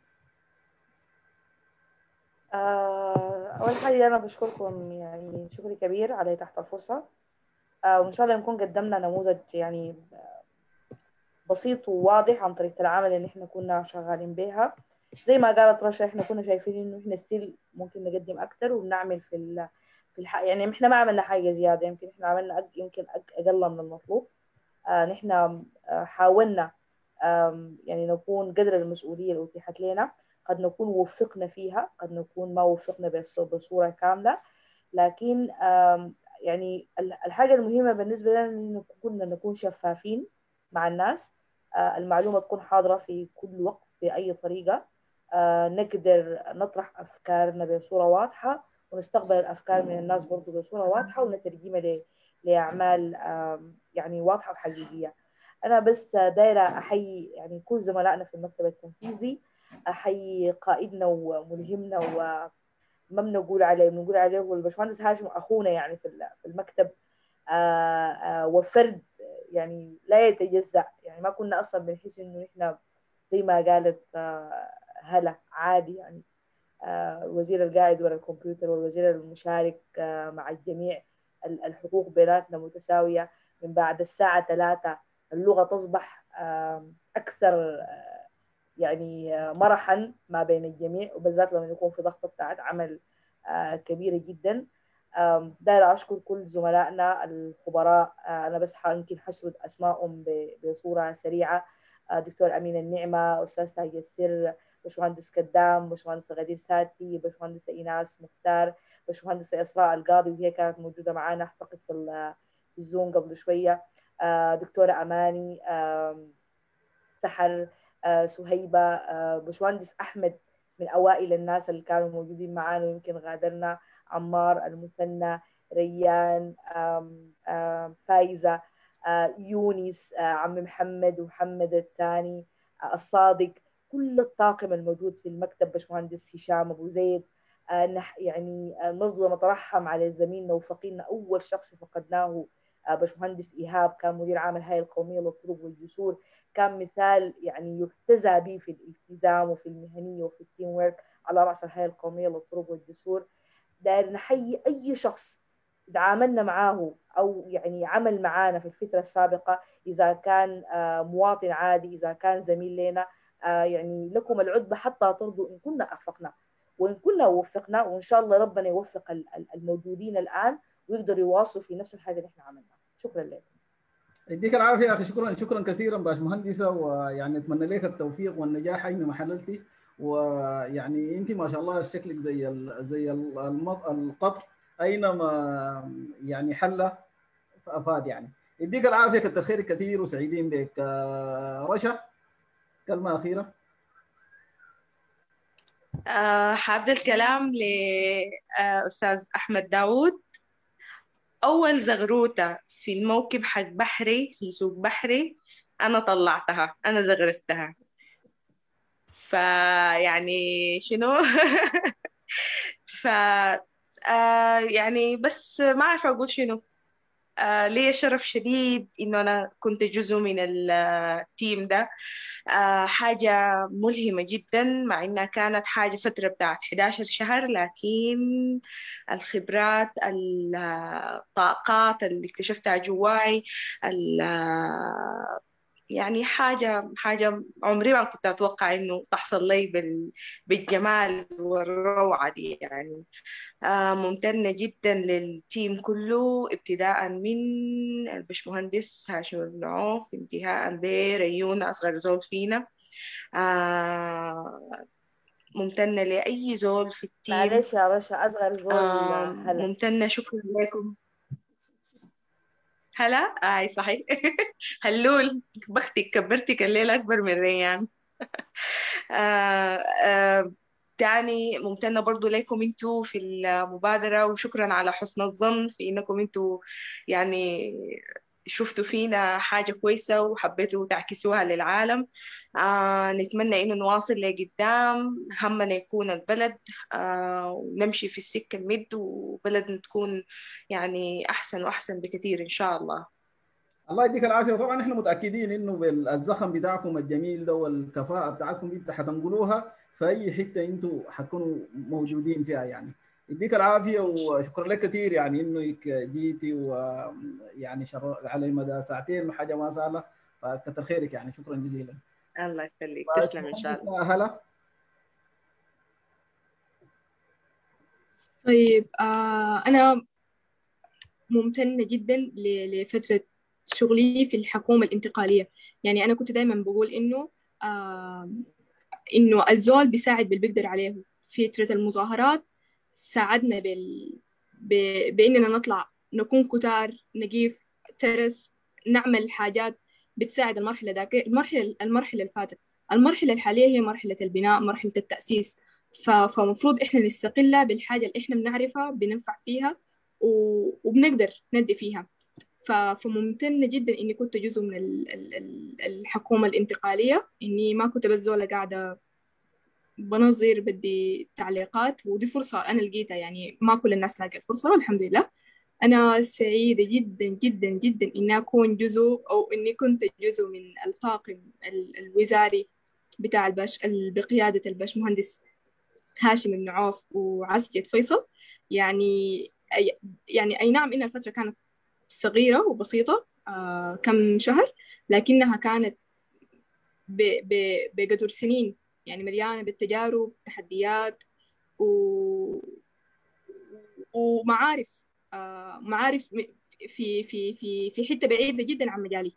اول حاجه انا بشكركم يعني شكر كبير على تحت الفرصه وان شاء الله نكون قدمنا نموذج يعني بسيط وواضح عن طريقه العمل اللي احنا كنا شغالين بيها زي ما قالت رشا احنا كنا شايفين انه احنا ستيل ممكن نقدم اكثر وبنعمل في ال في الح... يعني احنا ما عملنا حاجه زياده يمكن احنا عملنا أج... يمكن أج... اقل من المطلوب نحن حاولنا يعني نكون قدر المسؤولية اللي أتيحت لنا قد نكون وفقنا فيها قد نكون ما وفقنا بصورة كاملة لكن يعني الحاجة المهمة بالنسبة لنا إنه كنا نكون شفافين مع الناس المعلومة تكون حاضرة في كل وقت بأي طريقة نقدر نطرح أفكارنا بصورة واضحة ونستقبل الأفكار من الناس برضو بصورة واضحة ونترجمها لأعمال يعني واضحة وحقيقية أنا بس دايرة أحيي يعني كل زملائنا في المكتب التنفيذي أحيي قائدنا وملهمنا وما بنقول عليه بنقول عليه هو الباشمهندس هاشم أخونا يعني في المكتب آآ آآ وفرد يعني لا يتجزأ يعني ما كنا أصلا بنحس إنه إحنا زي ما قالت هلا عادي يعني الوزير القاعد ورا الكمبيوتر والوزير المشارك مع الجميع الحقوق بيناتنا متساوية من بعد الساعة ثلاثة اللغة تصبح أكثر يعني مرحا ما بين الجميع وبالذات لما يكون في ضغط بتاعت عمل كبيرة جدا دايرة أشكر كل زملائنا الخبراء أنا بس يمكن حسرد أسمائهم بصورة سريعة دكتور أمين النعمة أستاذ تاج السر باشمهندس كدام باشمهندس غدير ساتي باشمهندس إيناس مختار باشمهندس إسراء القاضي وهي كانت موجودة معانا أعتقد في الزوم قبل شوية دكتورة أماني سحر سهيبة باشمهندس أحمد من أوائل الناس اللي كانوا موجودين معانا ويمكن غادرنا عمار المثنى ريان آم آم فايزة يونس عم محمد ومحمد الثاني الصادق كل الطاقم الموجود في المكتب باشمهندس هشام أبو زيد يعني نرجو نترحم على زميلنا وفقينا أول شخص فقدناه باشمهندس إيهاب كان مدير عام الهيئة القومية للطرق والجسور كان مثال يعني يحتذى به في الالتزام وفي المهنية وفي التيم ورك على رأس الهيئة القومية للطرق والجسور داير نحيي أي شخص تعاملنا معاه أو يعني عمل معانا في الفترة السابقة إذا كان مواطن عادي إذا كان زميل لنا يعني لكم العتبة حتى ترضوا إن كنا أخفقنا وإن كنا وفقنا وإن شاء الله ربنا يوفق الموجودين الآن ويقدروا يواصلوا في نفس الحاجة اللي إحنا عملناها شكرا لكم يديك العافيه يا اخي شكرا شكرا كثيرا باش مهندسه ويعني اتمنى لك التوفيق والنجاح اين ما حللتي ويعني انت ما شاء الله شكلك زي ال زي ال القطر اينما يعني حل افاد يعني يديك العافيه كثر خيرك كثير وسعيدين بك رشا كلمه اخيره أه حابة الكلام لأستاذ أحمد داود أول زغروتة في الموكب حق بحري في سوق بحري أنا طلعتها أنا زغرتها فيعني شنو ف آه يعني بس ما أعرف أقول شنو آه لي شرف شديد إنه أنا كنت جزء من التيم ده آه حاجة ملهمة جدا مع إنها كانت حاجة فترة بتاعت 11 شهر لكن الخبرات الطاقات اللي اكتشفتها جواي يعني حاجة حاجة عمري ما كنت أتوقع إنه تحصل لي بال... بالجمال والروعة دي يعني آه ممتنة جدا للتيم كله ابتداء من البشمهندس هاشم بن عوف انتهاء بريون أصغر زول فينا آه ممتنة لأي زول في التيم معلش يا رشا أصغر زول آه هلا ممتنة شكرا لكم هلا اي صحيح هلول بختك كبرتك الليلة أكبر من ريان آه آه تاني ممتنة برضو لكم انتوا في المبادرة وشكرا على حسن الظن في انكم انتوا يعني شفتوا فينا حاجة كويسة وحبيتوا تعكسوها للعالم آه نتمنى إنه نواصل لقدام همنا يكون البلد آه ونمشي في السكة المد وبلدنا تكون يعني أحسن وأحسن بكثير إن شاء الله الله يديك العافيه طبعا احنا متاكدين انه بالزخم بتاعكم الجميل ده والكفاءه بتاعتكم دي حتنقلوها في اي حته انتم حتكونوا موجودين فيها يعني يديك العافيه وشكرا لك كثير يعني انك جيتي ويعني شر على مدى ساعتين حاجه ما سهله فكثر خيرك يعني شكرا جزيلا الله يخليك تسلم ان شاء الله هلا طيب آه أنا ممتنة جدا لفترة شغلي في الحكومة الانتقالية يعني أنا كنت دايما بقول إنه آه إنه الزول بيساعد باللي بيقدر عليه فترة المظاهرات ساعدنا بال... ب... بإننا نطلع نكون كتار نقيف ترس نعمل حاجات بتساعد المرحلة ذاك المرحلة المرحلة اللي فاتت المرحلة الحالية هي مرحلة البناء مرحلة التأسيس ف... فمفروض إحنا نستقلها بالحاجة اللي إحنا بنعرفها بننفع فيها و... وبنقدر ندي فيها ف... فممتنة جدا إني كنت جزء من ال... ال... الحكومة الانتقالية إني ما كنت بس زولة قاعدة بنظر بدي تعليقات ودي فرصة أنا لقيتها يعني ما كل الناس لاقي الفرصة والحمد لله أنا سعيدة جدا جدا جدا إني أكون جزء أو إني كنت جزء من الطاقم الوزاري بتاع الباش بقيادة الباش مهندس هاشم بن عوف وعسكر فيصل يعني أي يعني أي نعم إن الفترة كانت صغيرة وبسيطة آه كم شهر لكنها كانت بقدر سنين يعني مليانة بالتجارب تحديات و... ومعارف آه معارف في في في في حتة بعيدة جدا عن مجالي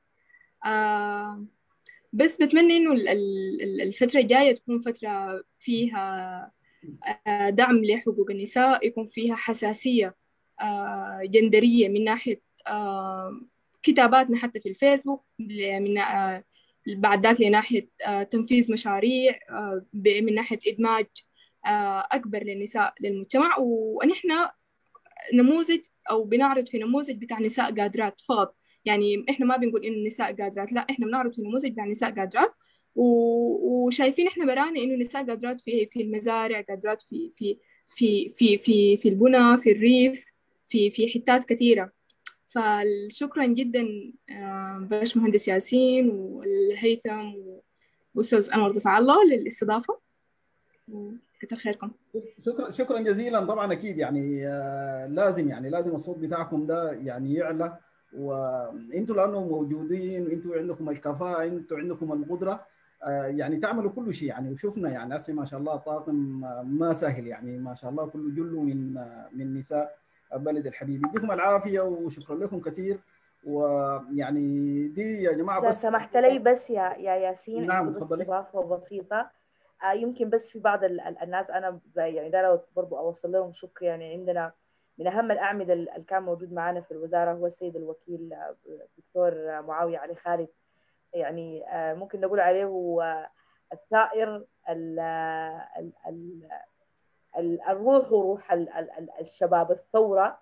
آه بس بتمنى إنه الفترة الجاية تكون فترة فيها آه دعم لحقوق النساء يكون فيها حساسية آه جندرية من ناحية آه كتاباتنا حتى في الفيسبوك من آه بعد ذاك لناحية تنفيذ مشاريع من ناحية إدماج أكبر للنساء للمجتمع ونحن نموذج أو بنعرض في نموذج بتاع نساء قادرات فقط يعني إحنا ما بنقول إن النساء قادرات لا إحنا بنعرض في نموذج بتاع نساء قادرات وشايفين إحنا برانا إنه النساء قادرات في في المزارع قادرات في في في في في في البنى في الريف في في حتات كثيرة فشكرا جدا باش مهندس ياسين والهيثم واستاذ انور دفع الله للاستضافه كتر خيركم شكرا شكرا جزيلا طبعا اكيد يعني لازم يعني لازم الصوت بتاعكم ده يعني يعلى وانتوا لانه موجودين وانتوا عندكم الكفاءه انتوا عندكم القدره يعني تعملوا كل شيء يعني وشفنا يعني هسه ما شاء الله طاقم ما سهل يعني ما شاء الله كله جله من من نساء بلد الحبيب يديكم العافيه وشكرا لكم كثير ويعني دي يا جماعه بس سمحت لي بس يا يا ياسين نعم تفضلي اضافه بسيطه آه يمكن بس في بعض الناس انا يعني دايره برضو اوصل لهم شكر يعني عندنا من اهم الاعمده اللي كان موجود معنا في الوزاره هو السيد الوكيل الدكتور معاويه علي خالد يعني آه ممكن نقول عليه هو الثائر ال ال الروح وروح الشباب الثورة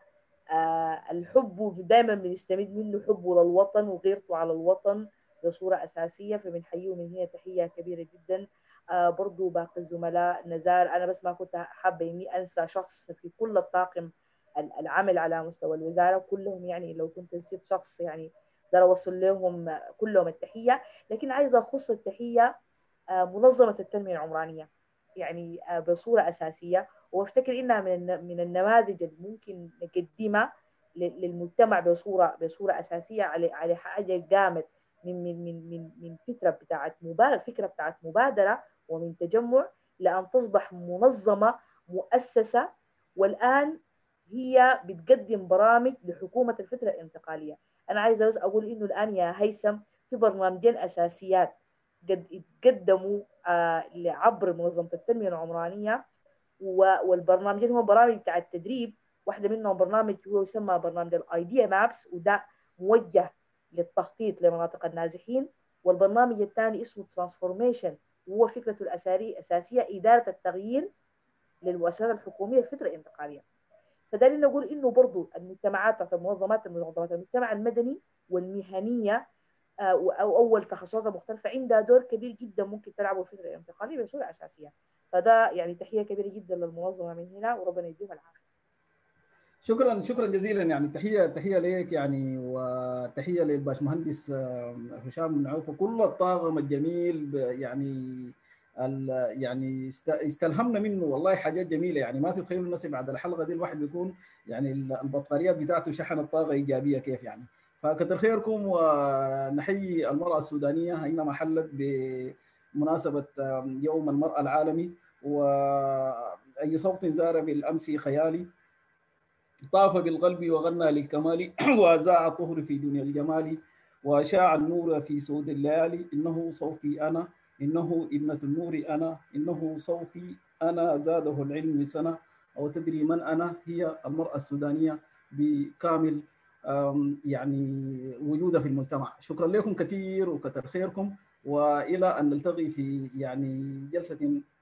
الحب دائما بنستمد منه حبه للوطن وغيرته على الوطن بصورة أساسية فبنحييه من هنا تحية كبيرة جدا برضو باقي الزملاء نزار أنا بس ما كنت حابة إني أنسى شخص في كل الطاقم العمل على مستوى الوزارة كلهم يعني لو كنت نسيت شخص يعني أقدر أوصل لهم كلهم التحية لكن عايزة أخص التحية منظمة التنمية العمرانية يعني بصوره اساسيه وافتكر انها من من النماذج اللي ممكن نقدمها للمجتمع بصوره بصوره اساسيه على على حاجه قامت من من من من من فكره بتاعت مبادره فكره بتاعت مبادره ومن تجمع لان تصبح منظمه مؤسسه والان هي بتقدم برامج لحكومه الفتره الانتقاليه انا عايزه بس اقول انه الان يا هيثم في برنامجين اساسيات قد اتقدموا آه عبر منظمه التنميه العمرانيه والبرنامجين هم برامج بتاع التدريب واحده منهم برنامج هو يسمى برنامج الايديا مابس وده موجه للتخطيط لمناطق النازحين والبرنامج الثاني اسمه ترانسفورميشن وهو فكرته الاساسيه اداره التغيير للمؤسسات الحكوميه في الفتره الانتقاليه فدالي نقول انه برضو المجتمعات بتاعت المنظمات المنظمات المجتمع المدني والمهنيه او اول تخصصات مختلفه عندها دور كبير جدا ممكن تلعبه في الفتره الانتقاليه بصوره اساسيه فده يعني تحيه كبيره جدا للمنظمه من هنا وربنا يديهم العافيه شكرا شكرا جزيلا يعني تحيه تحيه لك يعني وتحيه للباشمهندس هشام بن عوف وكل الطاقم الجميل يعني يعني استلهمنا منه والله حاجات جميله يعني ما تتخيلوا الناس بعد الحلقه دي الواحد بيكون يعني البطاريات بتاعته شحنت طاقه ايجابيه كيف يعني فكتر خيركم ونحيي المرأة السودانية أينما حلت بمناسبة يوم المرأة العالمي وأي صوت زار بالأمس خيالي طاف بالقلب وغنى للكمال وزاع الطهر في دنيا الجمال وشاع النور في سود الليالي إنه صوتي أنا إنه ابنة النور أنا إنه صوتي أنا زاده العلم سنة أو تدري من أنا هي المرأة السودانية بكامل يعني وجودها في المجتمع شكرا لكم كثير وكثر خيركم والى ان نلتقي في يعني جلسه